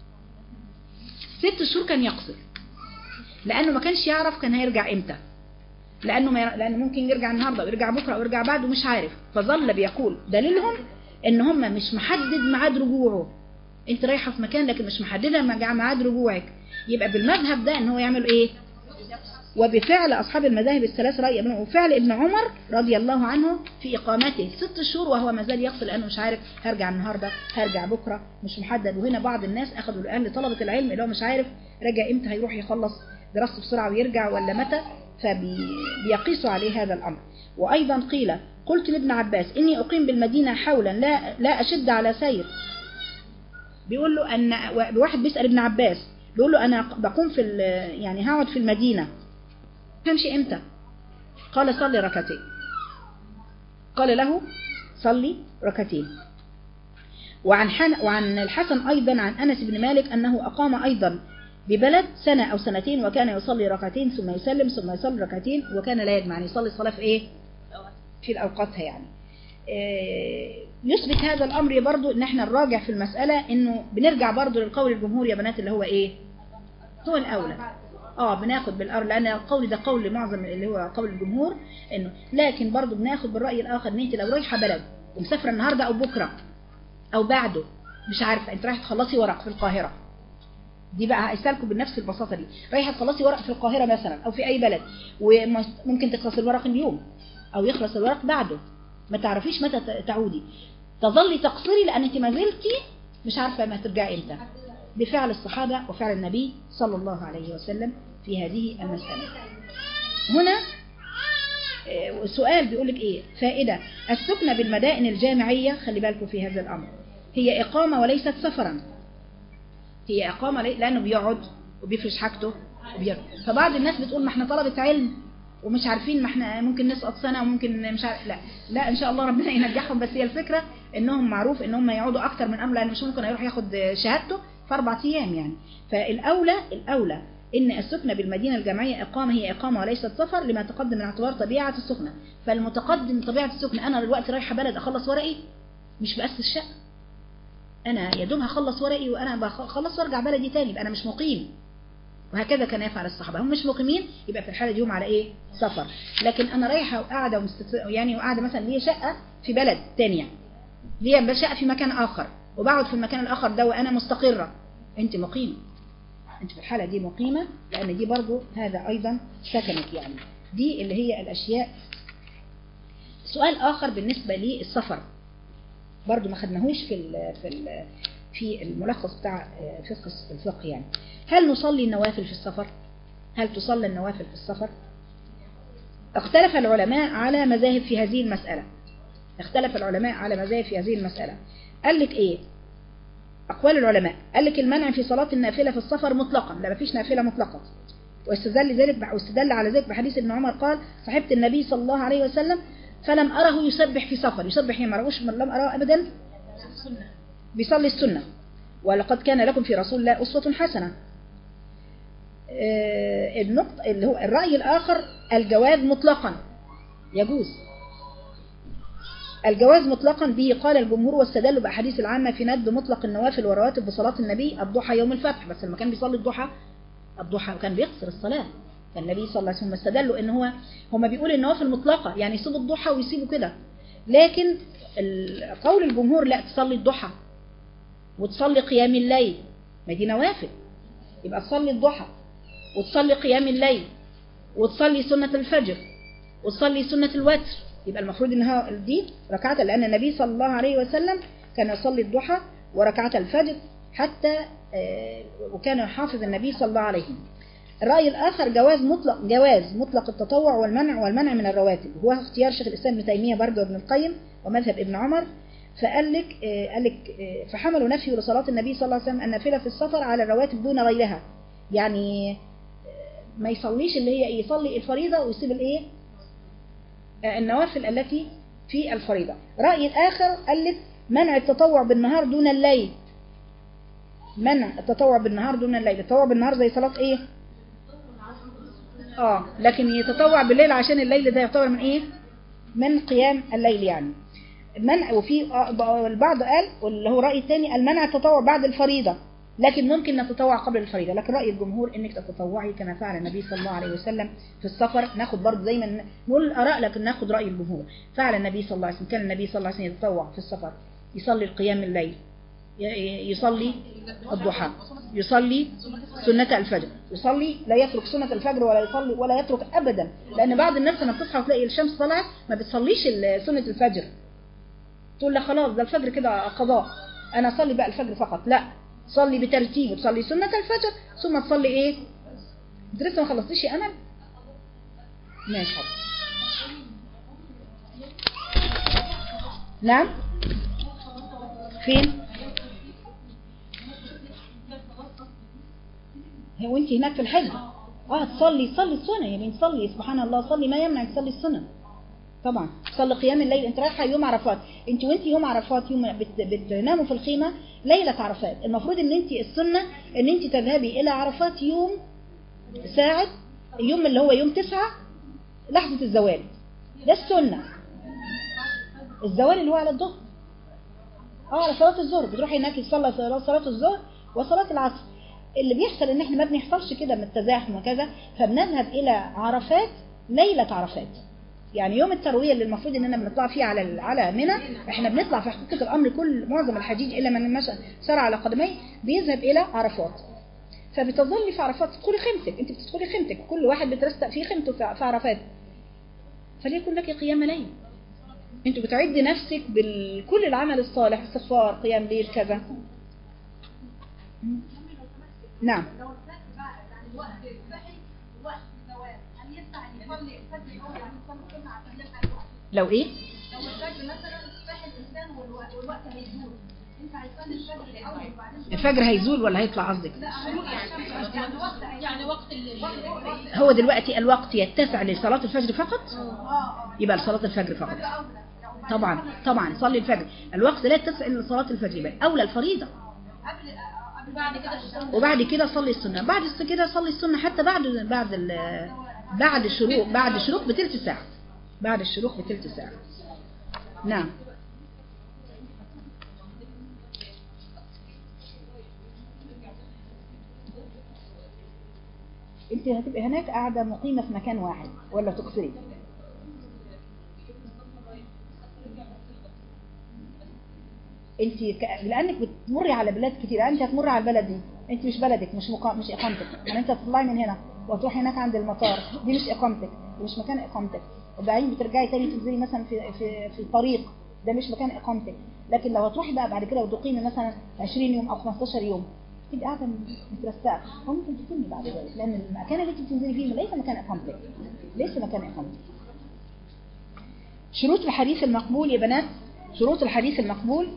ست شهور كان يقصر لأنه ما كانش يعرف كان هيرجع إمتى لأنه ما ير... لأنه ممكن يرجع النهاردة ويرجع بكرة ويرجع بعده مش عارف فظل بيقول دليلهم إن هم مش محدد ميعاد رجوعه انت رايحة في مكان لكن مش محددة ميعاد رجوعك يبقى بالمذهب ده ان هو يعمل ايه وبفعل أصحاب المذاهب الثلاث رأي ابن وفعل ابن عمر رضي الله عنه في إقامته ست شهور وهو ما زال يقصر لأنه مش عارف هرجع النهاردة هرجع بكرة مش محدد وهنا بعض الناس أخذوا الآن لطلبة العلم اللي هو مش عارف رجع إمتى هيروح يخلص دراسته بسرعة ويرجع ولا متى فبيقيسوا عليه هذا الأمر وأيضا قيل قلت لابن عباس إني أقيم بالمدينة حولا لا, لا أشد على سير بيقول له أن واحد بيسأل ابن عباس بيقول له أنا بقوم في يعني هقعد في المدينة همشي امتى قال صلي ركعتين قال له صلي ركعتين وعن, حن وعن الحسن أيضا عن أنس بن مالك أنه أقام أيضا ببلد سنة أو سنتين وكان يصلي ركعتين ثم يسلم ثم يصلي ركعتين وكان لا يجمع يعني يصلي الصلاة في إيه في الأوقاتها يعني يثبت هذا الأمر برضو إن احنا نراجع في المسألة إنه بنرجع برضو للقول الجمهور يا بنات اللي هو إيه هو الأولى اه بناخد بالأرض لأن القول ده قول معظم اللي هو قول الجمهور إنه لكن برضو بناخد بالرأي الآخر إن أنت لو رايحة بلد ومسافرة النهاردة أو بكرة أو بعده مش عارفة أنت رايحة تخلصي ورق في القاهرة دي بقى هيسالكم بنفس البساطة دي رايحة تخلصي ورق في القاهرة مثلا أو في أي بلد وممكن تخلص الورق اليوم أو يخلص الورق بعده ما تعرفيش متى تعودي تظلي تقصري لأن أنت ما زلتي مش عارفة ما ترجعي إمتى بفعل الصحابة وفعل النبي صلى الله عليه وسلم في هذه المسألة هنا سؤال بيقول لك إيه فائدة السكنة بالمدائن الجامعية خلي بالكم في هذا الأمر هي إقامة وليست سفرا هي إقامة لأنه بيقعد وبيفرش حاجته وبيقعد. فبعض الناس بتقول ما احنا طلبة علم ومش عارفين ما احنا ممكن نسقط سنة وممكن مش عارف لا لا ان شاء الله ربنا ينجحهم بس هي الفكرة انهم معروف انهم يقعدوا اكتر من امر لان مش ممكن يروح ياخد شهادته في اربع ايام يعني فالاولى الاولى ان السكنة بالمدينة الجامعية اقامة هي اقامة وليست سفر لما تقدم من اعتبار طبيعة السكنة فالمتقدم طبيعة السكنة انا دلوقتي رايحة بلد اخلص ورقي مش بأسس الشقة انا يا دوب هخلص ورقي وانا بخلص وارجع بلدي تاني يبقى انا مش مقيم وهكذا كان يفعل الصحابة هم مش مقيمين يبقى في الحالة دي هم على ايه سفر لكن انا رايحة وقاعدة ومستت... يعني وقاعدة مثلا ليا شقة في بلد تانية ليا شقة في مكان اخر وبقعد في المكان الاخر ده وانا مستقرة انت مقيمة انت في الحالة دي مقيمة لان دي برضو هذا ايضا سكنك يعني دي اللي هي الاشياء سؤال اخر بالنسبة للسفر برضو ما خدناهوش في ال في ال في الملخص بتاع فقه الفقه يعني هل نصلي النوافل في السفر هل تصلي النوافل في السفر اختلف العلماء على مذاهب في هذه المسألة اختلف العلماء على مذاهب في هذه المسألة قال لك ايه اقوال العلماء قال لك المنع في صلاة النافلة في السفر مطلقا لا مفيش نافلة مطلقا واستدل ذلك واستدل على ذلك بحديث ابن عمر قال صحبت النبي صلى الله عليه وسلم فلم أره يسبح في سفر يسبح ما رأوش لم أره أبدا بيصلي السنة ولقد كان لكم في رسول الله أسوة حسنة النقطة اللي هو الرأي الآخر الجواز مطلقا يجوز الجواز مطلقا به قال الجمهور واستدلوا بأحاديث العامة في ند مطلق النوافل والرواتب بصلاة النبي الضحى يوم الفتح بس لما كان بيصلي الضحى الضحى كان بيقصر الصلاة كان النبي صلى الله عليه وسلم استدلوا ان هو هما بيقول النوافل مطلقة يعني يسيبوا الضحى ويسيبوا كده لكن ال- قول الجمهور لا تصلي الضحى وتصلي قيام الليل ما دي نوافل يبقى تصلي الضحى وتصلي قيام الليل وتصلي سنة الفجر وتصلي سنة الوتر يبقى المفروض انها دي ركعات لان النبي صلى الله عليه وسلم كان يصلي الضحى وركعات الفجر حتى آه، وكان يحافظ النبي صلى الله عليه وسلم الرأي الآخر جواز مطلق جواز مطلق التطوع والمنع والمنع من الرواتب هو اختيار شيخ الإسلام ابن تيمية برضه وابن القيم ومذهب ابن عمر فقال لك آه، قال لك آه، فحملوا نفيه لصلاة النبي صلى الله عليه وسلم النافلة في السفر على الرواتب دون غيرها يعني آه، ما يصليش اللي هي إيه؟ يصلي الفريضة ويسيب الايه آه، النوافل التي في الفريضة رأي الآخر قال لك منع التطوع بالنهار دون الليل منع التطوع بالنهار دون الليل التطوع بالنهار زي صلاة ايه اه لكن يتطوع بالليل عشان الليل ده يعتبر من ايه من قيام الليل يعني منع وفي آه، البعض قال واللي هو رأي الثاني المنع التطوع بعد الفريضة لكن ممكن نتطوع قبل الفريضة لكن رأي الجمهور انك تتطوعي كما فعل النبي صلى الله عليه وسلم في السفر ناخد برضه زي ما ن- نقول الآراء لكن ناخد رأي الجمهور فعل النبي صلى الله عليه وسلم كان النبي صلى الله عليه وسلم يتطوع في السفر يصلي القيام الليل ي- ي- يصلي الضحى يصلي سنة الفجر يصلي لا يترك سنة الفجر ولا يصلي ولا يترك أبدا لأن بعض الناس لما بتصحى وتلاقي الشمس طلعت ما بتصليش ال- سنة الفجر تقول لك خلاص ده الفجر كده قضاء أنا أصلي بقى الفجر فقط لا صلي بترتيب تصلي سنة الفجر ثم تصلي إيه انت لسه ما خلصتيش يا أمل ماشي حاضر نعم فين هو انت هناك في الحج اه تصلي صلي السنة يا بنت صلي سبحان الله صلي ما يمنع تصلي السنة طبعا صلي قيام الليل انت رايحه يوم عرفات انت وانت يوم عرفات يوم بت بتناموا في الخيمه ليله عرفات المفروض ان انت السنه ان انت تذهبي الى عرفات يوم ساعه يوم اللي هو يوم تسعة لحظه الزوال ده السنه الزوال اللي هو على الظهر اه على صلاه الظهر بتروحي هناك تصلي صلاه الظهر وصلاه العصر اللي بيحصل ان احنا ما بنحصلش كده من التزاحم وكذا فبنذهب الى عرفات ليله عرفات يعني يوم التروية اللي المفروض اننا بنطلع فيه على ال- على منى احنا بنطلع في حقيقة الامر كل معظم الحجيج الا من مشى سار على قدميه بيذهب الى عرفات فبتظلي في عرفات تدخلي خيمتك انت بتدخلي خيمتك كل واحد بيترستق في خيمته في في عرفات فليكن لك قيام ليل انت بتعدي نفسك بكل العمل الصالح استغفار قيام ليل كذا نعم لو الفجر بقى يعني الوقت صحي وقت الزواج هل ينفع يصلي الفجر الاول يعني يصلي السنه عشان يلحق الوقت لو ايه لو الفجر مثلا صحي الانسان والوقت, والوقت هيزول ينفع يصلي الفجر الاول وبعدين الفجر هيزول ولا هيطلع قصدك لا هيروح الشمس يعني وقت يعني وقت ال هو دلوقتي الوقت يتسع لصلاة الفجر فقط اه اه يبقى لصلاة الفجر فقط حاجه اولى لو طبعا طبعا صلي الفجر الوقت لا يتسع الا لصلاة الفجر يبقى اولى الفريضة قبل قبل بعد كده الشمس وبعد كده صلي السنة بعد الس- كده صلي السنة حتى بعد بعد ال- بعد الشروق بعد الشروق بتلت ساعة بعد الشروق بتلت ساعة نعم انت هتبقى هناك قاعدة مقيمة في مكان واحد ولا تقصري انت ك... لانك بتمري على بلاد كتير انت هتمر على البلد دي انت مش بلدك مش مقا... مش اقامتك يعني انت تطلعي من هنا وتروحي هناك عند المطار دي مش اقامتك دي مش مكان اقامتك وبعدين بترجعي تاني تنزلي مثلا في في في الطريق ده مش مكان اقامتك لكن لو هتروحي بقى بعد كده وتقيمي مثلا 20 يوم او 15 يوم تبقي قاعده مترستقه وممكن تتمي بعد ذلك لان المكان اللي انت بتنزلي فيه ليس مكان اقامتك ليس مكان اقامتك شروط الحديث المقبول يا بنات شروط الحديث المقبول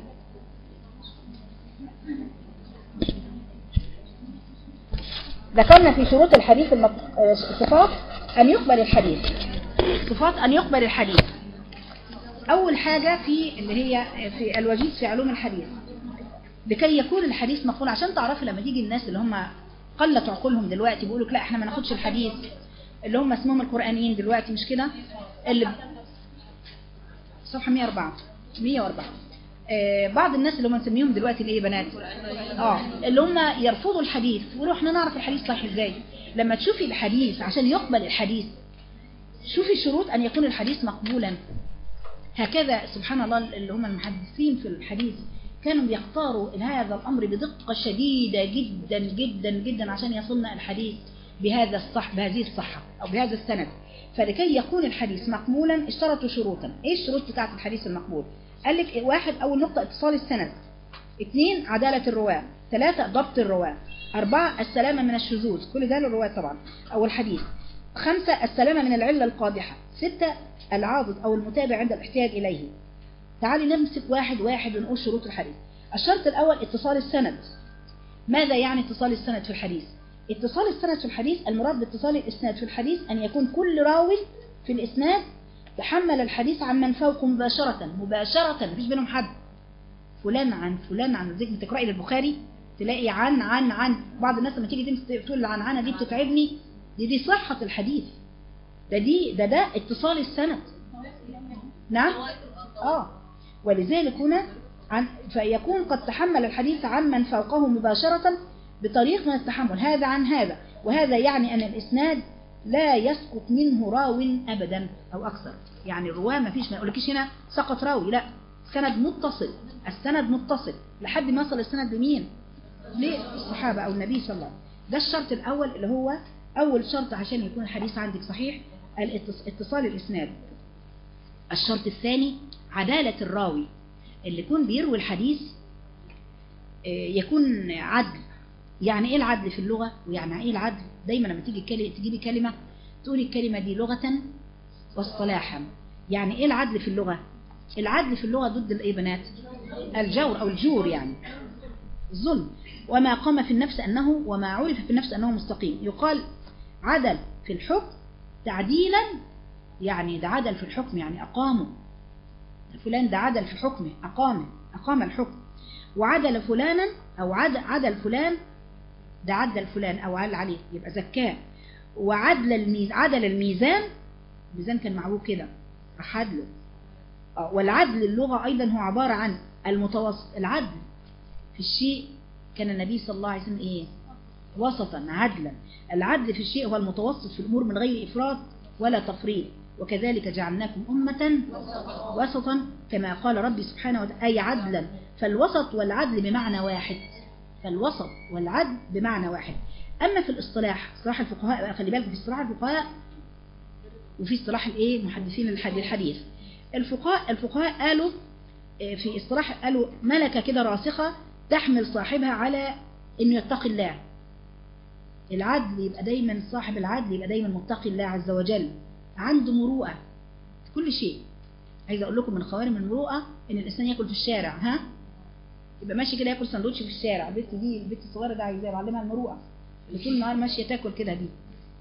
ذكرنا في شروط الحديث المق... آه، صفات أن يقبل الحديث صفات أن يقبل الحديث أول حاجة في اللي هي في الوجيز في علوم الحديث لكي يكون الحديث مقبول عشان تعرفي لما تيجي الناس اللي هم قلت عقولهم دلوقتي بيقولوا لك لا احنا ما ناخدش الحديث اللي هم اسمهم القرآنيين دلوقتي مش كده اللي صفحة 104 104 آه بعض الناس اللي هم نسميهم دلوقتي الايه بنات اه اللي هم يرفضوا الحديث ويقولوا احنا نعرف الحديث صحيح ازاي لما تشوفي الحديث عشان يقبل الحديث شوفي الشروط ان يكون الحديث مقبولا هكذا سبحان الله اللي هم المحدثين في الحديث كانوا بيختاروا هذا الأمر بدقة شديدة جدا جدا جدا عشان يصلنا الحديث بهذا الصح بهذه الصحة أو بهذا السند فلكي يكون الحديث مقبولا اشترطوا شروطا ايه الشروط بتاعت الحديث المقبول قال لك واحد أول نقطة اتصال السند اثنين عدالة الرواة ثلاثة ضبط الرواة أربعة السلامة من الشذوذ كل ده للرواة طبعا أو الحديث خمسة السلامة من العلة القادحة ستة العاضد أو المتابع عند الاحتياج إليه تعالي نمسك واحد واحد ونقول شروط الحديث الشرط الأول اتصال السند ماذا يعني اتصال السند في الحديث اتصال السند في الحديث المراد باتصال الإسناد في الحديث أن يكون كل راوي في الإسناد تحمل الحديث عن من فوقه مباشرة مباشرة مفيش بينهم حد فلان عن فلان عن زي ما تقرأي للبخاري تلاقي عن عن عن بعض الناس لما تيجي تمس- تقول عن عنها دي بتتعبني دي دي صحة الحديث ده دي ده ده اتصال السند نعم اه ولذلك هنا عن فيكون قد تحمل الحديث عن من فوقه مباشرة بطريق من التحمل هذا عن هذا وهذا يعني أن الإسناد لا يسقط منه راو أبدا أو أكثر يعني الرواة ما فيش ما يقولكيش هنا سقط راوي لا سند متصل السند متصل لحد ما يصل السند لمين للصحابة أو النبي صلى الله عليه وسلم ده الشرط الأول اللي هو أول شرط عشان يكون الحديث عندك صحيح الاتص- اتصال الإسناد الشرط الثاني عدالة الراوي اللي يكون بيروي الحديث آه، يكون عدل يعني ايه العدل في اللغة ويعني ايه العدل دايما لما تيجي كلمة تجيبي كلمة تقولي الكلمة دي لغة واصطلاحا يعني ايه العدل في اللغة العدل في اللغة ضد الايه بنات الجور او الجور يعني الظلم وما قام في النفس انه وما عرف في النفس انه مستقيم يقال عدل في الحكم تعديلا يعني ده عدل في الحكم يعني أقامه فلان ده عدل في حكمه أقامه أقام الحكم وعدل فلانا أو عدل, عدل فلان ده عدل فلان أو عدل عليه يبقى زكاه وعدل الميز عدل الميزان الميزان كان معروف كده راح عدله آه، والعدل اللغة أيضا هو عبارة عن المتوسط العدل في الشيء كان النبي صلى الله عليه وسلم إيه وسطا عدلا العدل في الشيء هو المتوسط في الأمور من غير إفراط ولا تفريط وكذلك جعلناكم أمة وسطا كما قال ربي سبحانه وتعالى أي عدلا فالوسط والعدل بمعنى واحد فالوسط والعدل بمعنى واحد أما في الاصطلاح اصطلاح الفقهاء خلي بالكم في اصطلاح الفقهاء وفي اصطلاح الايه محدثين الحديث الحديث الفقهاء الفقهاء قالوا آه، في اصطلاح قالوا ملكة كده راسخة تحمل صاحبها على انه يتقي الله العدل يبقى دايما صاحب العدل يبقى دايما متقي الله عز وجل عنده مروءة في كل شيء عايز اقول لكم من خوارم المروءة ان الانسان ياكل في الشارع ها يبقى ماشي كده ياكل سندوتش في الشارع البنت دي البنت الصغيره ده عايزاه بعلمها المروءة اللي طول النهار ماشيه تاكل كده دي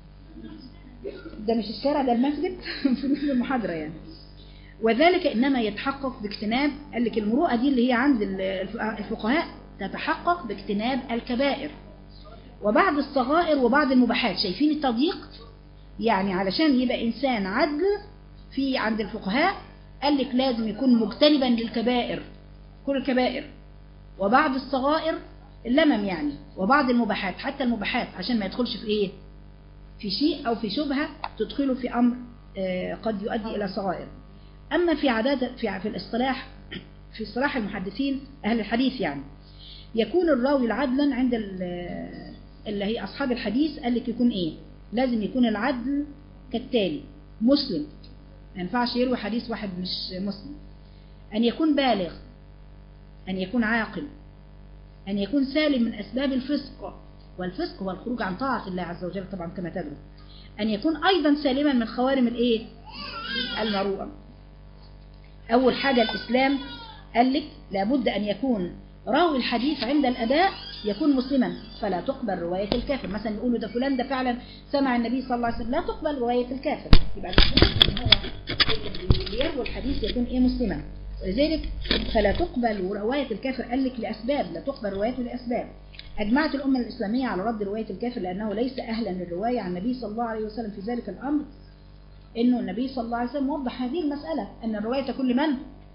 ده مش الشارع ده المسجد في مثل المحاضرة يعني وذلك إنما يتحقق باجتناب قال لك المروءة دي اللي هي عند الف- الفقهاء تتحقق باجتناب الكبائر وبعض الصغائر وبعض المباحات شايفين التضييق يعني علشان يبقى إنسان عدل في عند الفقهاء قال لك لازم يكون مجتنبا للكبائر كل الكبائر وبعض الصغائر اللمم يعني وبعض المباحات حتى المباحات عشان ما يدخلش في ايه في شيء أو في شبهة تدخله في أمر آه، قد يؤدي إلى صغائر أما في عادات في, في الاصطلاح في اصطلاح المحدثين أهل الحديث يعني يكون الراوي عدلا عند ال- اللي هي أصحاب الحديث قال لك يكون إيه لازم يكون العدل كالتالي مسلم ما ينفعش يروي حديث واحد مش مسلم أن يكون بالغ أن يكون عاقل أن يكون سالم من أسباب الفسق والفسق هو الخروج عن طاعة الله عز وجل طبعا كما تدروا أن يكون أيضا سالما من خوارم الإيه المروءة أول حاجة الإسلام قال لك لابد أن يكون راوي الحديث عند الأداء يكون مسلما فلا تقبل رواية الكافر مثلا يقولوا ده فلان ده فعلا سمع النبي صلى الله عليه وسلم لا تقبل رواية الكافر يبقى المفروض إن هو اللي يروي الحديث يكون إيه مسلما ولذلك فلا تقبل رواية الكافر قال لك لأسباب لا تقبل روايته لأسباب أجمعت الأمة الإسلامية على رد رواية الكافر لأنه ليس أهلا للرواية عن النبي صلى الله عليه وسلم في ذلك الأمر إنه النبي صلى الله عليه وسلم وضح هذه المسألة أن الرواية تكون لمن؟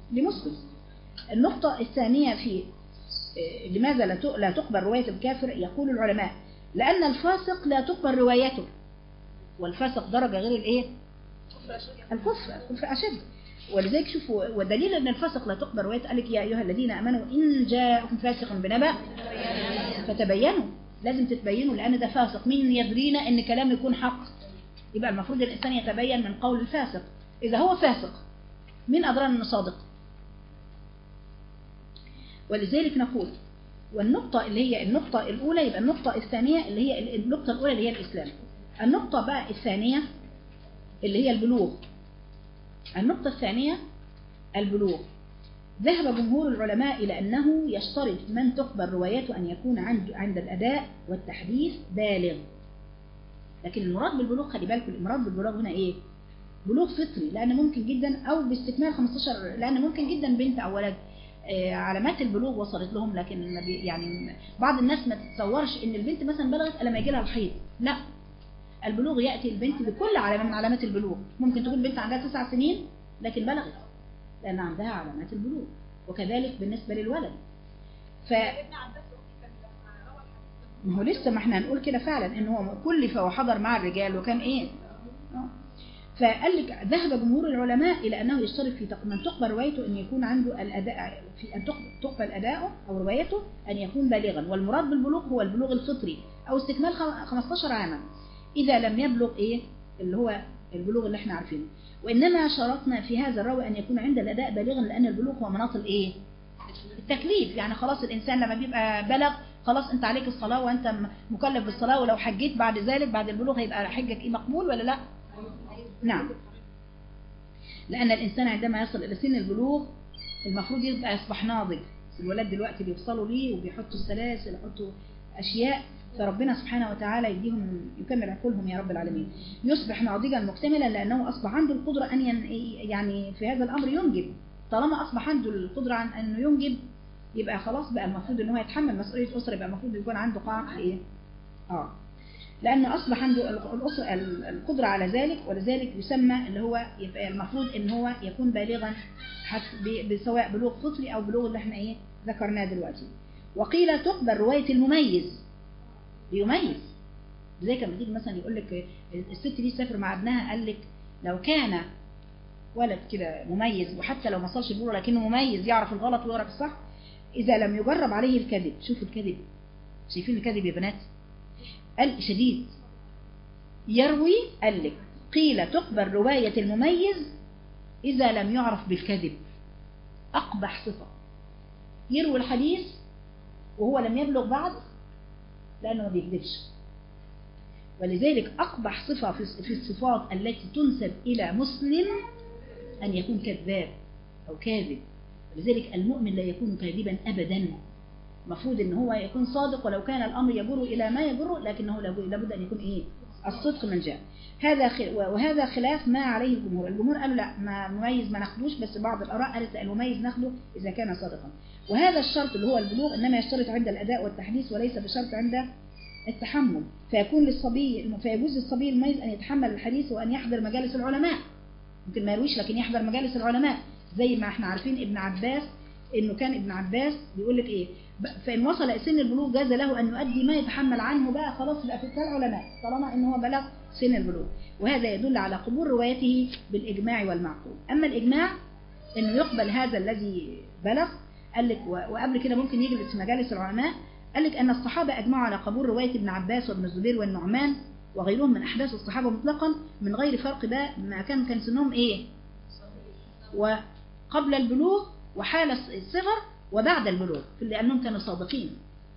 لمسلم النقطة الثانية في آه، لماذا لا ت- لا تقبل رواية الكافر يقول العلماء لأن الفاسق لا تقبل روايته والفاسق درجة غير الايه الكفر الكفر أشد ولذلك شوفوا ودليل أن الفاسق لا تقبل روايته قال لك يا أيها الذين آمنوا إن جاءكم فاسق بنبأ فتبينوا لازم تتبينوا لأن ده فاسق مين يدرينا أن كلام يكون حق يبقى المفروض الإنسان يتبين من قول الفاسق إذا هو فاسق مين أدرانا أنه صادق ولذلك نقول والنقطة اللي هي النقطة الأولى يبقى النقطة الثانية اللي هي النقطة الأولى اللي هي الإسلام النقطة بقى الثانية اللي هي البلوغ النقطة الثانية البلوغ ذهب جمهور العلماء إلى أنه يشترط من تقبل روايته أن يكون عند عند الأداء والتحديث بالغ لكن المراد بالبلوغ خلي بالكم المراد بالبلوغ هنا إيه؟ بلوغ فطري لأن ممكن جدا أو باستكمال 15 لأن ممكن جدا بنت أو ولد آه، علامات البلوغ وصلت لهم لكن ما بي- يعني بعض الناس ما تتصورش ان البنت مثلا بلغت الا ما يجي لها الحيض لا البلوغ ياتي البنت بكل علامه من علامات البلوغ ممكن تكون بنت عندها تسع سنين لكن بلغت لان عندها علامات البلوغ وكذلك بالنسبه للولد ف ابن عباس أختي كان لما روى الحديث ما هو لسه ما احنا هنقول كده فعلا ان هو كلف وحضر مع الرجال وكان ايه آه. فقال لك ذهب جمهور العلماء الى انه يشترط في تق- من تقبل روايته ان يكون عنده الاداء في ان تق- تقبل اداؤه او روايته ان يكون بالغا والمراد بالبلوغ هو البلوغ الفطري او استكمال خم- 15 عاما اذا لم يبلغ ايه اللي هو البلوغ اللي احنا عارفينه وانما شرطنا في هذا الراوي ان يكون عند الاداء بالغا لان البلوغ هو مناط الايه التكليف يعني خلاص الإنسان لما بيبقى بلغ خلاص أنت عليك الصلاة وأنت م- مكلف بالصلاة ولو حجيت بعد ذلك بعد البلوغ هيبقى حجك إيه مقبول ولا لا نعم لأن الإنسان عندما يصل إلى سن البلوغ المفروض يبقى يصبح ناضج الولاد دلوقتي بيوصلوا ليه وبيحطوا السلاسل يحطوا أشياء فربنا سبحانه وتعالى يديهم يكمل عقولهم يا رب العالمين يصبح ناضجا مكتملا لأنه أصبح عنده القدرة أن ين- يعني في هذا الأمر ينجب طالما أصبح عنده القدرة عن أنه ينجب يبقى خلاص بقى المفروض ان هو يتحمل مسؤولية أسرة يبقى المفروض يكون عنده قاعدة إيه؟ آه لأن أصبح عنده ال- الأسرة ال- القدرة على ذلك ولذلك يسمى اللي هو يبقى المفروض ان هو يكون بالغا حتى ب- بسواء بلوغ فطري أو بلوغ اللي احنا إيه ذكرناه دلوقتي وقيل تقبل رواية المميز بيميز زي كما تيجي مثلا يقول لك الست دي سافر مع ابنها قال لك لو كان ولد كده مميز وحتى لو ما صلش البلوغ لكنه مميز يعرف الغلط ويعرف الصح إذا لم يجرب عليه الكذب شوفوا الكذب شايفين الكذب يا بنات قال شديد يروي قال لك قيل تقبل رواية المميز إذا لم يعرف بالكذب أقبح صفة يروي الحديث وهو لم يبلغ بعد لأنه ما بيكذبش ولذلك أقبح صفة في في الصفات التي تنسب إلى مسلم أن يكون كذاب أو كاذب ولذلك المؤمن لا يكون كاذبا أبدا المفروض ان هو يكون صادق ولو كان الامر يجر الى ما يجر لكنه لابد ان يكون ايه الصدق من جاء هذا خ... وهذا خلاف ما عليه الجمهور الجمهور قالوا لا ما مميز ما ناخدوش بس بعض الاراء قالت لا المميز ناخده اذا كان صادقا وهذا الشرط اللي هو البلوغ انما يشترط عند الاداء والتحديث وليس بشرط عند التحمل فيكون للصبي فيجوز للصبي المميز ان يتحمل الحديث وان يحضر مجالس العلماء ممكن ما يرويش لكن يحضر مجالس العلماء زي ما احنا عارفين ابن عباس انه كان ابن عباس بيقول لك ايه فان وصل سن البلوغ جاز له ان يؤدي ما يتحمل عنه بقى خلاص بقى في العلماء طالما ان هو بلغ سن البلوغ وهذا يدل على قبول روايته بالاجماع والمعقول اما الاجماع انه يقبل هذا الذي بلغ قال لك وقبل كده ممكن يجلس في مجالس العلماء قال لك ان الصحابه اجمعوا على قبول روايه ابن عباس وابن الزبير والنعمان وغيرهم من احداث الصحابه مطلقا من غير فرق بقى ما كان كان سنهم ايه وقبل البلوغ وحال الصغر وبعد البلوغ لأنهم كانوا صادقين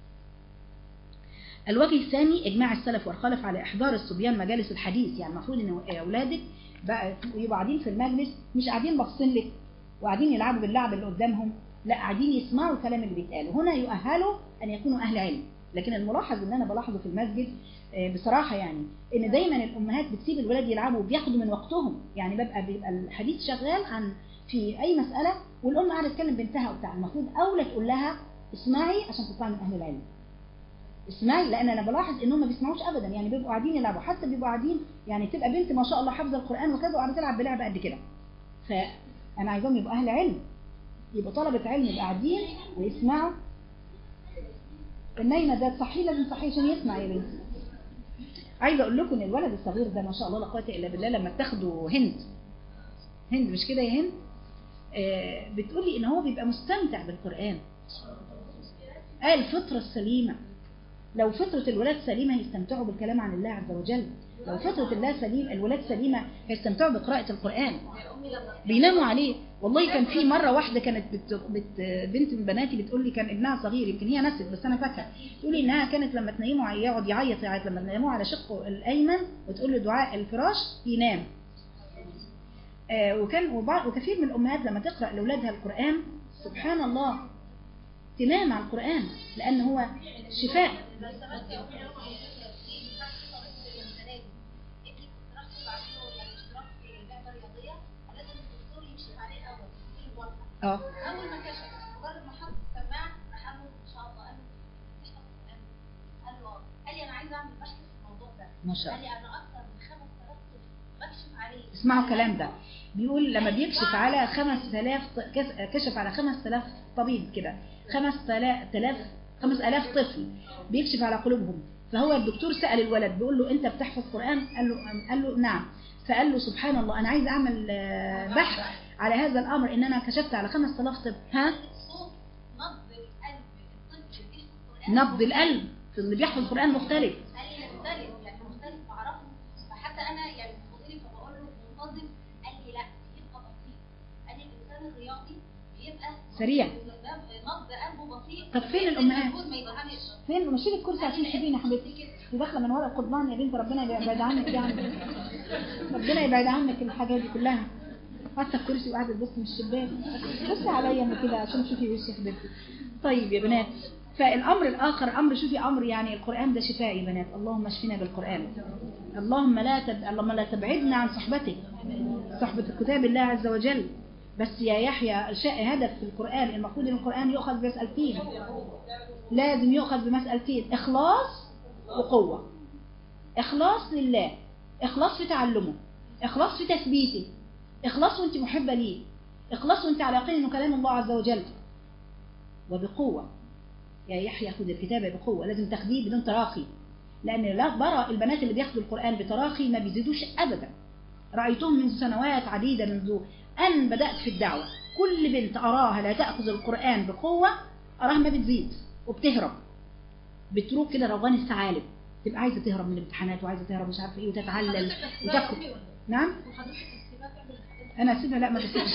الوجه الثاني إجماع السلف والخلف على إحضار الصبيان مجالس الحديث يعني المفروض إن أولادك بقى يبقوا قاعدين في المجلس مش قاعدين باصين لك وقاعدين يلعبوا باللعب اللي قدامهم لا قاعدين يسمعوا الكلام اللي بيتقال هنا يؤهلوا أن يكونوا أهل علم لكن الملاحظ اللي أنا بلاحظه في المسجد بصراحة يعني إن دايما الأمهات بتسيب الولاد يلعبوا وبياخدوا من وقتهم يعني ببقى بيبقى الحديث شغال عن في أي مسألة والأم قاعدة تكلم بنتها وبتاع المفروض أولى تقول لها اسمعي عشان تطلعي من أهل العلم اسمعي لأن أنا بلاحظ إنهم ما بيسمعوش أبدا يعني بيبقوا قاعدين يلعبوا حتى بيبقوا قاعدين يعني تبقى بنت ما شاء الله حافظة القرآن وكذا وقاعدة تلعب بلعبة قد كده فأنا عايزاهم يبقوا أهل علم يبقى طلبة علم يبقى قاعدين ويسمعوا النايمة ده تصحيه لازم تصحيه عشان يسمع يا بنتي عايزه اقول لكم ان الولد الصغير ده ما شاء الله لا قوه الا بالله لما بتاخده هند هند مش كده يا هند آه بتقولي ان هو بيبقى مستمتع بالقران آه الفطره السليمه لو فطره الولاد سليمه هيستمتعوا بالكلام عن الله عز وجل لو فطره الله سليم الولاد سليمه هيستمتعوا بقراءه القران بيناموا عليه والله كان في مره واحده كانت بت... بت... بنت من بناتي بتقول لي كان ابنها صغير يمكن هي نست بس انا فاكره تقول لي انها كانت لما تنيمه يقعد يعيط يعيط لما تنيموه على شقه الايمن وتقول له دعاء الفراش ينام آه وكان وبعض وكثير من الامهات لما تقرا لاولادها القران سبحان الله تنام على القران لان هو شفاء اه اول ما كشف مجرد ما حط السماعه راح قال له ان شاء الله قال له تحفظ القران قال له اه قال لي انا عايز اعمل بحث في الموضوع ده ما شاء قال الله لي انا اكثر من 5000 طفل بكشف عليه اسمعوا الكلام ده بيقول لما بيكشف على 5000 ط- كس- كشف على 5000 طبيب كده 5000 5000 طفل بيكشف على قلوبهم فهو الدكتور سأل الولد بيقول له انت بتحفظ قرآن قال له قال له نعم فقال له سبحان الله انا عايز اعمل آه، بحث على هذا الامر ان انا كشفت على 5000 طفل ها صوت نبض القلب الطفل اللي بيحفظ القران نبض القلب في اللي بيحفظ القرآن مختلف قال لي مختلف يعني مختلف بعرفه فحتى انا يعني بفضلي فبقول له منتظم قال لي لا يبقى بطيء قال لي الانسان الرياضي بيبقى سريع. نبض قلبه بطيء طب فين الأمهات؟ المجهود ما يتحملش فين مشيل الكرسي عشان تحبيني يا حبيبتي دي داخله من ورا القضبان يا بنت ربنا يبعد عنك يعني ربنا يبعد عنك الحاجات دي كلها حتى الكرسي وقاعده تبص من الشباك بصي عليا من كده عشان تشوفي وشي يا حبيبتي طيب يا بنات فالامر الاخر امر شوفي امر يعني القران ده شفاء يا بنات اللهم اشفنا بالقران اللهم لا تب... اللهم لا تبعدنا عن صحبتك صحبه كتاب الله عز وجل بس يا يحيى شيء هدف في القران المفروض ان القران يؤخذ بمسالتين لازم يؤخذ بمسألتين إخلاص وقوة إخلاص لله إخلاص في تعلمه إخلاص في تثبيته إخلاص وأنت محبة ليه إخلاص وأنت على يقين أنه كلام الله عز وجل وبقوة يا يحيى خذ الكتابة بقوة لازم تاخديه بدون تراخي لأن لا برى البنات اللي بياخدوا القرآن بتراخي ما بيزيدوش أبدا رأيتهم منذ سنوات عديدة منذ أن بدأت في الدعوة كل بنت أراها لا تأخذ القرآن بقوة أراها ما بتزيد وبتهرب بتروح كده روغان الثعالب تبقى عايزه تهرب من الامتحانات وعايزه تهرب مش عارفه ايه وتتعلل وتاكل نعم انا اسيبها لا ما بسيبش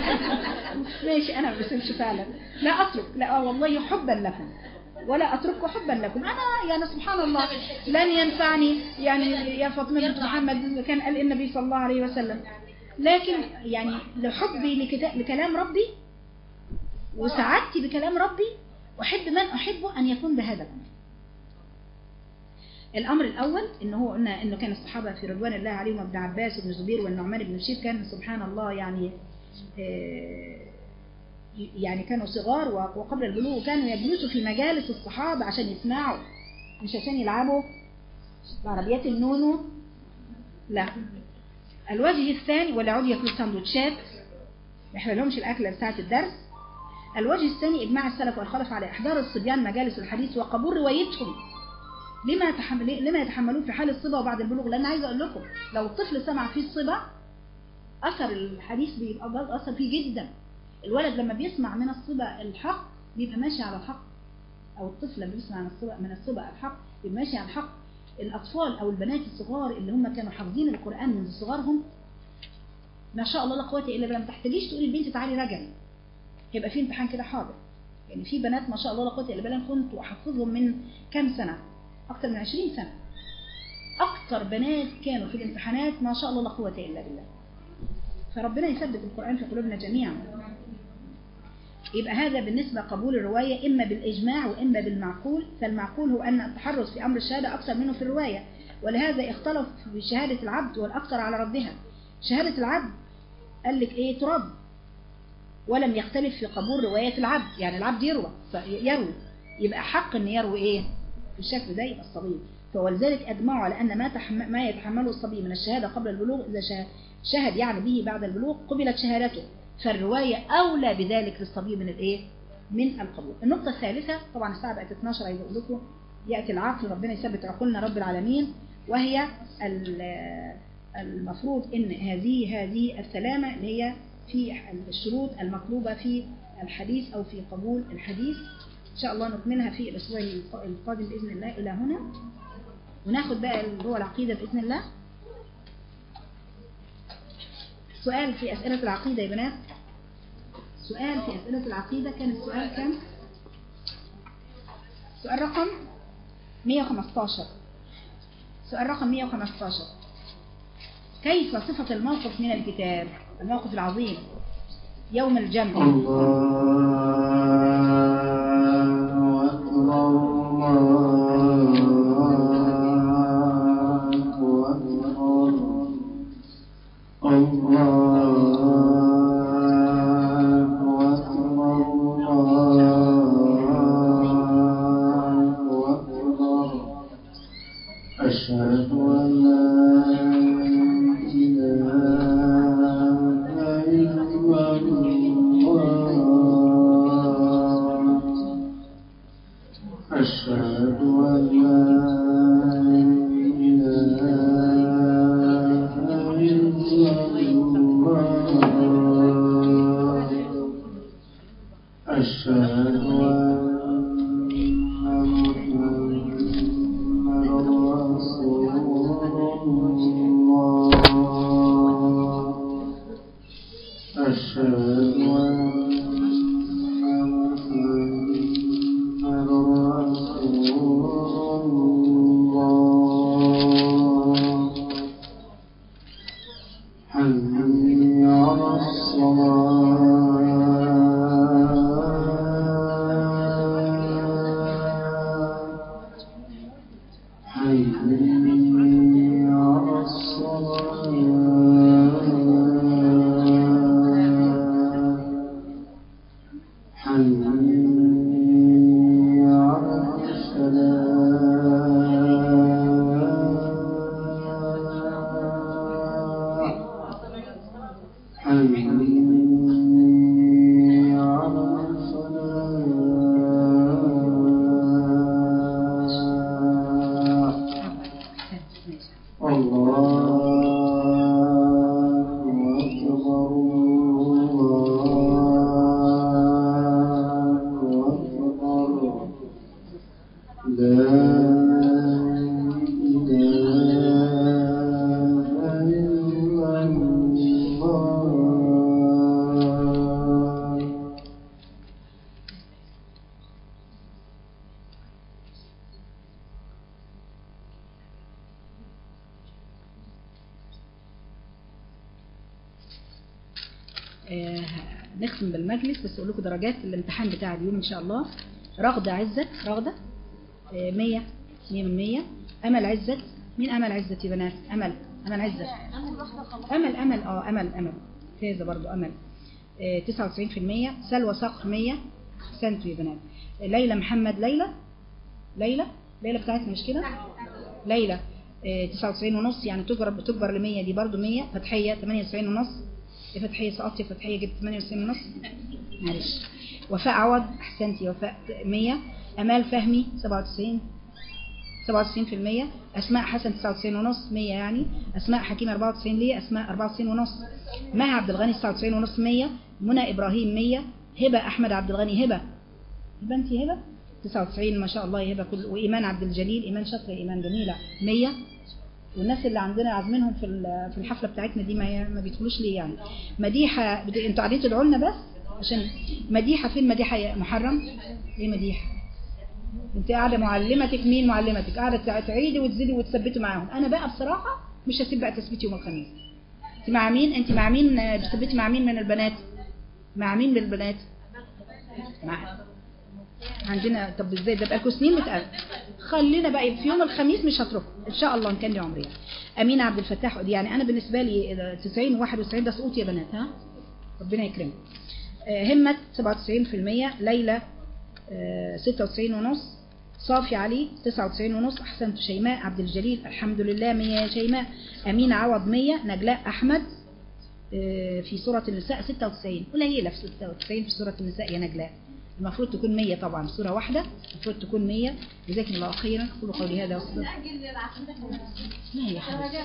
ماشي انا ما بسيبش فعلا لا اترك لا آه والله حبا لكم ولا اتركه حبا لكم انا يعني سبحان الله لن ينفعني يعني يا فاطمه بنت محمد كان قال النبي صلى الله عليه وسلم لكن يعني لحبي لكتا- لكلام ربي وسعادتي بكلام ربي أحب من أحبه أن يكون بهذا الأمر الأمر الأول إن هو قلنا إنه كان الصحابة في رضوان الله عليهم ابن عباس وابن زبير والنعمان بن بشير كان سبحان الله يعني آه، يعني كانوا صغار وقبل البلوغ كانوا يجلسوا في مجالس الصحابة عشان يسمعوا مش عشان يلعبوا بعربيات النونو لا الوجه الثاني ولا يقعدوا ياكلوا سندوتشات ما يحللهمش الأكلة بتاعة الدرس الوجه الثاني إجماع السلف والخلف على إحضار الصبيان مجالس الحديث وقبول روايتهم لما يتحمل لما يتحملون في حال الصبا وبعد البلوغ لأن عايزة أقول لكم لو الطفل سمع فيه الصبا أثر الحديث بيبقى برضه أثر فيه جدا الولد لما بيسمع من الصبا الحق بيبقى ماشي على الحق أو الطفل لما بيسمع من الصبا من الصبا الحق بيبقى ماشي على الحق الأطفال أو البنات الصغار اللي هم كانوا حافظين القرآن منذ صغرهم ما شاء الله لا قوة إلا بالله ما تحتاجيش تقولي البنت تعالي راجعي هيبقى في امتحان كده حاضر يعني في بنات ما شاء الله لا قوه الا بالله كنت احفظهم من كام سنه اكتر من 20 سنه اكتر بنات كانوا في الامتحانات ما شاء الله لا قوه الا بالله فربنا يثبت القران في قلوبنا جميعا يبقى هذا بالنسبة قبول الرواية إما بالإجماع وإما بالمعقول فالمعقول هو أن التحرز في أمر الشهادة أكثر منه في الرواية ولهذا اختلف في شهادة العبد والأكثر على ردها شهادة العبد قال لك إيه ترد ولم يختلف في قبول رواية العبد يعني العبد يروى يروي يبقى حق ان يروي ايه في الشكل ده يبقى الصبي فولذلك اجمعوا على ان ما تحم... ما يتحمله الصبي من الشهادة قبل البلوغ اذا شهد, شهد يعني به بعد البلوغ قبلت شهادته فالرواية أولى بذلك للصبي من الإيه؟ من القبول النقطة الثالثة طبعا الساعة بقت 12 عايز أقول لكم يأتي العقل ربنا يثبت عقولنا رب العالمين وهي ال- المفروض ان هذه هذه السلامة اللي هي في الشروط المطلوبة في الحديث او في قبول الحديث ان شاء الله نكملها في الاسبوع القادم باذن الله الى هنا وناخد بقى اللي هو العقيدة باذن الله سؤال في اسئلة العقيدة يا بنات سؤال في اسئلة العقيدة كان السؤال كام سؤال رقم 115 سؤال رقم 115 كيف صفة الموقف من الكتاب الموقف العظيم يوم الجمع الله أكبر الله أكبر الله أكبر الله أكبر أشهد أن لا إله إلا الله أشهد أن لا إله إلا الله أشهد أن محمدا رسول الله أشهد أن محمدا رسول الله حي على الصلاة حي على الصلاة حي على الفلاح حي على الفلاح الله أكبر الله أكبر لا إله إلا الله آه، نختم بالمجلس بس اقول لكم درجات الامتحان بتاع اليوم ان شاء الله رغدة عزت رغدة آه، 100 100 من 100 امل عزت مين امل عزت يا بنات امل امل عزت امل امل اه امل امل فايزه برضو امل آه، 99% سلوى صقر 100 احسنتوا يا بنات آه، ليلى محمد ليلى ليلى ليلى بتاعتنا مش كده ليلى آه، 99 ونص يعني تجرب بتكبر ل 100 دي برضو 100 فتحيه 98 ونص يا فتحيه سقطت يا فتحيه جبت 98 ونص معلش وفاء عوض احسنتي وفاء 100 امال فهمي 97 97% اسماء حسن 99 ونص 100 يعني اسماء حكيم 94 ليه اسماء 94 ونص مها عبد الغني 99 ونص 100 منى ابراهيم 100 هبه احمد عبد الغني هبه هبه انت هبه 99 ما شاء الله يا هبه كل وايمان عبد الجليل ايمان شاطره ايمان جميله 100 والناس اللي عندنا عازمينهم في ال- في الحفله بتاعتنا دي ما ما بيدخلوش ليه يعني مديحه بت- انتوا قاعدين تدعوا لنا بس عشان مديحه فين مديحه يا محرم ايه مديحه انت قاعده معلمتك مين معلمتك قاعده تع- تعيدي وتزيدي وتثبتي معاهم انا بقى بصراحه مش هسيب بقى تثبيت يوم الخميس انت مع مين انت مع مين آه، بتثبتي مع مين من البنات مع مين من البنات مع عندنا طب ازاي ده بقالكوا سنين متقابل خلينا بقى في يوم الخميس مش هتركه ان شاء الله ان كان لي عمري امينه عبد الفتاح يعني انا بالنسبه لي 90 و91 ده سقوط يا بنات ها ربنا يكرمك آه، همت 97% ليلى آه، 96 ونص صافي علي 99 ونص احسنت شيماء عبد الجليل الحمد لله 100 يا شيماء امين عوض 100 نجلاء احمد آه، في سورة النساء 96 قليلة في 96 في سورة النساء يا نجلاء المفروض تكون 100 طبعا سورة واحدة المفروض تكون 100 جزاكم الله خيرا أقول قولي هذا وصدق ما هي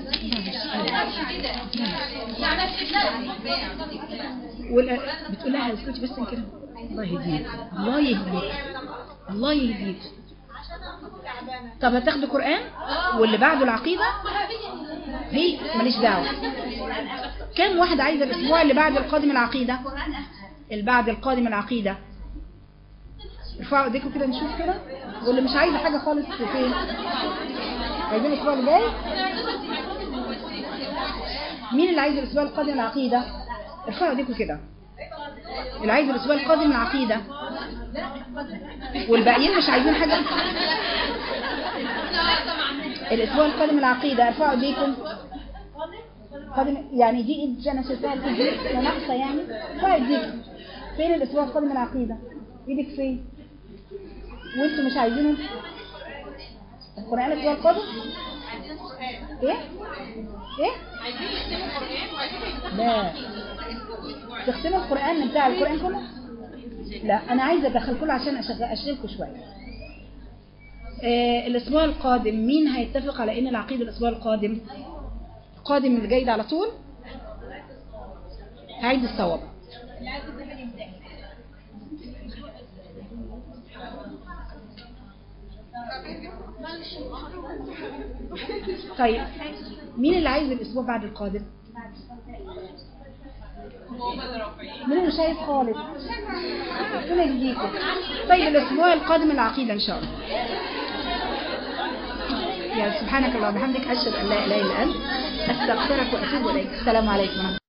ولا بتقول لها اسكتي بس كده الله يهديك الله يهديك الله يهديك طب هتاخدوا قرآن واللي بعده العقيدة هي ماليش دعوة كم واحد عايزة الأسبوع اللي بعد القادم العقيدة اللي بعد القادم العقيدة ارفعوا ايديكم كده نشوف كده واللي مش عايزة حاجة خالص فين عايزين الأسبوع اللي جاي مين اللي عايز الأسبوع القادم العقيدة ارفعوا ايديكم كده اللي عايز الأسبوع القادم العقيدة والباقيين مش عايزين حاجة الأسبوع القادم العقيدة ارفعوا ايديكم قادم يعني دي ايد انا شايفاها الايد دي ناقصه يعني ارفعوا ايديكم فين الأسبوع القادم العقيدة ايدك فين وانتوا مش عايزينه القرآن الأسبوع القادم ايه ايه لا تختموا القرآن بتاع القرآن كله لا انا عايزه ادخل كله عشان أشغل اشغلكم شويه آه الاسبوع القادم مين هيتفق على ان العقيده الاسبوع القادم القادم اللي جاي ده على طول هعيد الصواب طيب مين اللي عايز الاسبوع بعد القادم مين اللي شايف خالص ربنا يهديكم طيب الاسبوع القادم العقيده ان شاء الله يا سبحانك اللهم وبحمدك اشهد ان لا اله الا انت استغفرك واتوب اليك السلام عليكم ورحمه الله